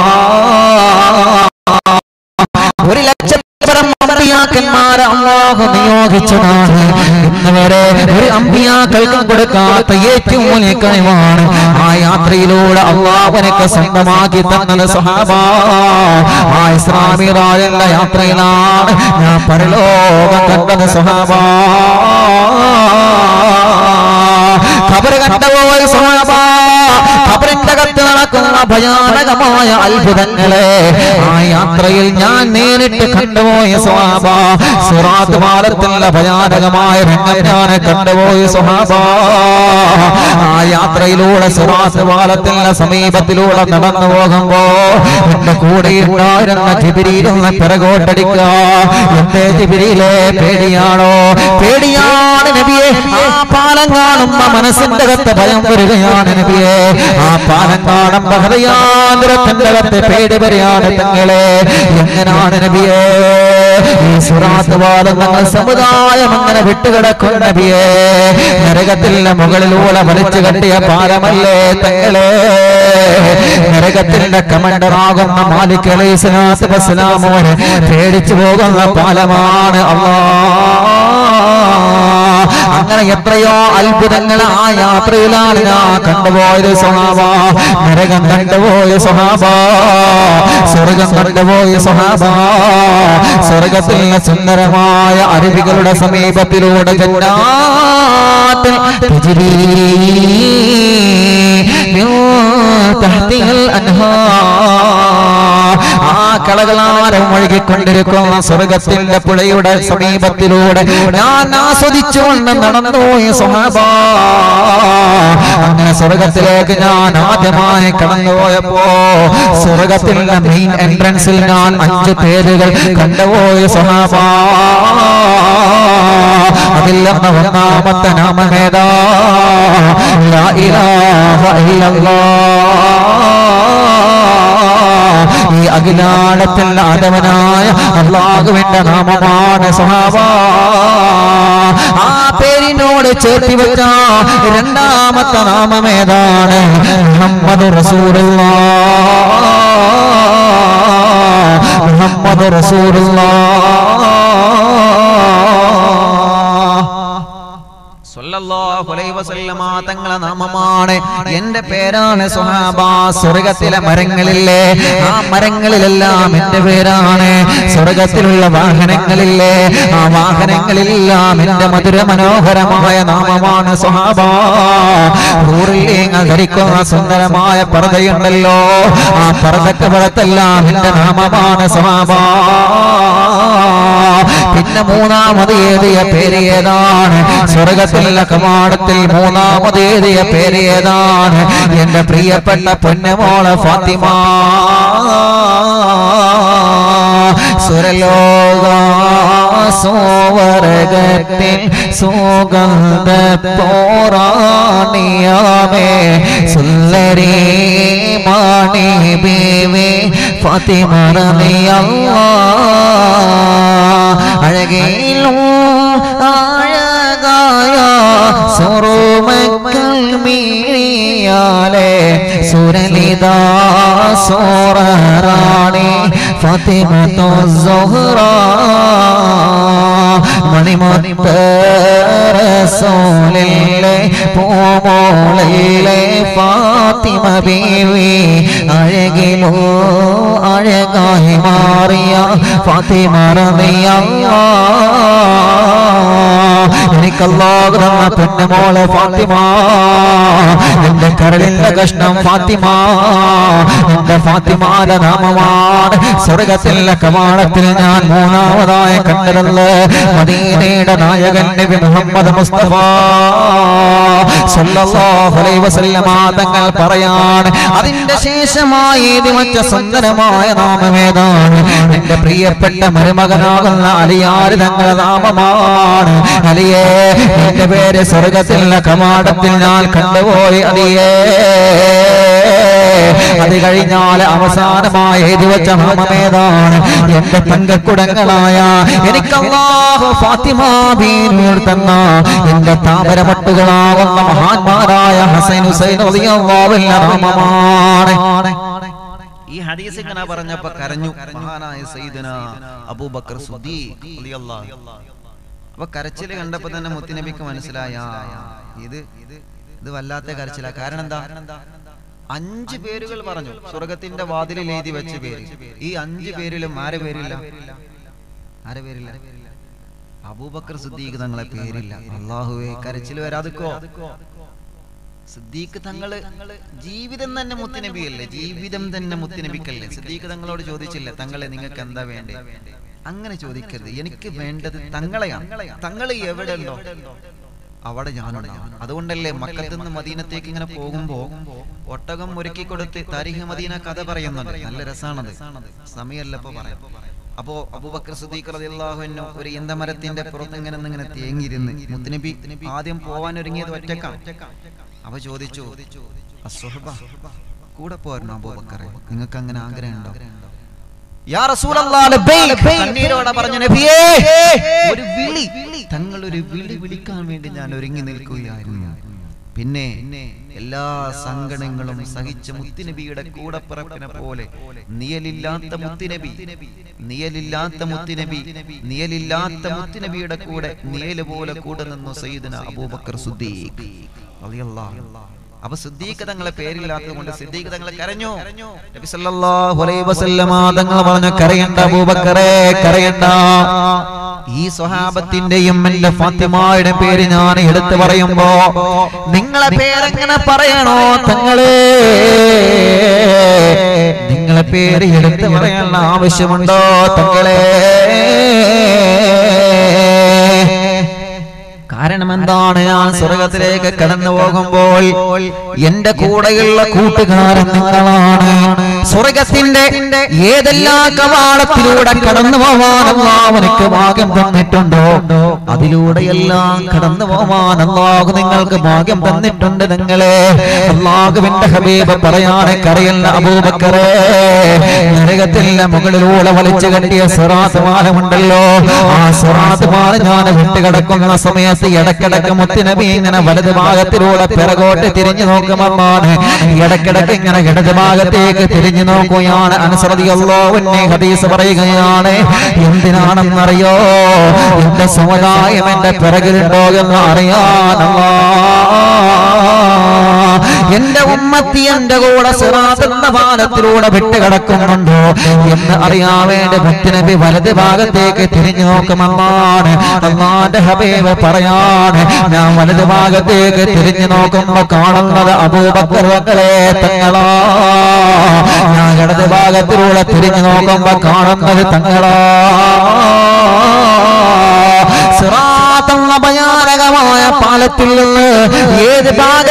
ഒരു ലക്ഷത്തരം അമ്പിയാക്കന്മാരെ അള്ളാഹു നിയോഗിച്ചതാണ് ഇന്ന് വരെ ഒരു അമ്പിയാക്കൾക്കും കൊടുക്കാത്ത ഏറ്റവും വലിയ കഴിവാണ് ആ യാത്രയിലൂടെ അള്ളാഹുനക്ക് സ്വന്തമാക്കി തന്നത് സഹാബ ആ ഇസ്ലാമിറായുള്ള യാത്രയിലാണ് ഞാൻ പരലോകം കണ്ടത് സഹാബ ഖബർ കണ്ടുപോയി സഹാബ ഖബറിന്റെ അകത്ത് നടക്കുന്ന ഭയാനകമായ അത്ഭുതങ്ങളെ ആ യാത്രയിൽ ഞാൻ നേരിട്ട് കണ്ടുപോയ സ്വാബ സുറാത്ത് പാലത്തുള്ള ഭയാനകമായ രംഗം ഞാൻ കണ്ടുപോയ സ്വാബ ആ യാത്രയിലൂടെ സുറാത്ത് പാലത്തിന്റെ സമീപത്തിലൂടെ നടന്നു പോകുമ്പോ എന്റെ കൂടെ ഉണ്ടായിരുന്ന ജിബിരിയിലൊന്ന് പിറകോട്ടടിക്ക എന്റെ ജിബിരിയിലെ പേടിയാണോ പേടിയാണ് നബിയെ ആ പാലം കാണുമ്പോ മനസ്സിന്റെ അകത്ത് ഭയം വരികയാണ് നബിയെ ആ പാലം കാണുമ്പോ ഹൃദയാന്തരത്തിന്റെ അകത്ത് പേടി വരികയാണ് തങ്ങളെ എങ്ങനെയാണ് നബിയെ ഈ സുറാത്ത് പാലം ഞങ്ങൾ സമുദായം അങ്ങനെ വിട്ടുകിടക്കും നബിയെ നരകത്തിന്റെ മുകളിലൂടെ വലിച്ചു കെട്ടിയ പാലമല്ലേ തങ്ങളെ നരകത്തിന്റെ കമണ്ടറാകുന്ന മാലിക് അലൈഹി സ്വലാത്തു വസ്സലാമോനെ പേടിച്ചു പോകുന്ന പാലമാണ് അള്ളാ അങ്ങനെ എത്രയോ അത്ഭുതങ്ങൾ ആ യാത്രയിലാണ് ഞാൻ കണ്ടുപോയത് സ്വഹാബ നരകം കണ്ടുപോയ സ്വഹാബ സ്വർഗം കണ്ടുപോയ സ്വഹാബ സ്വർഗത്തിലെ സുന്ദരമായ അരുവികളുടെ സമീപത്തിലൂടെ ജന്നാത്തിൽ തജ്രീ മിൻ തഹ്തിഹൽ അൻഹാർ ആ കളകളാരം ഒഴുകിക്കൊണ്ടിരിക്കുന്ന സ്വർഗത്തിന്റെ പുഴയുടെ സമീപത്തിലൂടെ ഞാൻ ആസ്വദിച്ചുകൊണ്ട് നടന്നുപോയി സ്വഹാബ അങ്ങനെ സ്വർഗത്തിലേക്ക് ഞാൻ ആദ്യമായി കടന്നുപോയപ്പോ സ്വർഗത്തിന്റെ മെയിൻ എൻട്രൻസിൽ ഞാൻ അഞ്ച് പേരുകൾ കണ്ടുപോയ സ്വഹാബ അതിൽ നിന്ന് ഒന്നാമത്തെ നാമമേതാ ലാ ഇലാഹ ഇല്ലല്ലാഹ് ഈ അഖിലാടത്തിൽ ആദവനായ അള്ളാഹുവിന്റെ നാമമാണ് സ്വഹാബ ആ പേരിനോട് ചേർത്തി വെച്ച രണ്ടാമത്തെ നാമം ഏതാണ് മുഹമ്മദ് റസൂലുള്ള മുഹമ്മദ് റസൂലുള്ള സല്ലല്ലാഹു അലൈഹി വസല്ലമ തങ്ങളെ നാമമാണ് എന്റെ പേരാണ് സുഹാബ സ്വർഗത്തിലെ മരങ്ങളില്ലേ ആ മരങ്ങളിലെല്ലാം എന്റെ പേരാണ് സ്വർഗത്തിലുള്ള വാഹനങ്ങളില്ലേ ആ വാഹനങ്ങളിലെല്ലാം എന്റെ മധുര മനോഹരമായ നാമമാണ് സ്വഹാബ ഊറിലേങ്ങൾ ധരിക്കുന്ന സുന്ദരമായ പർദ്ദയുണ്ടല്ലോ ആ പർദ്ദക്ക് പുറത്തെല്ലാം എന്റെ നാമമാണ് സ്വഹാബ പിന്നെ മൂന്നാമത് എഴുതിയ പേര് ഏതാണ് സ്വർഗത്തിലെ കവാടത്തിൽ മൂന്നാമത് എഴുതിയ പേര് ഏതാണ് എന്റെ പ്രിയപ്പെട്ട പൊന്നമോളെ ഫാത്തിമ സുരലോക സോവർഗത്തിൽ സുഗന്ധ പോറാണിയാമേ സുന്ദരി മാണി ബേവേ ഫാത്തിമ റളിയല്ലാഹ് അഴകയിലും ആഴകായ സുറുമക്കൾ മീഴിയാലെ സുരലിത സോറാണി ഫാത്തിമത്തു സുഹ്റ മണിമുത്ത് റസൂലിലെ പൂമോളിലെ ഫാത്തിമ ബീവി അഴകിലോ അഴകായി മാറിയ ഫാത്തിമ റളിയല്ലാഹ് എനിക്കല്ലാഹു തന്ന പെണ്ണുമോളെ ഫാത്തിമ എന്റെ കരളിന്റെ കഷ്ണം ഫാത്തിമ എന്റെ ഫാത്തിമാന്റെ നാമമാണ് സ്വർഗത്തിലെ കവാടത്തിൽ ഞാൻ മൂന്നാമതായി കണ്ടതല്ലേ മദീനയുടെ നായകൻ നബി മുഹമ്മദ് മുസ്തഫ സല്ലല്ലാഹു അലൈഹി വസല്ലമ തങ്ങൾ പറയാണ് അതിന്റെ ശേഷമായി മറ്റ സുന്ദരമായ നാമമേതാണ് എന്റെ പ്രിയപ്പെട്ട മരുമകനാകുന്ന അലിയാര് തങ്ങളുടെ നാമമാണ് അലിയേ എന്റെ പേര് സ്വർഗത്തിലെ കവാടത്തിൽ ഞാൻ കണ്ടുപോയി അലിയേ അത് കഴിഞ്ഞാൽ അവസാനമായി എഴുതി വെച്ച നാമമേതാണ് എന്റെ തങ്കക്കുടങ്ങളായ എനിക്ക് അല്ലാഹു ഫാത്തിമ ബീവിയോട് തന്ന എന്റെ താമരമട്ടുകളാവുന്ന മഹാന്മാരായ ഹസൈൻ ഹുസൈൻ റളിയല്ലാഹുവിന്റെ നാമമാണ് ഈ ഹദീസ് ഇങ്ങനെ പറഞ്ഞപ്പോ കരഞ്ഞു മഹാനായ സയ്യിദന അബൂബക്കർ സുദ്ദീഖ് റളിയല്ലാഹു അപ്പൊ കരച്ചില് കണ്ടപ്പോ തന്നെ മുത്തുനബിക്ക് മനസ്സിലായ ഇത് ഇത് വല്ലാത്ത കരച്ചില കാരണം എന്താ അഞ്ച് പേരുകൾ പറഞ്ഞു സ്വർഗത്തിന്റെ വാതിലിൽ എഴുതി വെച്ച പേര് ഈ അഞ്ച് പേരിലും ആരെ പേരില്ല ആരെ പേരില്ല അബൂബക്കർ സിദ്ദീഖ് തങ്ങളെ പേരില്ല അള്ളാഹുവേ കരച്ചിൽ വരാതിക്കോ സിദ്ദീഖ് തങ്ങള് ജീവിതം തന്നെ മുത്തുനബിയല്ലേ ജീവിതം തന്നെ മുത്തുനബിക്കല്ലേ സിദ്ദീഖ് തങ്ങളോട് ചോദിച്ചില്ല തങ്ങളെ നിങ്ങൾക്ക് എന്താ വേണ്ടേ അങ്ങനെ ചോദിക്കരുത് എനിക്ക് വേണ്ടത് തങ്ങളെയാണ് തങ്ങൾ എവിടെ ഉണ്ടോ അവിടെ ഞാനുണ്ടാവും അതുകൊണ്ടല്ലേ മക്കത്ത് നിന്ന് മദീനത്തേക്ക് ഇങ്ങനെ പോകുമ്പോ ഒട്ടകം ഒരുക്കി കൊടുത്ത് താരിഖ് മദീന കഥ പറയുന്നുണ്ട് നല്ല രസാണത് സമയമല്ല ഇപ്പൊ പറയാം അപ്പോ അബൂബക്കർ സുദ്ദീഖ് റളിയല്ലാഹു അൻഹു ഒരു ഈന്തമരത്തിന്റെ പുറത്ത് ഇങ്ങനെ നിന്ന് ഇങ്ങനെ തേങ്ങിയിരുന്ന് മുത്തുനബി ആദ്യം പോവാൻ ഒരുങ്ങിയത് ഒറ്റക്കാണ് അവ ചോദിച്ചു അസ്സുഹബ കൂടെ പോരണോ അബൂബക്കറെ നിങ്ങൾക്ക് അങ്ങനെ ആഗ്രഹം ഉണ്ടോ യാ റസൂലല്ലാഹ് ലബ്ബൈക് കണ്ണീരോടെ പറഞ്ഞു നബിയേ ഒരു വിളി തങ്ങൾ ഒരു വിളി വിളിക്കാൻ വേണ്ടി ഞാൻ ഒരുങ്ങി നിൽക്കുകയായിരുന്നു പിന്നെ എല്ലാ സങ്കടങ്ങളും സഹിച്ച മുത്തുനബിയുടെ കൂടപ്പിറപ്പിനെ പോലെ നിയലില്ലാത്ത മുത്തുനബി നിയലില്ലാത്ത മുത്തുനബി നിയലില്ലാത്ത മുത്തുനബിയുടെ കൂടെ നിയല് പോലെ കൂടെ നിന്നു സയ്യിദന അബൂബക്കർ സുദ്ദീഖ് റളിയല്ലാഹു അപ്പൊ സിദ്ദീഖ് തങ്ങളെ പേരില്ലാത്തത് കൊണ്ട് സിദ്ദീഖ് തങ്ങളെ കരഞ്ഞു നബി സല്ലല്ലാഹു അലൈഹി വസല്ലമ തങ്ങൾ പറഞ്ഞു കരയണ്ട അബൂബക്കറേ കരയണ്ട ഈ സ്വഹാബത്തിന്റെയും എന്റെ ഫാത്തിമായുടെ പേര് ഞാൻ എടുത്തു പറയുമ്പോ നിങ്ങളെ പേരെങ്ങനെ പറയണോ തങ്ങളെ നിങ്ങളെ പേര് എടുത്തു പറയേണ്ട ആവശ്യമുണ്ടോ തങ്ങളെ കാരണം എന്താണ് ഞാൻ സ്വർഗത്തിലേക്ക് കടന്നു പോകുമ്പോൾ എന്റെ കൂടെയുള്ള കൂട്ടുകാരൻ നിങ്ങളാണ് സ്വർഗത്തിന്റെ ഏതെല്ലാം കവാടത്തിലൂടെ കടന്നു പോവാൻ അള്ളാഹു എനിക്ക് ഭാഗ്യം തന്നിട്ടുണ്ടോ അതിലൂടെയെല്ലാം കടന്നു പോവാൻ അള്ളാഹു നിങ്ങൾക്ക് ഭാഗ്യം തന്നിട്ടുണ്ട് നിങ്ങളെ അള്ളാഹുവിന്റെ ഹബീബ് പറയാനെ കരയല്ല അബൂബക്കറേ നരകത്തിന്റെ മുകളിലൂടെ വലിച്ചു കെട്ടിയ സിറാത്ത് മാലമുണ്ടല്ലോ ആ സിറാത്ത് മാല ഞാൻ വിട്ടുകിടക്കുന്ന സമയത്ത് ഇടക്കിടക്ക് മുത്തുനബി ഇങ്ങനെ വലത് ഭാഗത്തിലൂടെ പിറകോട്ട് തിരിഞ്ഞു നോക്കുമെന്നാണ് ഇടക്കിടക്ക് ഇങ്ങനെ ഇടത് ഭാഗത്തേക്ക് തിരിഞ്ഞു നോക്കുകയാണ് അനുസൃതിയല്ലോ എന്നെ ഹദീസ് പറയുകയാണ് എന്തിനാണെന്നറിയോ എന്റെ സമുദായം എന്റെ പിറകിലുണ്ടോ എന്ന് അറിയാനല്ലാ എന്റെ ഉമ്മത്തി എന്റെ കൂടെ സിറാത്തുന്ന പാലത്തിലൂടെ വിട്ടുകിടക്കുന്നുണ്ടോ എന്ന് അറിയാൻ വേണ്ടി മുത്തുനബി വലത് ഭാഗത്തേക്ക് തിരിഞ്ഞു നോക്കുമെന്നാണ് അള്ളാന്റെ ഹബീബ് പറയാണ് ഞാൻ വലത് ഭാഗത്തേക്ക് തിരിഞ്ഞു നോക്കുമ്പോ കാണുന്നത് അബൂബക്കറുകളെ തങ്ങളാ ഞാൻ ഇടത് ഭാഗത്തിലൂടെ തിരിഞ്ഞു നോക്കുമ്പോ കാണുന്നത് തങ്ങളാ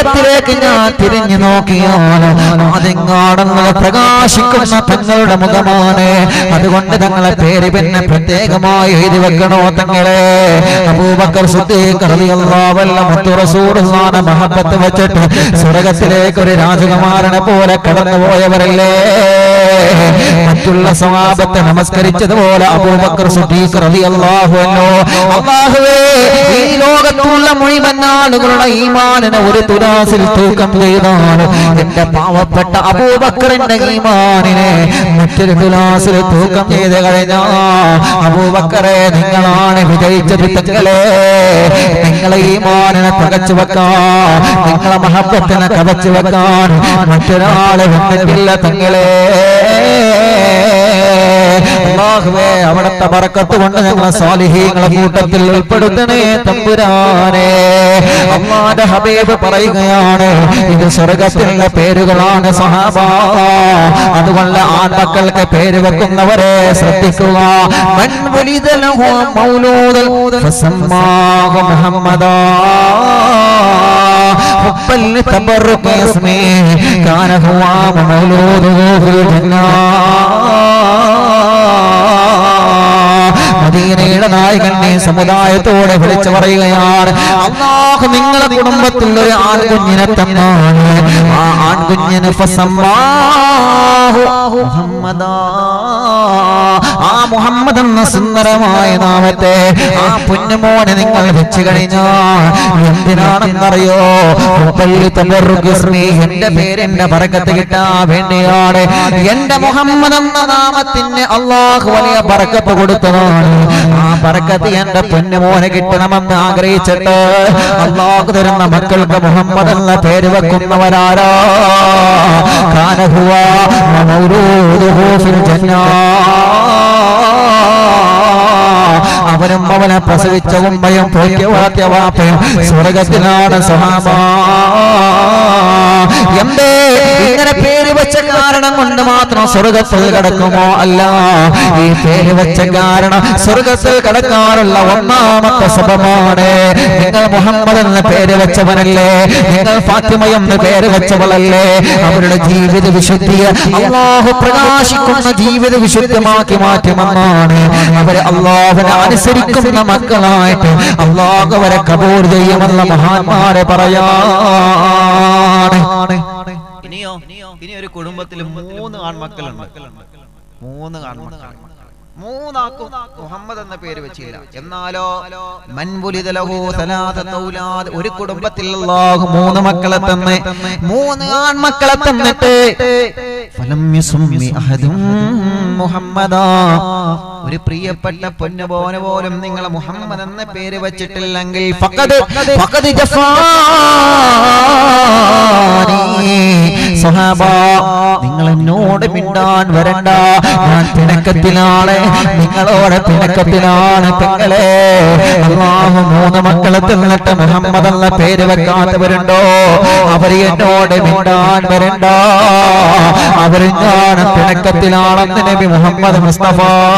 ഭാഗത്തിലേക്ക് ഞാൻ തിരിഞ്ഞു നോക്കിയാൽ ആദ്യം കാണുന്നത് പ്രകാശിക്കുന്ന തങ്ങളുടെ മുഖമാണ് അതുകൊണ്ട് തങ്ങളെ പേര് പിന്നെ പ്രത്യേകമായി എഴുതി വെക്കണോ തങ്ങളെ അബൂബക്കർ സിദ്ദീഖ് റളിയല്ലാഹു അൻഹു മുത്തു റസൂലുള്ളാഹിനെ മഹബത്ത് വെച്ചിട്ട് സ്വർഗ്ഗത്തിലേക്ക് ഒരു രാജകുമാരനെ പോലെ കടന്നുപോയവരല്ലേ മറ്റുള്ള സമാപത്തെ നമസ്കരിച്ചതുപോലെ അബൂബക്കർ സിദ്ദീഖ് റളിയല്ലാഹു അൻഹു അല്ലാഹുവേ ഈ ലോകത്തുള്ള മുഴുവൻ ആളുകളുടെ ഈമാനിനെ ഒരു തുലാസിൽ തൂക്കം ചെയ്താണ് എന്റെ പാവപ്പെട്ട അബൂബക്കറിന്റെ ഈമാനിനെ മറ്റൊരു തുലാസിൽ തൂക്കം ചെയ്ത് കഴിഞ്ഞാ അബൂബക്കറെ നിങ്ങളാണ് വിജയിച്ചത് തങ്ങളെ നിങ്ങളെ ഈമാനിനെ തകച്ചു വെക്കാൻ നിങ്ങളെ മഹബത്തിനെ കവച്ചു വെക്കാൻ മറ്റൊരാളെ വന്നിട്ടില്ല തങ്ങളെ അല്ലാഹുവേ അവിടുത്തെ ബറക്കത്ത് കൊണ്ട് ഞങ്ങളെ സാലിഹീങ്ങളെ കൂട്ടത്തിൽ ഉൾപ്പെടുത്തണേ തമ്പുരാനെ അള്ളാന്റെ ഹബീബ് പറയുകയാണ് ഇത് സ്വർഗത്തിലുള്ള പേരുകളാണ് സഹാബ അതുകൊണ്ട് ആൺമക്കൾക്ക് പേര് വെക്കുന്നവരെ ശ്രദ്ധിക്കുക മൻ വലിദ ലഹു മൗലൂദൻ ഫസമ്മാഹു മുഹമ്മദാ حبا لتبرك اسمه كان هو مولوده في الجنة മദീനയുടെ നായകൻ നീ സമുദായത്തോടെ വിളിച്ചു പറയുകയാണ് അള്ളാഹു നിങ്ങളെ കുടുംബത്തിൽ ഒരു ആൺകുഞ്ഞിനെ തന്നാണ് ആ ആൺകുഞ്ഞിന് ഫസമ്മാഹു മുഹമ്മദാ ആ മുഹമ്മദ് എന്ന സുന്ദരമായ നാമത്തെ ആ പൊന്നുമോനെ നിങ്ങൾ വെച്ചു കഴിഞ്ഞാൽ എന്തിനാണെന്നറിയോ പള്ളി തബറുഖിസ്മി എന്റെ പേര് എന്റെ ബറക്കത്ത് കിട്ടാൻ വേണ്ടിയാണ് എന്റെ മുഹമ്മദ് എന്ന നാമത്തിന് അള്ളാഹു വലിയ ബറക്കത്ത് കൊടുത്തതാണ് ആ ബറക്കത്ത് എന്റെ പൊന്നുമോനെ കിട്ടണമെന്ന് ആഗ്രഹിച്ചിട്ട് അള്ളാഹു തരുന്ന മക്കൾക്ക് മുഹമ്മദ് എന്ന പേര് വെക്കുന്നവരാരാ കാനഹുവ മൗലൂദുഹു ഫിൽ ജന്നാ അവനും അവനെ പ്രസവിച്ച ഉമ്മയും പോറ്റിയ വാത്തിയ വാപ്പയും സ്വർഗത്തിലാണ് സഹാബ എന്തേ ഇങ്ങനെ പേര് വെച്ച കാരണം കൊണ്ട് മാത്രം സ്വർഗത്തിൽ കിടക്കുമോ അല്ല ഈ പേര് വെച്ച കാരണം സ്വർഗത്തിൽ കിടക്കാനുള്ള ഒന്നാമത്തെ സഭമാണ് നിങ്ങൾ മുഹമ്മദ് എന്ന പേര് വെച്ചവനല്ലേ നിങ്ങൾ ഫാത്തിമ എന്ന് പേര് വെച്ചവളല്ലേ അവരുടെ ജീവിത വിശുദ്ധിയെ അള്ളാഹു പ്രകാശിക്കുന്ന ജീവിത വിശുദ്ധമാക്കി മാറ്റുമെന്നാണ് അവര് അള്ളാഹുവിനെ അനുസരിക്കുന്ന മക്കളായിട്ട് അള്ളാഹു അവരെ കബൂർ ചെയ്യുമെന്ന മഹാന്മാരെ പറയാണ് ഇനിയോ ഇനി ഒരു കുടുംബത്തിൽ മൂന്ന് ആൺമക്കളുണ്ട് മൂന്ന് ആൺമക്കൾ മൂന്നാക്കും മുഹമ്മദ് എന്ന പേര് വെച്ചില്ല എന്നാലോ മൻബുലിദ ലഹു സലാസത ഔലാദ് ഒരു കുടുംബത്തിൽ അല്ലാഹു മൂന്ന് മക്കളെ തന്നെ മൂന്ന് ആൺമക്കളെ തന്നിട്ട് ഫലം യസുമ്മി അഹദും മുഹമ്മദാ ഒരു പ്രിയപ്പെട്ട പൊന്നുപോനെ പോലും നിങ്ങൾ മുഹമ്മദ് എന്ന പേര് വെച്ചിട്ടില്ലെങ്കിൽ ഫഖദ് ഫഖദ് ജഫാനി സഹാബ നിങ്ങൾ എന്നോട് മിണ്ടാൻ വരണ്ട ഞാൻ പിണക്കത്തിലാണ് നിങ്ങളോട് പിണക്കത്തിലാണ് പെങ്ങളെ അള്ളാഹു മൂന്ന് മക്കളെ തിന്നിട്ട് മുഹമ്മദ് എന്ന പേര് വെക്കാത്തവരുണ്ടോ അവര് എന്നോട് മിണ്ടാൻ വരണ്ട അവര് ഞാൻ പിണക്കത്തിലാണെന്ന് നബി മുഹമ്മദ് മുസ്തഫ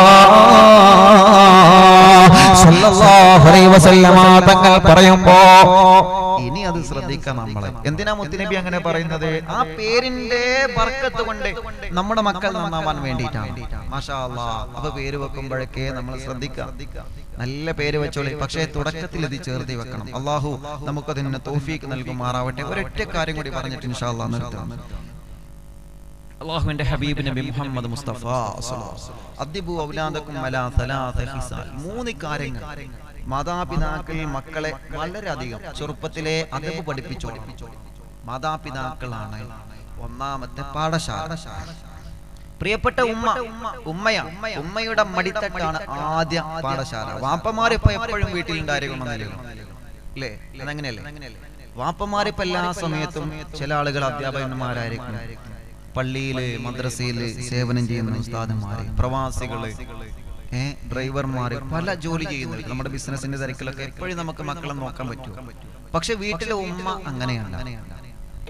സല്ലല്ലാഹു അലൈഹി വസല്ലമ തങ്ങൾ പറയുമ്പോ ഇനി അത് ശ്രദ്ധിക്കാം നമ്മളെ എന്തിനാ മുത്തുനബി അങ്ങനെ പറയുന്നത് ആ പേരിന്റെ ബർക്കത്ത് കൊണ്ട് നമ്മുടെ മക്കൾ നന്നാവാൻ വേണ്ടിയിട്ടാണ് മാഷാ അല്ലാ അപ്പൊ പേര് വെക്കുമ്പോഴൊക്കെ നമ്മൾ ശ്രദ്ധിക്കാം നല്ല പേര് വെച്ചോളി പക്ഷേ തുടക്കത്തിൽ ഇത് ചേർത്തി വെക്കണം അള്ളാഹു നമുക്കതിന് തോഫീക്ക് നൽകുമാറാവട്ടെ ഒരൊറ്റ കാര്യം കൂടി പറഞ്ഞിട്ട് ഇൻഷാ അല്ലാ നിർത്താം അള്ളാഹുവിന്റെ ഹബീബ് നബി മുഹമ്മദ് മുസ്തഫ അദ്ദിബു ഔലാദക്കും അലാ സലാസ ഹിസാൽ മൂന്ന് കാര്യങ്ങൾ മാതാപിതാക്കൾ മക്കളെ വളരെയധികം ചെറുപ്പത്തിലെ അതവ് പഠിപ്പിച്ചു മാതാപിതാക്കളാണ് ഒന്നാമത്തെ പാഠശാല പ്രിയപ്പെട്ട ഉമ്മ ഉമ്മയ ഉമ്മയുടെ മടിത്തട്ടാണ് ആദ്യ പാഠശാല വാപ്പമാരിപ്പോ എപ്പോഴും വീട്ടിലുണ്ടായിരിക്കണമെന്നില്ലല്ലോ അല്ലേ അതങ്ങനെയല്ലേ വാപ്പമാരിപ്പോ എല്ലാ സമയത്തും ചില ആളുകൾ അധ്യാപകന്മാരായിരിക്കും പള്ളിയില് മദ്രസയില് സേവനം ചെയ്യുന്ന ഉസ്താദന്മാര് പ്രവാസികള് ഏ ഡ്രൈവർമാര് പല ജോലി ചെയ്യുന്നവർ നമ്മുടെ ബിസിനസിന്റെ തിരക്കിലൊക്കെ എപ്പോഴും നമുക്ക് മക്കളെ നോക്കാൻ പറ്റും പക്ഷെ വീട്ടിലെ ഉമ്മ അങ്ങനെയാണ്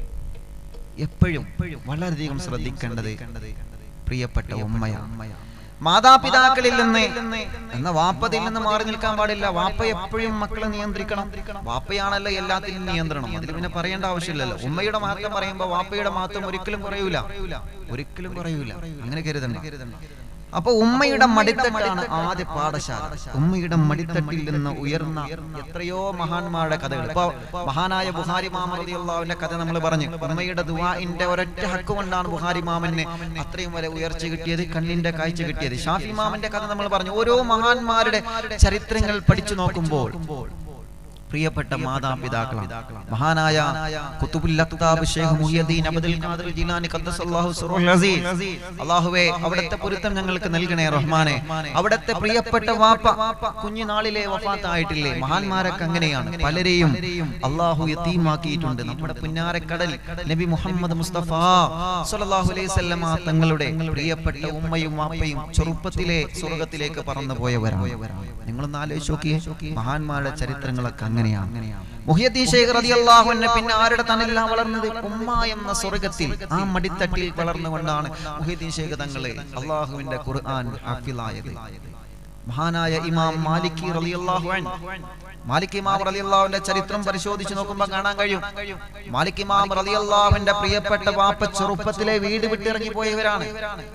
എപ്പോഴും വളരെയധികം ശ്രദ്ധിക്കേണ്ടത് പ്രിയപ്പെട്ട ഉമ്മയാണ് മാതാപിതാക്കളിൽ നിന്ന് എന്ന വാപ്പതിൽ നിന്ന് മാറി നിൽക്കാൻ പാടില്ല വാപ്പ എപ്പോഴും മക്കളെ നിയന്ത്രിക്കണം വാപ്പയാണല്ലോ എല്ലാത്തിനും നിയന്ത്രണം അതിൽ പിന്നെ പറയേണ്ട ആവശ്യമില്ലല്ലോ ഉമ്മയുടെ മഹത്വം പറയുമ്പോൾ വാപ്പയുടെ മഹത്വം ഒരിക്കലും കുറയൂല ഒരിക്കലും കുറയൂല അങ്ങനെ കരുതണ്ട അപ്പൊ ഉമ്മയുടെ മടിത്തട്ടാണ് ആദ്യ പാഠശാല ഉമ്മയുടെ മടിത്തട്ടിൽ നിന്ന് ഉയർന്ന എത്രയോ മഹാന്മാരുടെ കഥകൾ ഇപ്പൊ മഹാനായ ബുഹാരി മാമറിയുള്ളവന്റെ കഥ നമ്മൾ പറഞ്ഞു ഉമ്മയുടെ ദുവാഇന്റെ ഒരൊറ്റ ഹക്ക് കൊണ്ടാണ് ബുഹാരി മാമന് അത്രയും വരെ ഉയർച്ച കിട്ടിയത് കണ്ണിന്റെ കാഴ്ച കിട്ടിയത് ഷാഫി മാമന്റെ കഥ നമ്മൾ പറഞ്ഞു ഓരോ മഹാന്മാരുടെ ചരിത്രങ്ങൾ പഠിച്ചു നോക്കുമ്പോൾ പ്രിയപ്പെട്ട മാതാപിതാക്കളാണ് മഹാനായ കുത്തുബുൽ അഖ്താബ് ശൈഖ് മുഹിയുദ്ദീൻ അബ്ദുൽ ഖാദിർ ജീലാനി ഖദ്ദസല്ലാഹു സിറഹുൽ അസീസ് അല്ലാഹുവേ അവിടുത്തെ പൊരുത്തം ഞങ്ങൾക്ക് നൽകണേ റഹ്മാനെ അവിടുത്തെ പ്രിയപ്പെട്ട വാപ്പ കുഞ്ഞുനാളിലെ വഫാത്തായിട്ടില്ലേ മഹാന്മാരൊക്കെ അങ്ങനെയാണ് പലരെയും അള്ളാഹു യത്തീമാക്കിയിട്ടുണ്ട് നമ്മുടെ പുന്നാരക്കടൽ നബി മുഹമ്മദ് മുസ്തഫ സല്ലല്ലാഹു അലൈഹി വസല്ലമ തങ്ങളുടെ പ്രിയപ്പെട്ട ഉമ്മയും വാപ്പയും ചെറുപ്പത്തിലെ സ്വർഗത്തിലേക്ക് പറന്നു പോയവരാണ് നിങ്ങളൊന്ന് ആലോചിച്ച് നോക്കിയേ മഹാന്മാരുടെ ചരിത്രങ്ങളൊക്കെ അങ്ങനെയാണ് മുഹിയദ്ദീൻ ശൈഖ് റളിയല്ലാഹു അൻഹു പിന്നെ ആരുടെ തണലിലാണ് വളർന്നത് ഉമ്മ എന്ന സ്വർഗത്തിൽ ആ മടിത്തട്ടിൽ വളർന്നുകൊണ്ടാണ് മുഹിയദ്ദീൻ ശൈഖ് തങ്ങളെ അള്ളാഹുവിന്റെ ഖുർആൻ ഹാഫിളായത് മഹാനായ ഇമാം മാലിക്കി റളിയല്ലാഹു അൻഹു മാലിക് ഇമാം റളിയല്ലാഹുവിന്റെ ചരിത്രം പരിശോധിച്ച് നോക്കുമ്പോൾ കാണാൻ കഴിയും മാലിക് ഇമാം റളിയല്ലാഹുവിന്റെ പ്രിയപ്പെട്ട വാപ്പ ചെറുപ്പത്തിലെ വീട് വിട്ടിറങ്ങി പോയവരാണ്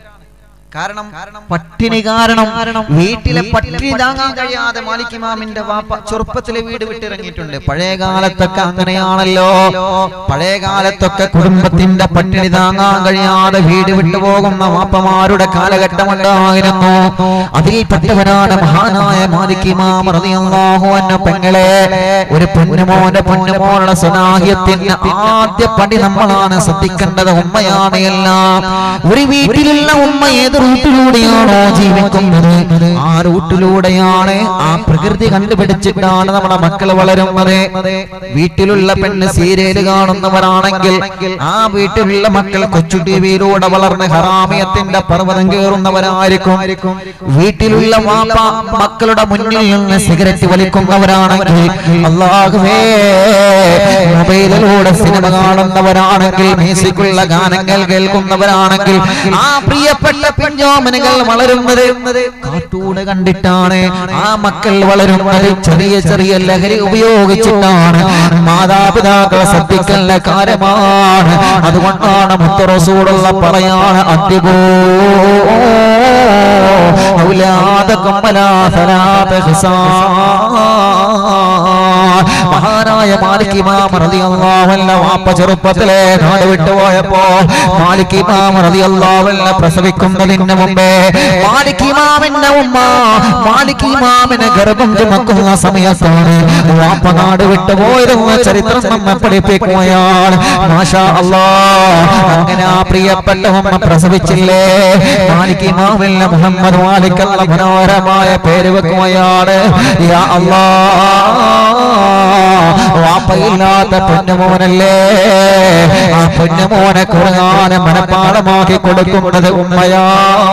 കാരണം പട്ടിണി കാരണം വീട്ടിലെ പട്ടിണി താങ്ങാൻ കഴിയാതെ മാലിക് ഇമാമിന്റെ വാപ്പ ചെറുപ്പത്തിലെ വീട് വിട്ടിറങ്ങിയിട്ടുണ്ട് പഴയ കാലത്തൊക്കെ അങ്ങനെയാണല്ലോ പഴയ കാലത്തൊക്കെ കുടുംബത്തിന്റെ പട്ടിണി താങ്ങാൻ കഴിയാതെ വീട് വിട്ടുപോകുന്ന വാപ്പമാരുടെ കാലഘട്ടമുണ്ടായിരുന്നു അതിൽപ്പെട്ടവരാണ് മഹാനായ മാലിക് ഇമാം റളിയല്ലാഹു അൻഹു പെങ്ങളെ ഒരു പൊന്നുമോന്റെ പൊന്നുമോളുടെ സ്വനാഹ്യത്തിന് ആദ്യ പടി നമ്മളാണ് ശ്രദ്ധിക്കേണ്ടത് ഉമ്മയാണ് എല്ലാം ഒരു വീട്ടിലുള്ള ഉമ്മ ഏത് റൂട്ടിലൂടെയാണോ ജീവിക്കുന്നത് ആ റൂട്ടിലൂടെയാണ് ആ പ്രകൃതി കണ്ടുപിടിച്ചിട്ടാണ് നമ്മുടെ മക്കൾ വളരുന്നത് വീട്ടിലുള്ള പെണ്ണ് സീരിയല് കാണുന്നവരാണെങ്കിൽ ആ വീട്ടിലുള്ള മക്കൾ കൊച്ചു ടിവിയിലൂടെ വളർന്ന് ഹറാമിയത്തിന്റെ പർവ്വതം കയറുന്നവരായിരിക്കും വീട്ടിലുള്ള വാപ്പ മക്കളുടെ മുന്നിൽ നിന്ന് സിഗരറ്റ് വലിക്കുന്നവരാണെങ്കിൽ അള്ളാഹുവേ മൊബൈലിലൂടെ സിനിമ കാണുന്നവരാണെങ്കിൽ മ്യൂസിക്കുള്ള ഗാനങ്ങൾ കേൾക്കുന്നവരാണെങ്കിൽ ആ പ്രിയപ്പെട്ട പിഞ്ചോമനുകൾ വളരുന്നത് കാർട്ടൂണ് കണ്ടിട്ടാണ് ആ മക്കൾ വളരുന്നത് ചെറിയ ചെറിയ ലഹരി ഉപയോഗിച്ചിട്ടാണ് മാതാപിതാക്കളെ ശ്രദ്ധിക്കല്ല കാര്യമാണ് അതുകൊണ്ടാണ് മുത്തറസൂടുള്ള പറയാണ് അത്യപോ ഔലാദക്കും വലാ സലാത്ത ഹിസാൻ. മഹാനായ മാലിക് ഇമാം റളിയല്ലാഹു അൻഹു വാപ്പ ചെറുപ്പത്തിലെ നാട് വിട്ടുപോയപ്പോ മാലിക് ഇമാം റളിയല്ലാഹു അൻഹു പ്രസവിക്കുന്നതിന് മുമ്പേ മാലിക് ഇമാമിന്റെ ഉമ്മ മാലിക് ഇമാമിനെ ഗർഭം ചുമക്കുന്ന സമയത്താണ് വാപ്പ നാട് വിട്ടുപോയിരുന്ന ചരിത്രം നമ്മെ പഠിപ്പിക്കുകയാണ് മാഷാ അല്ലാ അങ്ങനെ ആ പ്രിയപ്പെട്ട ഉമ്മ പ്രസവിച്ചില്ലേ മാലിക് ഇമാമില്ല മുഹമ്മദ് മാലിക് എന്ന മനോഹരമായ പേര് വെക്കുകയാണ് യാ അല്ലാ വാപ്പയില്ലാത്ത പൊന്നുമോനല്ലേ ആ പൊന്നുമോനെ കുറങ്ങാനെ മനപ്പാടമാക്കി കൊടുക്കുന്നത് ഉമ്മയാ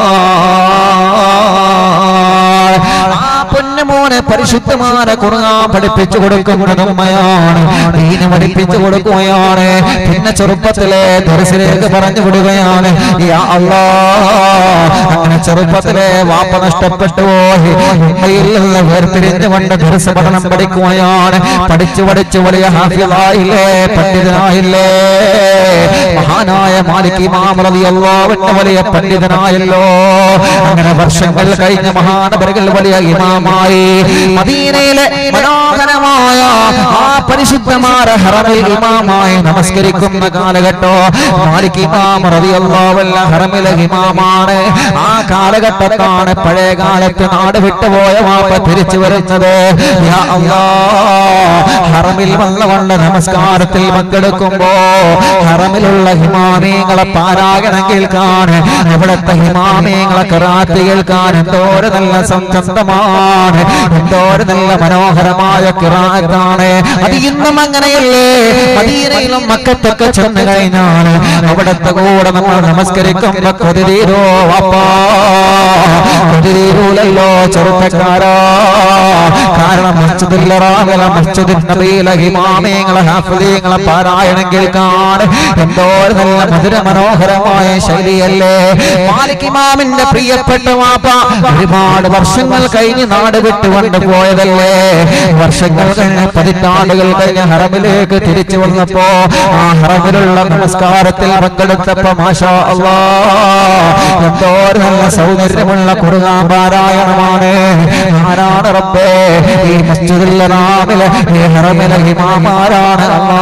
ആ പൊന്നുമോനെ പരിശുദ്ധമായ കുറുങ്ങാൻ പഠിപ്പിച്ചു കൊടുക്കുന്നത് ഉമ്മയാണ് ദീന് പഠിപ്പിച്ചു കൊടുക്കുകയാണ് പിന്നെ ചെറുപ്പത്തിലെ ദർശിലേക്ക് പറഞ്ഞു വിടുകയാണ് യാ അല്ലാ അങ്ങനെ ചെറുപ്പത്തിലെ വാപ്പ നഷ്ടപ്പെട്ടു പോയി ഉമ്മയിൽ നിന്ന് വേർതിരിഞ്ഞുകൊണ്ട് ദർശ പഠനം പഠിക്കുകയാണ് പഠിച്ചു പഠിച്ചു വലിയ ഹാഫിളായില്ലേ പണ്ഡിതനായില്ലേ മഹാനായ മാലിക് ഇമാം റളിയല്ലാഹുവിന്റെ വലിയ പണ്ഡിതനായല്ലോ അങ്ങനെ വർഷങ്ങൾ കഴിഞ്ഞ മഹാനവരുകൾ വലിയ ഇമാമായി മദീനയിലെ മനോഹരമായ ആ പരിശുദ്ധമായ ഹറമിൽ ഇമാമായി നമസ്കരിക്കുന്ന കാലഘട്ടോ മാലിക് ഇമാം റളിയല്ലാഹു അൻഹു ഹറമിലെ ഇമാമാണ് ആ കാലഘട്ടത്താണ് പഴയ കാലത്ത് നാട് വിട്ടുപോയ വാപ്പ തിരിച്ചു വരുന്നത് യാ അല്ലാഹ് ഹറമിൽ വന്നുകൊണ്ട് നമസ്കാരത്തിൽ പങ്കെടുക്കുമ്പോ ഹറമിലുള്ള ഹിമാമീങ്ങളെ പാരായണം കേൾക്കാൻ അവിടുത്തെ ഹിമാമീങ്ങളെ കറാത്ത് കേൾക്കാൻ എന്തോരം നല്ല സംചന്തമാണ് ഖുർആൻ എന്തോരം നല്ല മനോഹരമായ ഖുർആനാണ് അത് ഇന്നും അങ്ങനെയല്ലേ മദീനയിലും മക്കത്തൊക്കെ ചെന്ന് കഴിഞ്ഞാൽ അവിടത്തെ കൂടെ നമ്മൾ നമസ്കരിക്കുമ്പോ കൊതി തീരോ വാപ്പാ കൊതി തീരൂലല്ലോ ചെറുപ്പക്കാരാ കാരണം മസ്ജിദില്ലറാകല മസ്ജിദിൻ നബിയിലെ ഇമാമീങ്ങളെ ഹാഫിദീങ്ങളെ പാരായണം കേൾക്കാൻ എന്തോ നല്ല മധുര മനോഹരമായ ശൈലിയല്ലേ മാലിക് ഇമാമിന്റെ പ്രിയപ്പെട്ട വാപ്പ ഒരുപാട് വർഷങ്ങൾ കഴിഞ്ഞ് നാട് വിട്ടു കൊണ്ട് പോയതല്ലേ വർഷങ്ങൾ കഴിഞ്ഞ് പതിറ്റാണ്ടുകൾ കഴിഞ്ഞ് ഹറമിലേക്ക് തിരിച്ചു വന്നപ്പോ ആ ഹറമിലുള്ള നമസ്കാരത്തിൽ പങ്കെടുത്തപ്പോ മാഷാ അല്ലാ എന്തോ ഒരു നല്ല സൗന്ദര്യമുള്ള കുറുകാൻ പാരായണമാണ് ആരാണ് റബ്ബേ ഈ മസ്ജിദുൽ ഹറാമിലെ ഈ ഹറമിലെ ഇമാമാരാണ് അല്ലാ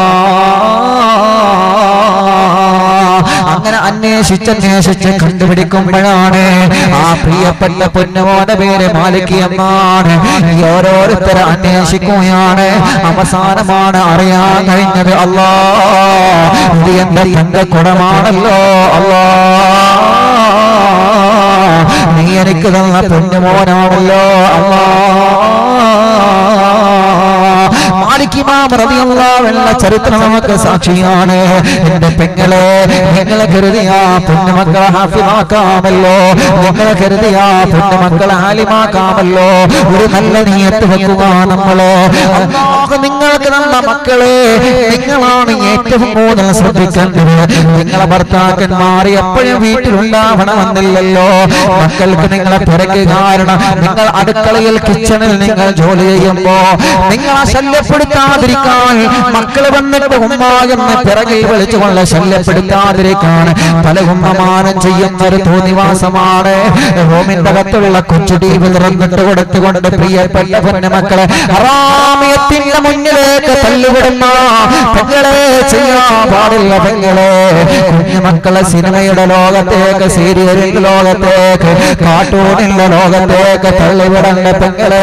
അങ്ങനെ അന്വേഷിച്ച് അന്വേഷിച്ച് കണ്ടുപിടിക്കുമ്പോഴാണ് ആ പ്രിയപ്പെട്ട പൊന്നുമോന്റെ പേര് മാലിക് എന്നാണ് ഈ ഓരോരുത്തരെ അന്വേഷിക്കുകയാണ് അവസാനമാണ് അറിയാൻ കഴിഞ്ഞത് അല്ലാ ഇത് എന്റെ തന്റെ കുടമാണല്ലോ അല്ലാ നീ എനിക്ക് തന്ന പൊന്നുമോനാണല്ലോ അല്ലാ മാലിക്കിമാറിയുള്ള ചരിത്രം നമുക്ക് സാക്ഷിയാണ് എന്റെ പെങ്ങളെ നിങ്ങളെ കരുതിയ പൊന്നുമക്കളെ ഹാഫിമാക്കാമല്ലോ നിങ്ങളെ കരുതിയ പൊന്നുമക്കളെ ഹാലിമാക്കാമല്ലോ ഒരു നല്ല നീയത്ത് വെക്കുക നമ്മള് അല്ലാഹ് നിങ്ങൾക്ക് തന്ന മക്കളെ നിങ്ങളാണ് ഏറ്റവും കൂടുതൽ ശ്രദ്ധിക്കേണ്ടത് നിങ്ങളെ ഭർത്താക്കന്മാർ എപ്പോഴും വീട്ടിലുണ്ടാവണമെന്നില്ലല്ലോ മക്കൾക്ക് നിങ്ങളെ പിറക്ക് കാരണം നിങ്ങൾ അടുക്കളയിൽ കിച്ചണിൽ നിങ്ങൾ ജോലി ചെയ്യുമ്പോ നിങ്ങളെ ശല്യപ്പെടുത്താതിരിക്കാൻ മക്കള് വന്നിട്ട് ഉമ്മ എന്ന് പിറകിൽ വിളിച്ചുകൊണ്ട് ശല്യപ്പെടുത്താതിരിക്കാൻ പല ഉമ്മമാനം ചെയ്യുന്ന ഒരു തോന്നിവാസമാണ് റോമിന്റെ അകത്തുള്ള കൊച്ചു ടീവി തുറന്നിട്ട് കൊടുത്തുകൊണ്ട് പ്രിയപ്പെട്ട പൊന്നു മക്കളെ ഹറാമിയത്തിന്റെ മുന്നിലേക്ക് തള്ളിവിടുന്ന പെങ്ങളെ ചെയ്യാൻ പാടില്ല പെങ്ങളെ കുഞ്ഞു മക്കളെ സിനിമയുടെ ലോകത്തേക്ക് സീരിയലിന്റെ ലോകത്തേക്ക് കാർട്ടൂണിന്റെ ലോകത്തേക്ക് തള്ളിവിടണ്ട പെങ്ങളെ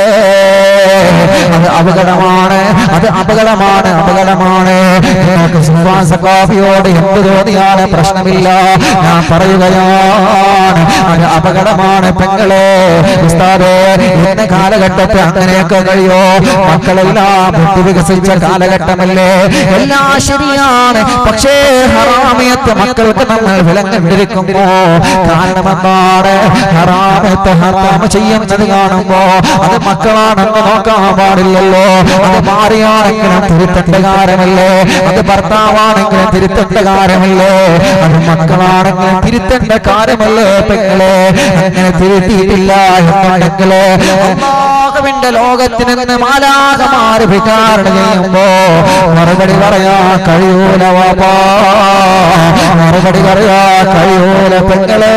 അത് അപകടമാണ് അത് അപകടമാണ് അപകടമാണ് നിങ്ങൾക്ക് സുഹാസ കാഫിയോട് എന്ത് തോന്നിയാണ് പ്രശ്നമില്ല ഞാൻ പറയുകയാണ് അത് അപകടമാണ് പെങ്ങളെ ഉസ്താദേ ഇന്ന കാലഘട്ടത്തിൽ അങ്ങനെയൊക്കെ കഴിയോ മക്കളെല്ലാം ബുദ്ധി വികസിച്ച കാലഘട്ടമല്ലേ എല്ലാം ശരിയാണ് പക്ഷേ ഹറാമിയത്ത് മക്കൾക്ക് നമ്മൾ വിലങ്ങിട്ടിരിക്കുമ്പോ കാരണം എന്താണ് ഹറാമത്ത് ഹറാമ ചെയ്യുന്നത് കാണുമ്പോ അത് മക്കളാണെന്ന് നോക്കാൻ പാടില്ലല്ലോ അത് ഭാര്യയാണെങ്കിലും തിരുത്തേണ്ട കാര്യമല്ലേ അത് ഭർത്താവാണെങ്കിലും തിരുത്തേണ്ട കാര്യമല്ലേ അത് മക്കളാണെങ്കിലും തിരുത്തേണ്ട കാര്യമല്ലേ പെങ്ങളെ അങ്ങനെ തിരുത്തിയിട്ടില്ല എന്നുണ്ടെങ്കില് അള്ളാഹുവിന്റെ ലോകത്തിന് നിന്ന് മാലാകമാര് വിചാരണ ചെയ്യുമ്പോ മറുപടി പറയാ കഴിയൂല വാപ്പാ മറുപടി പറയാ കഴിയൂല പെങ്ങളെ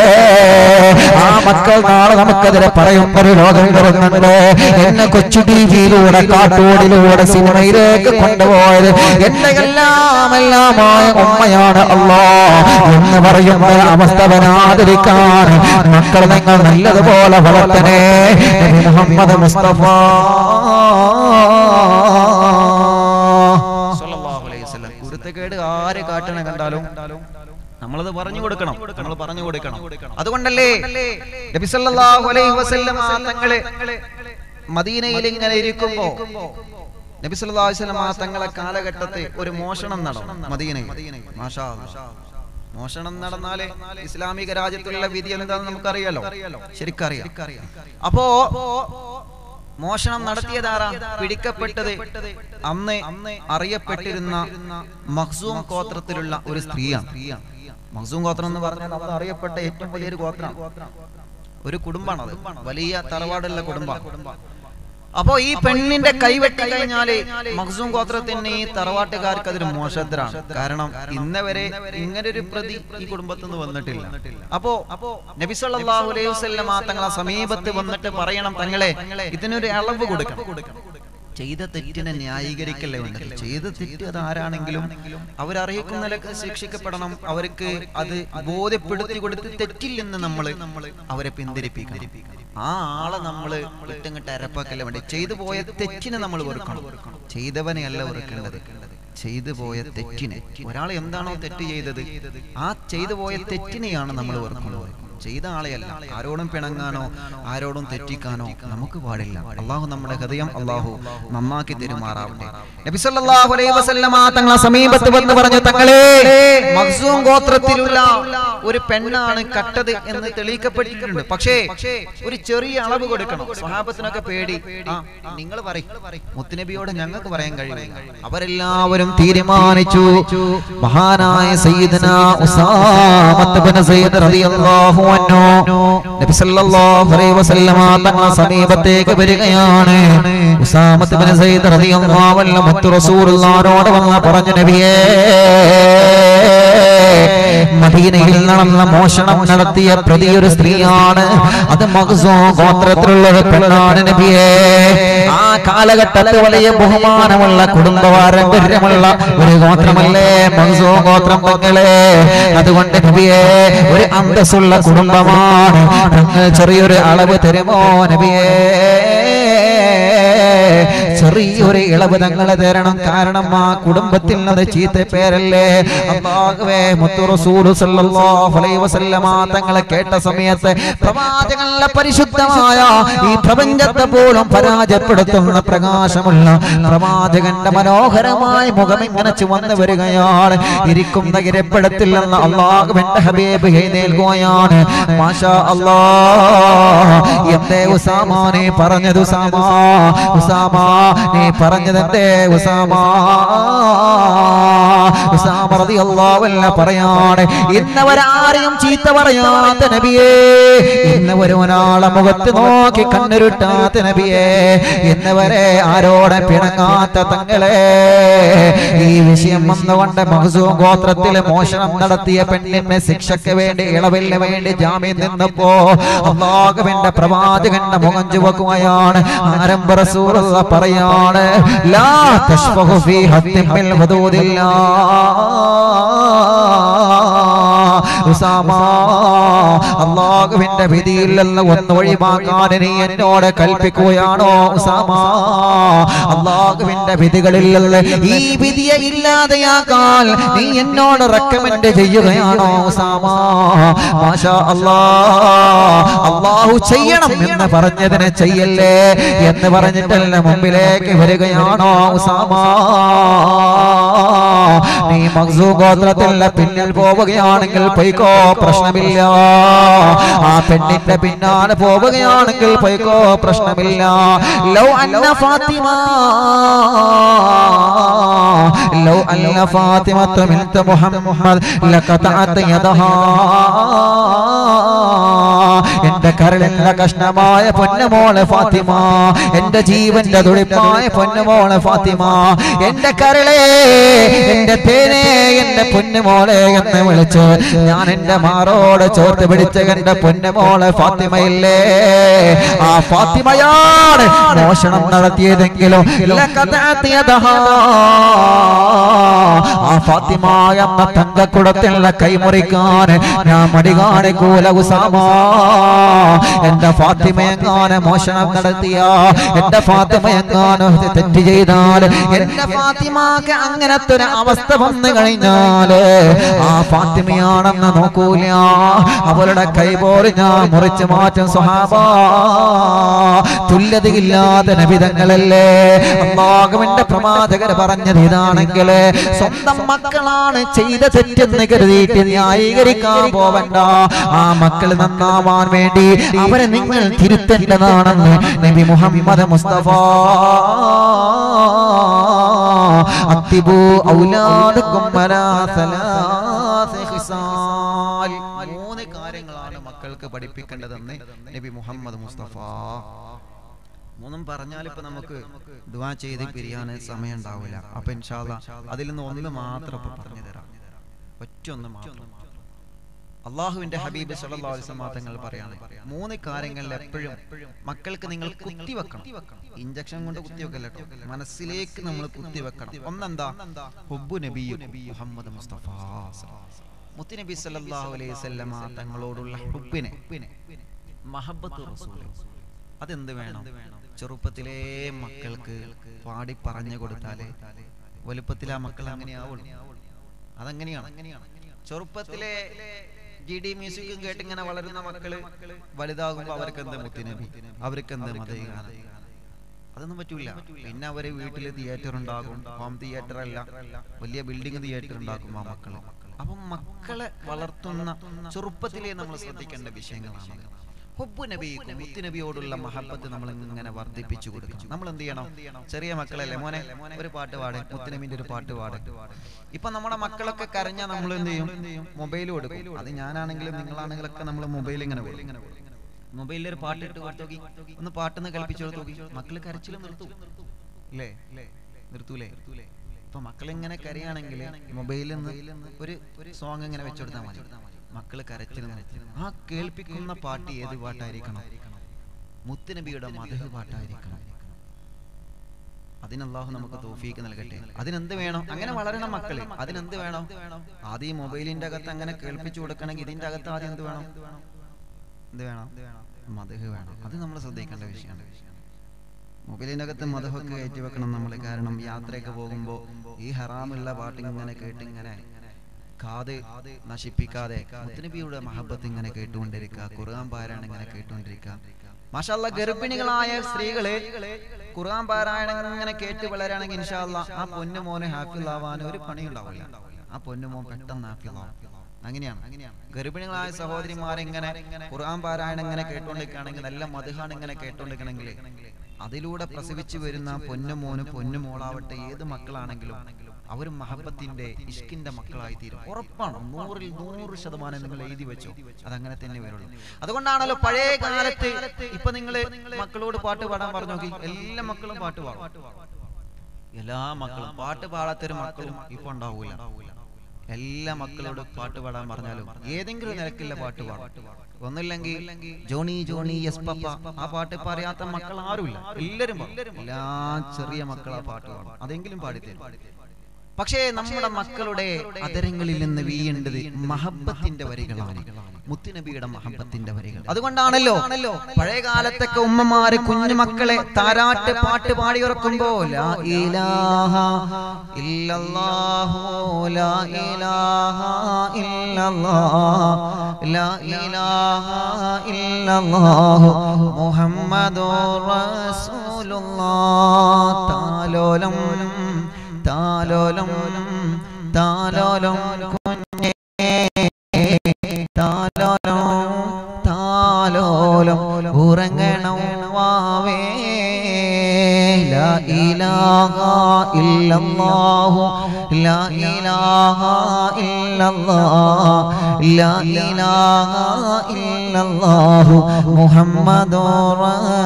ആ മക്കൾ നാളെ നമുക്കെതിരെ പറയും ഒരു ലോകം വരുന്നുണ്ട് എന്നെ കൊച്ചു ടി വിയിലൂടെ കാട്ടൂടിലൂടെ സിനിമയിലേക്ക് കൊണ്ടുപോയത് എന്റെ എല്ലാം എല്ലാമായ ഉമ്മയാണ് അല്ലോ എന്ന് പറയുന്ന അവസ്ഥ വരാതിരിക്കാൻ മക്കൾ നിങ്ങൾ നല്ലതുപോലെ വളർത്തണേ നബി മുഹമ്മദ് മുസ്തഫ സ്വല്ലല്ലാഹു അലൈഹി വസല്ലം. കുരുത്തക്കേട് ആര് കാട്ടണ കണ്ടാലും നമ്മളത് പറഞ്ഞു കൊടുക്കണം നമ്മൾ പറഞ്ഞു കൊടുക്കണം അതുകൊണ്ടല്ലേ നബി സല്ലല്ലാഹു അലൈഹി വസല്ലം തങ്ങള് മദീനയിൽ ഇങ്ങനെ ഇരിക്കുമ്പോ നബി സല്ലല്ലാഹു അലൈഹി വസല്ലം തങ്ങളെ കാലഘട്ടത്തിൽ ഒരു മോഷണം നടന്നു മദീനയിൽ മാഷാ അല്ലാ. മോഷണം നടന്നാല് ഇസ്ലാമിക രാജ്യത്തുള്ള വിധി എന്താണെന്ന് നമുക്കറിയാലോ ശരിക്കറിയാം അപ്പോ മോഷണം നടത്തിയതാരാ പിടിക്കപ്പെട്ടത് അന്ന് അറിയപ്പെട്ടിരുന്ന മഖ്സൂം ഗോത്രത്തിലുള്ള ഒരു സ്ത്രീയാണ് മഖ്സൂം ഗോത്രം എന്ന് പറഞ്ഞാൽ അന്ന് അറിയപ്പെട്ട ഏറ്റവും വലിയൊരു ഗോത്രം ഒരു കുടുംബാണത് വലിയ തറവാടുള്ള കുടുംബം അപ്പോ ഈ പെണ്ണിന്റെ കൈവെട്ടി കഴിഞ്ഞാല് മഖ്സൂം ഗോത്രത്തിന് ഈ തറവാട്ടുകാർക്ക് അതൊരു മോശദ്രാണ് കാരണം ഇന്ന് വരെ ഇങ്ങനെ ഒരു പ്രതി ഈ കുടുംബത്തിൽ നിന്ന് വന്നിട്ടില്ല അപ്പോ നബി സല്ലല്ലാഹു അലൈഹി വസല്ലം തങ്ങളെ സമീപത്ത് വന്നിട്ട് പറയണം തങ്ങളെ ഇതിനൊരു അളവ് കൊടുക്കണം ചെയ്ത തെറ്റിനെ ന്യായീകരിക്കല്ലേ വേണ്ടത് ചെയ്ത തെറ്റ് അത് ആരാണെങ്കിലും അവരർഹിക്കുന്ന നിലക്ക് ശിക്ഷിക്കപ്പെടണം അവർക്ക് അത് ബോധ്യപ്പെടുത്തി കൊടുത്ത് തെറ്റില്ലെന്ന് നമ്മൾ അവരെ പിന്തിരിപ്പിക്കണം ആ ആളെ നമ്മൾ ഇട്ടങ്ങട്ട് അരപ്പാക്കല്ല വേണ്ടി ചെയ്തു പോയ തെറ്റിനെ നമ്മൾ വെറുക്കണം ചെയ്തവനെ അല്ല വെറുക്കേണ്ടത് ചെയ്തു പോയ തെറ്റിനെ ഒരാൾ എന്താണോ തെറ്റ് ചെയ്തത് ആ ചെയ്തു പോയ തെറ്റിനെയാണ് നമ്മൾ വെറുക്കുന്നത് ചെയ്ത ആളെയല്ല ആരോടും പിണങ്ങാനോ ആരോടും തെറ്റിക്കാനോ നമുക്ക് പാടില്ല അള്ളാഹു നമ്മുടെ ഹൃദയം അള്ളാഹു നന്നാക്കി തെരുമാറാവട്ടെ നബി സല്ലല്ലാഹു അലൈഹി വസല്ലമ തങ്ങളെ സമീപത്ത് വന്ന് പറഞ്ഞു തങ്ങളെ മഖ്സൂം ഗോത്രത്തിലുള്ള ഒരു പെണ്ണാണ് കട്ടത് എന്ന് തെളിയിക്കപ്പെട്ടിട്ടുണ്ട് പക്ഷേ ഒരു ചെറിയ അളവ് കൊടുക്കണം സ്വഹാബത്തിനൊക്കെ പേടി ആ നിങ്ങൾ പറയും മുത്തുനബിയോട് ഞങ്ങൾക്ക് പറയാൻ കഴിയില്ല അവരെല്ലാവരും തീരുമാനിച്ചു മഹാനായ സയ്യിദന ഉസാമത്ത് ബിൻ സയ്യിദ് റളിയല്ലാഹു അൻഹു നബി സല്ലല്ലാഹു അലൈഹി വസല്ലമ തങ്ങളുടെ സമീപത്തേക്ക് വരികയാണ് ഉസാമത്ത് ബിൻ സയ്യിദ് റളിയല്ലാഹു അൻഹു മുത്തു റസൂലുള്ളാഹിനോട് വന്ന് പറഞ്ഞു നബിയേ മദീനയിൽ നടന്ന മോഷണം നടത്തിയ പ്രതി ഒരു സ്ത്രീയാണ് അത് മഖ്സൂം ഗോത്രത്തിലുള്ള ഒരു പെണ്ണാണ് നബിയേ ആ കാലഘട്ടത്തിൽ വലിയ ബഹുമാനമുള്ള കുടുംബ പാരമ്പര്യമുള്ള ഒരു ഗോത്രമല്ലേ മഖ്സൂം ഗോത്രം തങ്ങളെ അതുകൊണ്ട് നബിയെ ഒരു അന്തസ്സുള്ള കുടുംബമാണ് തങ്ങൾ ചെറിയൊരു അളവ് തരുമോ നബിയേ ചെറിയൊരു ഇളവ് തങ്ങളെ തരണം കാരണം ആ കുടുംബത്തിൽ അത് ചീത്ത പേരല്ലേ അള്ളാഹുവേ മുത്തു റസൂൽ സല്ലല്ലാഹു അലൈഹി വസല്ലമ തങ്ങളെ കേട്ട സമയത്ത് പ്രവാചകങ്ങളുടെ പരിശുദ്ധമായ ഈ പ്രപഞ്ചത്തെ പോലും പരാജയപ്പെടുത്തുന്ന പ്രകാശമുള്ള പ്രവാചകന്റെ മനോഹരമായ മുഖം ഇങ്ങനെ ചുവന്നു വരികയാണ് ഇരിക്കുന്ന ഇരപ്പിടത്തില്ലെന്ന് അള്ളാഹുവിന്റെ ഹബീബ് എഴുന്നേൽക്കുകയാണ് മാഷാ അല്ലാ എന്തേ ഉസാമാ നീ പറഞ്ഞത് ഉസാമാ ഉസാമാ നീ പറഞ്ഞതെന്തേ ഉസാമാ ഉസാമ റളിയല്ലാഹു അൻഹു പറയാണ് ഇന്നവരാരെയും ചീത്ത പറയാത്ത നബിയേ ഇന്നവരും ഒരാളെ മുഖത്ത് നോക്കി കണ്ണുരുട്ടാത്ത നബിയേ ഇന്നവരെ ആരോടെ പിണങ്ങാത്ത തങ്ങളെ ഈ വിഷയം വന്നുകൊണ്ട് മഹസൂം ഗോത്രത്തിലെ മോഷണം നടത്തിയ പെണ്ണിന്റെ ശിക്ഷയ്ക്ക് വേണ്ടി ഇളവിന് വേണ്ടി ജാമ്യം നിന്നപ്പോ അള്ളാഹുവിന്റെ പ്രവാചകന്റെ മുഖം ചുവക്കുകയാണ് ആരംഭ റസൂലുള്ള പറയാണ് ലാ തശ്ഫഹു ഫീ ഹദ്ദിൻ മിൻ ഹുദൂദില്ലാ ഉസാമ അള്ളാഹുവിന്റെ വിധിയിൽ നിന്ന് ഒന്ന് ഒഴിവാക്കാൻ നീ എന്നോട് കൽപ്പിക്കുകയാണോ ഉസാമ അള്ളാഹുവിന്റെ വിധികളിൽ നിന്ന് ഈ വിധിയെ ഇല്ലാതെയാക്കാൻ നീ എന്നോട് റെക്കമെൻഡ് ചെയ്യുകയാണോ ഉസാമ മാഷാ അല്ലാ അള്ളാഹു ചെയ്യണം എന്ന് പറഞ്ഞതിനെ ചെയ്യല്ലേ എന്ന് പറഞ്ഞിട്ടല്ല മുമ്പിലേക്ക് വരികയാണോ ഉസാമ നീ മഖ്സൂ ഗോത്രത്തിന്റെ പിന്നിൽ പോവുകയാണെങ്കിൽ പൊയ്ക്കോ പ്രശ്നമില്ല ആ പെണ്ണിന്റെ പിന്നാലെ പോവുകയാണെങ്കിൽ പൊയ്ക്കോ പ്രശ്നമില്ല ലൗ അന്ന ഫാത്തിമ ലൗ അന്ന ഫാത്തിമത്ത് ബിൻത് മുഹമ്മദ് ലഖതഅത് യദഹാ എന്റെ കരളിന്റെ കഷ്ണമായ പൊന്നമോളെ ഫാത്തിമ എന്റെ ജീവന്റെ തുടിപ്പായ പൊന്നമോളെ ഫാത്തിമ എന്റെ കരളെ എന്റെ തേനെ എന്റെ പൊന്നുമോളെ എന്ന് വിളിച്ച് ഞാൻ എന്റെ മാറോട് ചോർത്ത് പിടിച്ച എന്റെ പൊന്നുമോളെ ഫാത്തിമയില്ലേ ആ ഫാത്തിമയാണ് മോഷണം നടത്തിയതെങ്കിലും ലഖതഅത്തിയദഹാ. ആ ഫാത്തിമ എന്ന തങ്കക്കുടത്തിലുള്ള കൈമുറിക്കാൻ ഞാൻ മടി കാണിക്കൂല ഉസാമ എന്റെ ഫാത്തിമ എങ്ങാനും മോഷണം നടത്തിയ എന്റെ ഫാത്തിമ എങ്ങാനും തെറ്റ് ചെയ്താൽ എന്റെ ഫാത്തിമാക്ക് അങ്ങനത്തെ ഒരു അവസ്ഥ വന്നു കഴിഞ്ഞാല് ആ ഫാത്തിമയാണെന്ന് നോക്കൂല അവളുടെ കൈ പോലും ഞാൻ മുറിച്ചു മാറ്റും സ്വഹാബ തുല്യതയില്ലാത്ത നബിതങ്ങളല്ലേ അള്ളാഹുവിന്റെ പ്രവാചകർ പറഞ്ഞത് ഇതാണെങ്കിൽ സ്വന്തം മക്കളാണ് ചെയ്ത തെറ്റെന്ന് കരുതിയിട്ട് ന്യായീകരിക്കാൻ പോവണ്ട ആ മക്കൾ നന്നാവാൻ വേണ്ടി അവരെ നിങ്ങൾ തിരുത്തേണ്ടതാണെന്ന് നബി മുഹമ്മദ് മുസ്തഫ അത്തിബു ഔലാദുക്കും അലാ സലാസി ഖിസാൽ. മൂന്ന് കാര്യങ്ങളാണ് മക്കൾക്ക് പഠിപ്പിക്കേണ്ടതെന്ന് നബി മുഹമ്മദ് മുസ്തഫ മൂന്നും പറഞ്ഞാൽ ഇപ്പൊ നമുക്ക് ദുവാ ചെയ്ത് പിരിയാൻ സമയം ഉണ്ടാവില്ല അപ്പൊ ഇൻഷാല്ല അതിൽ നിന്ന് ഒന്ന് മാത്രം ഇപ്പൊ പറഞ്ഞു തരാം ഒറ്റ ഒന്ന് മാത്രം അള്ളാഹുവിന്റെ ഹബീബ് സല്ലല്ലാഹു അലൈഹി വസല്ലം തങ്ങൾ പറയാണ് മൂന്ന് കാര്യങ്ങളിൽ എപ്പോഴും മക്കൾക്ക് നിങ്ങൾ കുത്തിവെക്കണം ഇഞ്ചക്ഷൻ കൊണ്ട് കുത്തിവെക്കല്ല കേട്ടോ മനസ്സിലേക്ക് നമ്മൾ കുത്തിവെക്കണം ഒന്നെന്താ ഹുബ്ബു നബിയു മുഹമ്മദ് മുസ്തഫ മുത്തുനബി സല്ലല്ലാഹു അലൈഹി വസല്ലമ തങ്ങളോടുള്ള ഹുബ്ബിനെ മഹബത്ത് റസൂല് അതെന്ത് വേണം ചെറുപ്പത്തിലേ മക്കൾക്ക് പാടി പറഞ്ഞു കൊടുത്താലേ വലുപ്പത്തിൽ ആ മക്കൾ അങ്ങനെയാവുള്ളൂ അതങ്ങനെയാണ് ചെറുപ്പത്തിലെ ജി ഡി മ്യൂസിക്കും കേട്ട് ഇങ്ങനെ വളരുന്ന മക്കള് വലുതാകുമ്പോ അവർക്ക് എന്ത് മുത്തിനബി അവർക്ക് എന്ത് മതയുകാണ് അതൊന്നും പറ്റൂല പിന്നെ അവര് വീട്ടില് തിയേറ്റർ ഉണ്ടാകും ഹോം തിയേറ്റർ അല്ല വലിയ ബിൽഡിംഗ് തിയേറ്റർ ഉണ്ടാക്കും ആ മക്കള് അപ്പം മക്കളെ വളർത്തുന്ന ചെറുപ്പത്തിലേ നമ്മൾ ശ്രദ്ധിക്കേണ്ട വിഷയങ്ങളാണ് ഹുബ്ബു നബിക്ക് മുത്തുനബിയോടുള്ള മഹബത്ത് നമ്മൾ ഇങ്ങനെ വർദ്ധിപ്പിച്ചു കൊടുക്കണം നമ്മൾ എന്ത് ചെയ്യണം ചെറിയ മക്കളല്ലേ മോനെ ഒരു പാട്ട് പാട് മുത്തുനബിന്റെ ഒരു പാട്ട് പാട് ഇപ്പൊ നമ്മുടെ മക്കളൊക്കെ കരഞ്ഞാൽ നമ്മൾ എന്ത് ചെയ്യും മൊബൈൽ കൊടുക്കും അത് ഞാനാണെങ്കിലും നിങ്ങളാണെങ്കിലും ഒക്കെ നമ്മൾ മൊബൈൽ ഇങ്ങനെ കൊടുക്കും മൊബൈലിൽ ഒരു പാട്ട് ഇട്ട് കൊടുത്തു നോക്കി ഒന്ന് പാട്ടൊന്ന് കളിപ്പിച്ചു കൊടുത്തു നോക്കി മക്കള് കരച്ചിലും നിർത്തും അല്ലേ നിർത്തൂലേ ഇപ്പൊ മക്കൾ ഇങ്ങനെ കരയാണെങ്കിൽ മൊബൈലിൽ നിന്ന് ഒരു സോങ് ഇങ്ങനെ വെച്ചുകൊടുത്താൽ മതി മക്കള് കരച്ചിലും നിർത്തും. ആ കേൾപ്പിക്കുന്ന പാട്ട് ഏത് പാട്ടായിരിക്കണം മുത്തുനബിയുടെ മധു പാട്ടായിരിക്കണം അതിനല്ലാഹു നമുക്ക് തോഫീക്ക് നൽകട്ടെ അതിനെന്ത് വേണം അങ്ങനെ വളരണം മക്കള് അതിനെന്ത് വേണം ആദ്യം ഈ മൊബൈലിന്റെ അകത്ത് അങ്ങനെ കേൾപ്പിച്ചു കൊടുക്കണമെങ്കിൽ ഇതിന്റെ അകത്ത് ആദ്യം എന്ത് വേണം എന്ത് വേണം മധുഹ് വേണം അത് നമ്മൾ ശ്രദ്ധിക്കേണ്ട വിഷയമാണ് മൊബൈലിന്റെ അകത്ത് മധുഹൊക്കെ കയറ്റി വെക്കണം നമ്മൾ കാരണം യാത്രയൊക്കെ പോകുമ്പോൾ ഈ ഹറാമുള്ള പാട്ട് ഇങ്ങനെ കേട്ട് ഇങ്ങനെ കാത് നശിപ്പിക്കാതെ മുത്തുനബിയുടെ മഹബത്ത് ഇങ്ങനെ കേട്ടുകൊണ്ടിരിക്കുക ഖുർആൻ പാരായണം ഇങ്ങനെ കേട്ടുകൊണ്ടിരിക്കുക മാഷാല്ല ഗർഭിണികളായ സ്ത്രീകള് ഖുർആൻ പാരായണം ഇങ്ങനെ കേട്ട് വളരാണെങ്കിൽ ഇൻഷാല്ല ആ പൊന്നു മോനെ ഹാഫിലാവാൻ ഒരു പണി ഉണ്ടാവില്ല ആ പൊന്നു മോൻ പെട്ടെന്ന് ഹാഫിലാവും അങ്ങനെയാണ് ഗർഭിണികളായ സഹോദരിമാരെ ഇങ്ങനെ ഖുർആൻ പാരായണം ഇങ്ങനെ കേട്ടോണ്ടിരിക്കുകയാണെങ്കിൽ നല്ല മധുഹാണ് ഇങ്ങനെ കേട്ടോണ്ടിരിക്കണമെങ്കിൽ അതിലൂടെ പ്രസവിച്ചു വരുന്ന പൊന്നുമോന് പൊന്നുമോളാവട്ടെ ഏത് മക്കളാണെങ്കിലും അവർ മഹബത്തിന്റെ ഇഷ്കിന്റെ മക്കളായി തീരും ഉറപ്പാണ് നൂറിൽ നൂറ് ശതമാനം നിങ്ങൾ എഴുതി വെച്ചോ അതങ്ങനെ തന്നെ വരുള്ളൂ അതുകൊണ്ടാണല്ലോ പഴയ കാലത്ത് ഇപ്പൊ നിങ്ങൾ മക്കളോട് പാട്ട് പാടാൻ പറഞ്ഞു നോക്കി എല്ലാ മക്കളും പാട്ട് പാടും എല്ലാ മക്കളും പാട്ട് പാടാത്തൊരു മക്കളും ഇപ്പൊ ഉണ്ടാവൂല എല്ലാ മക്കളോട് പാട്ട് പാടാൻ പറഞ്ഞാലും ഏതെങ്കിലും നിരക്കില്ല പാട്ട് പാടും ഒന്നില്ലെങ്കിൽ ജോണി ജോണി യെസ് പപ്പ ആ പാട്ട് പറയാത്ത മക്കൾ ആരുമില്ല എല്ലാരും പാടും. എല്ലാ ചെറിയ മക്കൾ ആ പാട്ട് പാടും അതെങ്കിലും പാടിത്തരും പക്ഷേ നമ്മുടെ മക്കളുടെ അതരങ്ങളിൽ നിന്ന് വീയേണ്ടത് മഹബത്തിന്റെ വരികളാണ് മുത്തുനബിയുടെ മഹബത്തിന്റെ വരികൾ അതുകൊണ്ടാണല്ലോ പഴയ കാലത്തൊക്കെ ഉമ്മമാര് കുഞ്ഞു മക്കളെ താരാട്ട് പാട്ട് പാടി ഉറക്കുമ്പോ ലാ ഇലാഹ ഇല്ലല്ലാഹു ലാ ഇലാഹ ഇല്ലല്ലാഹ് ലാ ഇലാഹ ഇല്ലല്ലാഹു മുഹമ്മദുർ റസൂലുള്ളാഹ് താലോലം താലോലം താലോലം കുഞ്ഞേ താലോലം താലോലം ഉറങ്ങണം വാവേ ലാ ഇലാഹ ഇല്ലല്ലാഹു ലാ ഇലാഹ ഇല്ലല്ലാഹ് ലാ ഇലാഹ ഇല്ലല്ലാഹു മുഹമ്മദുർ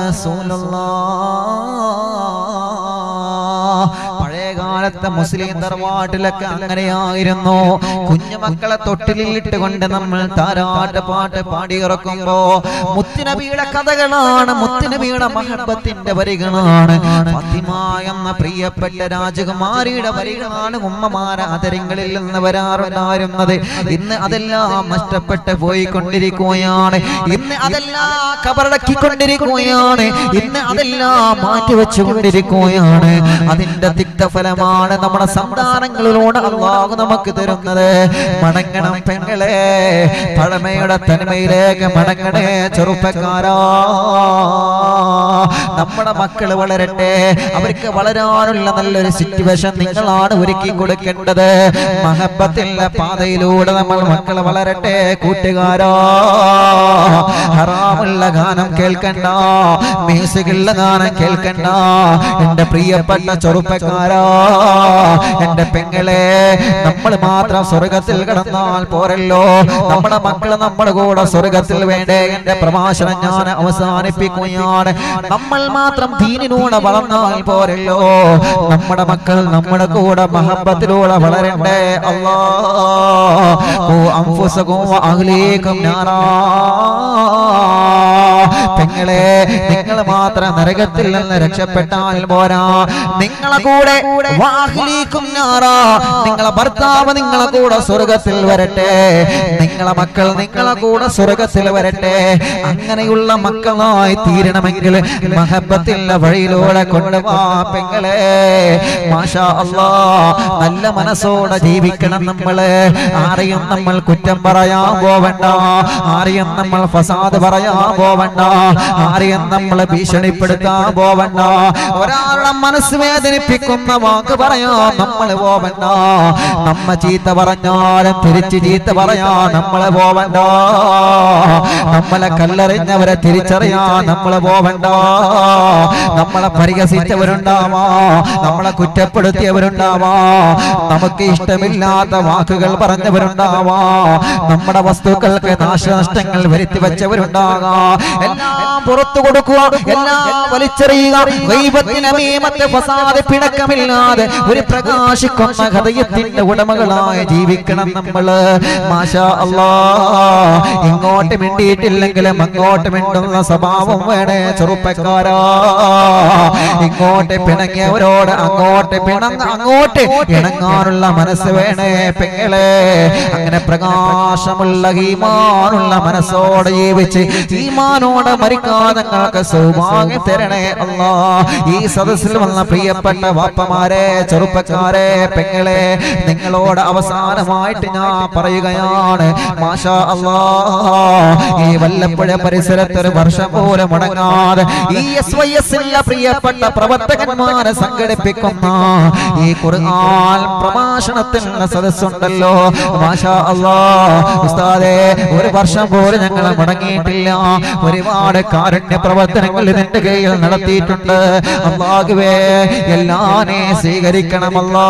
റസൂലുള്ളാഹ് പഴയ കാലത്തെ മുസ്ലിം തറവാട്ടിലൊക്കെ അങ്ങനെയായിരുന്നു കുഞ്ഞുമക്കളെ തൊട്ടിലിട്ട് കൊണ്ട് നമ്മൾ താരാട്ട് പാട്ട് പാടിയിറക്കുമ്പോ മുത്തുനബിയുടെ കഥകളാണ് മുത്തുനബിയുടെ മഹബത്തിന്റെ വരികളാണ് ഫാത്തിമ എന്ന പ്രിയപ്പെട്ട രാജകുമാരിയുടെ വരികളാണ് ഉമ്മമാരെ അതരങ്ങളിൽ നിന്ന് വരാറുണ്ടായിരുന്നത് ഇന്ന് അതെല്ലാം നഷ്ടപ്പെട്ട് പോയിക്കൊണ്ടിരിക്കുകയാണ് ഇന്ന് അതെല്ലാം കബറടക്കിക്കൊണ്ടിരിക്കുകയാണ് ഇന്ന് അതെല്ലാം മാറ്റിവെച്ചുകൊണ്ടിരിക്കുകയാണ് അതിന്റെ തിക്തഫലമാണ് നമ്മുടെ സന്താനങ്ങളിലൂടെ അള്ളാഹു നമുക്ക് തരുന്നത് മടങ്ങണം പെങ്ങളെ പഴമയുടെ തനിമയിലേക്ക് മടങ്ങണേ ചെറുപ്പക്കാരാ നമ്മുടെ മക്കൾ വളരട്ടെ അവർക്ക് വളരാനുള്ള നല്ലൊരു സിറ്റുവേഷൻ നിങ്ങളാണ് ഒരുക്കി കൊടുക്കേണ്ടത് മഹബത്തിന്റെ പാതയിലൂടെ നമ്മൾ മക്കൾ വളരട്ടെ കൂട്ടുകാരാ ഹറാമുള്ള ഗാനം കേൾക്കണ്ട മ്യൂസിക്കുള്ള ഗാനം കേൾക്കണ്ട എന്റെ പ്രിയപ്പെട്ട ചെറുപ്പക്കാരാ എന്റെ പെങ്ങളെ നമ്മൾ മാത്രം സ്വർഗത്തിൽ കിടന്നാൽ പോരല്ലോ നമ്മുടെ മക്കൾ നമ്മുടെ കൂടെ സ്വർഗത്തിൽ വേണ്ടേ എന്റെ പ്രഭാഷണം ഞാൻ അവസാനിപ്പിക്കുകയാണ് നമ്മൾ മാത്രം ദീനിലൂടെ വളർന്നാൽ പോരല്ലോ നമ്മുടെ മക്കൾ നമ്മുടെ കൂടെ മഹബത്തിലൂടെ വളരണ്ടേ അല്ലാ ഓ അംഫുസകും അഹ്ലീകും നാറാ പെങ്ങളെ നിങ്ങൾ മാത്രം നരകത്തിൽ നിന്ന് രക്ഷപ്പെട്ടാൽ പോരാ നിങ്ങളെ കൂടെ വാഹിലീക്കും ഞാറാ നിങ്ങളെ ഭർത്താവ് നിങ്ങളെ കൂടെ സ്വർഗത്തിൽ വരട്ടെ നിങ്ങളെ മക്കൾ നിങ്ങളെ കൂടെ സ്വർഗത്തിൽ വരട്ടെ അങ്ങനെയുള്ള മക്കളായി തീരണമെങ്കിൽ മഹബത്തിന്റെ വഴിയിലൂടെ കൊണ്ടുപോവാ പെങ്ങളെ മാഷാ അല്ലാ നല്ല മനസ്സോടെ ജീവിക്കണം നമ്മള് ആരെയും നമ്മൾ കുറ്റം പറയാൻ പോവണ്ട ആരെയും നമ്മൾ ഫസാദ് പറയാൻ പോവണ്ട ആരെയും നമ്മൾ ഭീഷണിപ്പെടുത്താൻ പോവണ്ട ഒരാളുടെ മനസ്സ് വേദനിപ്പിക്കുന്ന വാക്ക് പറയാൻ നമ്മൾ പോവണ്ട നമ്മ ചീത്ത പറഞ്ഞാലും തിരിച്ച് ചീത്ത പറയാ നമ്മളെ പോവണ്ട നമ്മളെ കല്ലെറിഞ്ഞവരെ തിരിച്ചറിയാ നമ്മളെ പോവണ്ട നമ്മളെ പരിഹസിച്ചവരുണ്ടാവാ നമ്മളെ കുറ്റപ്പെടുത്തിയവരുണ്ടാവാ നമുക്ക് ഇഷ്ടമില്ലാത്ത വാക്കുകൾ പറഞ്ഞവരുണ്ടാവാ നമ്മുടെ വസ്തുക്കൾക്ക് നാശനഷ്ടങ്ങൾ വരുത്തി വെച്ചവരുണ്ടാകാം എല്ലാം പുറത്തു കൊടുക്കുക എല്ലാം വലിച്ചെറിയുക ദൈവത്തിന് മീമത്തെ ഫസാദ് പിണക്കമില്ലാതെ ഒരു പ്രകാശിക്കുന്ന ഹൃദയത്തിന്റെ ഉടമകളായി ജീവിക്കണം നമ്മള് മാഷാ അല്ലാ ഇങ്ങോട്ട് മിണ്ടിയിട്ടില്ലെങ്കിലും അങ്ങോട്ട് മിണ്ടുന്ന സ്വഭാവം വേണേ ചെറുപ്പക്കാരാ ഇങ്ങോട്ട് പിണങ്ങിയവരോട് അങ്ങോട്ട് പിണങ്ങ അങ്ങോട്ട് ഇണങ്ങാനുള്ള മനസ്സ് വേണേ പെങ്ങളെ അങ്ങനെ പ്രകാശമുള്ള ഈമാനുള്ള മനസ്സോടെ ജീവിച്ച് ഈമാനോടെ മരിക്കാതെ നിങ്ങൾക്ക് സൗഭാഗ്യം തരണേ അല്ലാ ഈ സദസ്സിൽ വന്ന പ്രിയപ്പെട്ട വാപ്പമാരെ ചെറുപ്പക്കാരെ പെങ്ങളെ നിങ്ങളോട് അവസാനമായിട്ട് ഞാൻ പറയുകയാണ് മാഷാ അല്ലാ ഈ വല്ലപ്പുഴ പരിസരത്ത് ഒരു വർഷം പോലെ മുടങ്ങാതെ ഈ എസ് വൈ എസ് പ്രിയപ്പെട്ട പ്രവർത്തകന്മാരെ സംഘടിപ്പിക്കുന്ന ഈ ഖുർആൻ പ്രഭാഷണത്തിനുള്ള സദസ്സുണ്ടല്ലോ മാഷാ അല്ലാ ഉസ്താദേ ഒരു വർഷം പോലും ഞങ്ങൾ മുടങ്ങിയിട്ടില്ല ഒരുപാട് കാരുണ്യ പ്രവർത്തനങ്ങൾ ഇതിന്റെ കീഴിൽ നടത്തിയിട്ടുണ്ട് അള്ളാഹുവേ എല്ലാനെ സ്വീകരിക്കണമല്ലാ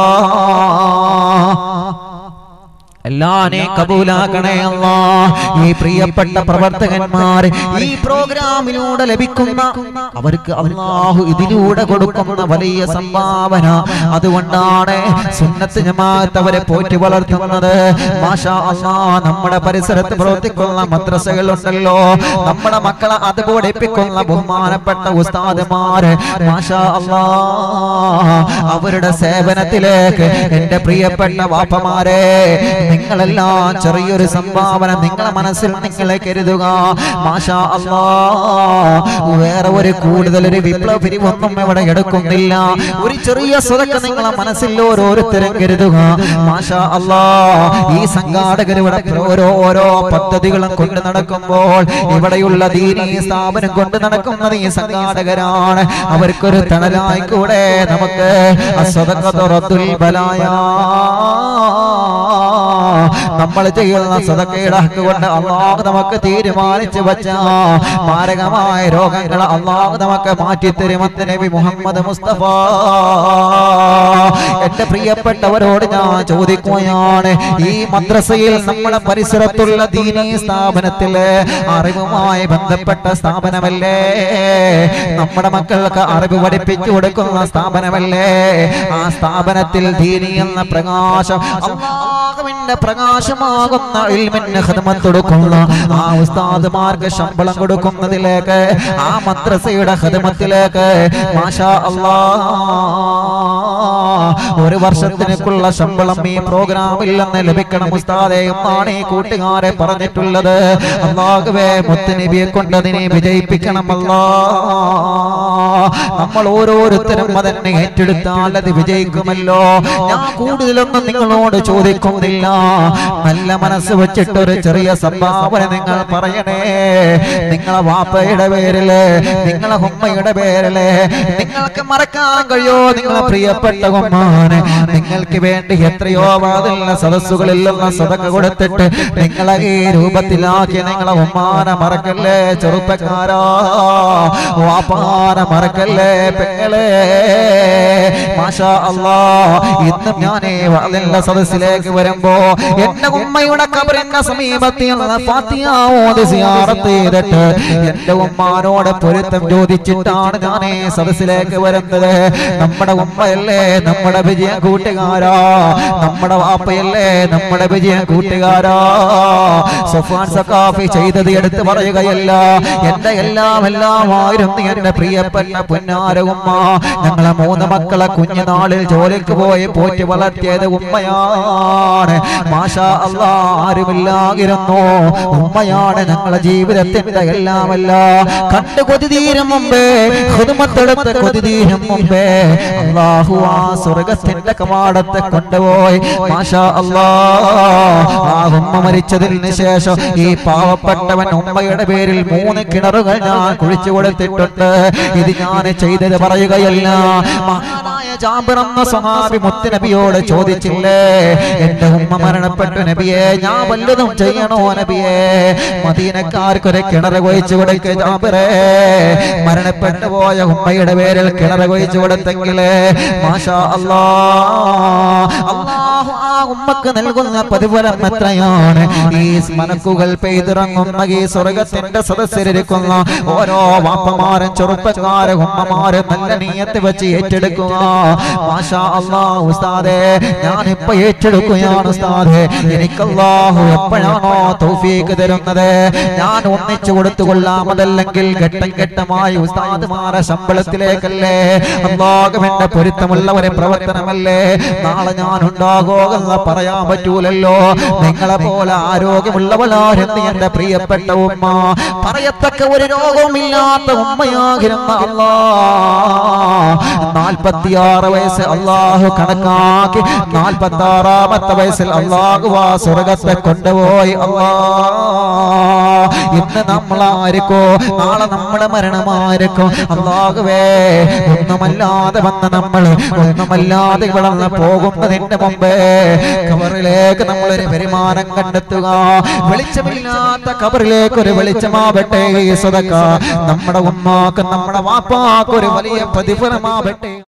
എല്ലാനെ കബൂലാക്കണേ അല്ലാ ഈ പ്രിയപ്പെട്ട പ്രവർത്തകന്മാർ ഈ പ്രോഗ്രാമിലൂടെ ലഭിക്കുന്ന അവർക്ക് അള്ളാഹു ഇതിലൂടെ കൊടുക്കുന്ന വലിയ സംഭാവന അതുകൊണ്ടാണ് സുന്നത്ത് ജമാഅത്ത് അവരെ പോറ്റി വളർത്തുന്നത് മാഷാ അല്ലാ നമ്മുടെ പരിസരത്ത് പ്രവർത്തിക്കുന്ന മദ്രസകൾ ഉണ്ടല്ലോ നമ്മുടെ മക്കളെ അത് പഠിപ്പിക്കുന്ന ബഹുമാനപ്പെട്ട ഉസ്താദുമാര് മാഷാ അല്ലാ അവരുടെ സേവനത്തിലേക്ക് എന്റെ പ്രിയപ്പെട്ട വാപ്പമാരെ നിങ്ങളെല്ലാം ചെറിയൊരു സംഭാവന നിങ്ങളെ മനസ്സിൽ നിങ്ങളെ കരുതുക മാഷാ അല്ലാ വേറെ ഒരു കൂടുതൽ ഒരു വിപ്ലവ പിരിവൊന്നും ഇവിടെ എടുക്കുന്നില്ല ഒരു ചെറിയ സ്വതക്ക നിങ്ങളെ മനസ്സിൽ ഓരോരുത്തരും കരുതുക മാഷാ അല്ലാ ഈ സംഘാടകർ ഇവിടെ ഓരോ ഓരോ പദ്ധതികളും കൊണ്ട് നടക്കുമ്പോൾ ഇവിടെയുള്ള ദീനീ സ്ഥാപനം കൊണ്ട് നടക്കുന്നത് ഈ സംഘാടകരാണ് അവർക്കൊരു തണലായി കൂടെ നമുക്ക് അസ്വതക്കത്തുറത്തുൽ ബലായ നമ്മൾ ചെയ്യുന്ന സദക്കയുടെ ഹക്ക് കൊണ്ട് അള്ളാഹ് നമുക്ക് തീരുമാനിച്ചു വച്ച മാരകമായ രോഗങ്ങൾ അള്ളാഹ് നമുക്ക് മാറ്റിത്തരുമെന്ന് നബി മുഹമ്മദ് മുസ്തഫ എന്റെ പ്രിയപ്പെട്ടവരോട് ഞാൻ ചോദിക്കുകയാണ് ഈ മദ്രസയിൽ നമ്മുടെ പരിസരത്തുള്ള ദീനീ സ്ഥാപനത്തില് അറിവുമായി ബന്ധപ്പെട്ട സ്ഥാപനമല്ലേ നമ്മുടെ മക്കൾക്ക് അറിവ് പഠിപ്പിച്ചു കൊടുക്കുന്ന സ്ഥാപനമല്ലേ ആ സ്ഥാപനത്തിൽ ദീനി എന്ന പ്രകാശം അള്ളാഹുവിന്റെ പ്രകാശമാകുന്ന ഇൽമിന് ഖിദ്മത്ത് കൊടുക്കുന്ന ആ ഉസ്താദുമാർക്ക് ശമ്പളം കൊടുക്കുന്നതിലേക്ക് ആ മദ്രസയുടെ ഖിദ്മത്തിലേക്ക് മാഷാ അല്ലാ ഒരു വർഷത്തിനേക്കുള്ള ശമ്പളം ഈ പ്രോഗ്രാമിൽ നിന്ന് ലഭിക്കണം ഉസ്താദെ എന്നാണ് ഈ കൂട്ടുകാരെ പറഞ്ഞിട്ടുള്ളത് അള്ളാഹുവേ മുത്തുനബിയെ കൊണ്ട് അതിനെ വിജയിപ്പിക്കണമല്ലാ നമ്മൾ ഓരോരുത്തരും അതെന്നെ ഏറ്റെടുത്താൽ അത് വിജയിക്കുമല്ലോ ഞാൻ കൂടുതലൊന്നും നിങ്ങളോട് ചോദിക്കുന്നില്ല നല്ല മനസ്സ് വെച്ചിട്ട് ഒരു ചെറിയ സംഭാവന നിങ്ങൾ പറയണേ നിങ്ങളെ വാപ്പയുടെ പേരില് നിങ്ങളെ ഉമ്മയുടെ പേരില് നിങ്ങൾക്ക് മറക്കാൻ കഴിയോ നിങ്ങളെ പ്രിയപ്പെട്ട ഉമ്മാന് നിങ്ങൾക്ക് വേണ്ടി എത്രയോ വാതിലുള്ള സദസ്സുകളിൽ നിന്ന് സദക്ക കൊടുത്തിട്ട് നിങ്ങളെ ഈ രൂപത്തിലാക്കി നിങ്ങളെ ഉമ്മാനെ മറക്കല്ലേ ചെറുപ്പക്കാരാ വാപ്പാനെ മറക്കല്ലേ പെങ്ങളെ മാഷാ അല്ലാ ഇന്നും ഞാൻ ഈ വാതിലുള്ള സദസ്സിലേക്ക് വരുമ്പോ വരുമ്പോ എന്റെ ഉമ്മയുടെ കബറിന്റെ സമീപത്തിൽ നിന്ന് ഫാത്തിഹ ഓതി സിയാറത്ത് ചെയ്തിട്ട് എന്റെ ഉമ്മാനോട് പൊരുത്തം ചോദിച്ചിട്ടാണ് ഞാൻ ഈ സദസ്സിലേക്ക് വരുന്നത് നമ്മുടെ ഉമ്മയല്ലേ നമ്മുടെ വിജയ കൂട്ടുകാരാ നമ്മുടെ വാപ്പയല്ലേ നമ്മുടെ വിജയ കൂട്ടുകാരാ സുഫാൻ സക്കാഫി ചെയ്തത് എടുത്ത് പറയുകയല്ല എന്റെ എല്ലാം എല്ലാമായിരുന്നു എന്റെ പ്രിയപ്പെട്ട പുന്നാര ഉമ്മ ഞങ്ങളെ മൂന്ന് മക്കളെ കുഞ്ഞുനാളിൽ ജോലിക്ക് പോയി പോറ്റി വളർത്തിയത് ഉമ്മയാണ് മാഷാ അല്ലാ ആരുമില്ലായിരുന്നു ഉമ്മയാണ് ഞങ്ങളെ ജീവിതത്തിന്റെ എല്ലാമല്ല കണ്ട് കൊതിതീരും മുമ്പേ ഹുദുമത്തെടുത്ത് കൊതിതീരും മുമ്പേ അള്ളാഹു ആ സ്വർഗത്തിന്റെ കവാടത്തെ കൊണ്ടുപോയി മാഷാ അല്ലാ ആ ഉമ്മ മരിച്ചതിന് ശേഷം ഈ പാവപ്പെട്ടവൻ ഉമ്മയുടെ പേരിൽ മൂന്ന് കിണറുകൾ ഞാൻ കുഴിച്ചു കൊടുത്തിട്ടുണ്ട് ഇത് ഞാൻ ചെയ്തത് പറയുകയല്ല മഹാനായ ജാബിർ എന്ന സ്വഹാബി മുത്തുനബിയോട് ചോദിച്ചില്ലേ എന്റെ ഉമ്മ മരണപ്പെട്ടു നബിയെ ഞാൻ വല്ലതും ചെയ്യണോ നബിയെ മദീനക്കാർക്കൊരു കിണർ കൊഴിച്ചു കൊടുക്ക ജാബിറേ മരണപ്പെട്ടു പോയ ഉമ്മയുടെ പേരിൽ കിണർ കൊഴിച്ചു കൊടുത്തെങ്കിലേ മാഷാ അല്ലാ അല്ലാഹു ആ ഉമ്മക്ക് നൽകുന്ന പ്രതിഫലം എത്രയാണ് ഈ മനക്കുകൾ പെയ്തിറങ്ങുന്ന ഈ സ്വർഗത്തിന്റെ സദസ്സിലിരിക്കുന്ന ഓരോ വാപ്പമാരും ചെറുപ്പക്കാരും ഉമ്മമാരും നല്ല നീയത്ത് വെച്ച് ഏറ്റെടുക്കുക മാഷാ അല്ലാ ഉസ്താദേ ഞാനിപ്പോ ഏറ്റെടുക്കുകയാണ് ഉസ്താദേ എനിക്കല്ലാഹു എപ്പോഴാണോ തൗഫീക്ക് തരുന്നത് ഞാൻ ഒന്നിച്ചു കൊടുത്തു കൊള്ളാമതല്ലെങ്കിൽ ഘട്ടം ഘട്ടമായി ഉസ്താദുമാരെ ശമ്പളത്തിലേക്കല്ലേ അള്ളാഹുവിന്റെ പൊരുത്തമുള്ളവരെ പ്രവർത്തനമല്ലേ നാളെ ഞാൻ ഉണ്ടാകുമെന്ന് പറയാൻ പറ്റൂലല്ലോ നിങ്ങളെ പോലെ ആരോഗ്യമുള്ളവളാരെന്ന് എന്റെ പ്രിയപ്പെട്ട ഉമ്മ പറയത്തക്ക ഒരു രോഗവുമില്ലാത്ത ഉമ്മയാകിരുന്ന അല്ലാ നാൽപ്പത്തിയാറ് വയസ്സ് അള്ളാഹു കണക്കാക്കി നാൽപ്പത്തി ആറാമത്തെ വയസ്സിൽ അള്ളാഹു ആ സ്വർഗത്തെ കൊണ്ടുപോയി അല്ലാ ഇന്ന് നമ്മളായിരിക്കോ നാളെ നമ്മുടെ മരണമായിരിക്കും അള്ളാഹുവേ ഒന്നുമല്ലാതെ വന്ന നമ്മൾ ഒന്നുമല്ലാതെ വളർന്ന് പോകുന്നതിന്റെ മുമ്പേ കബറിലേക്ക് നമ്മളൊരു വരുമാനം കണ്ടെത്തുക വെളിച്ചമില്ലാത്ത കബറിലേക്ക് ഒരു വെളിച്ചമാവട്ടെ ഈ സ്വതക്ക നമ്മുടെ ഉമ്മാക്ക് നമ്മുടെ വാപ്പാക്ക് ഒരു വലിയ പ്രതിഫലമാവട്ടെ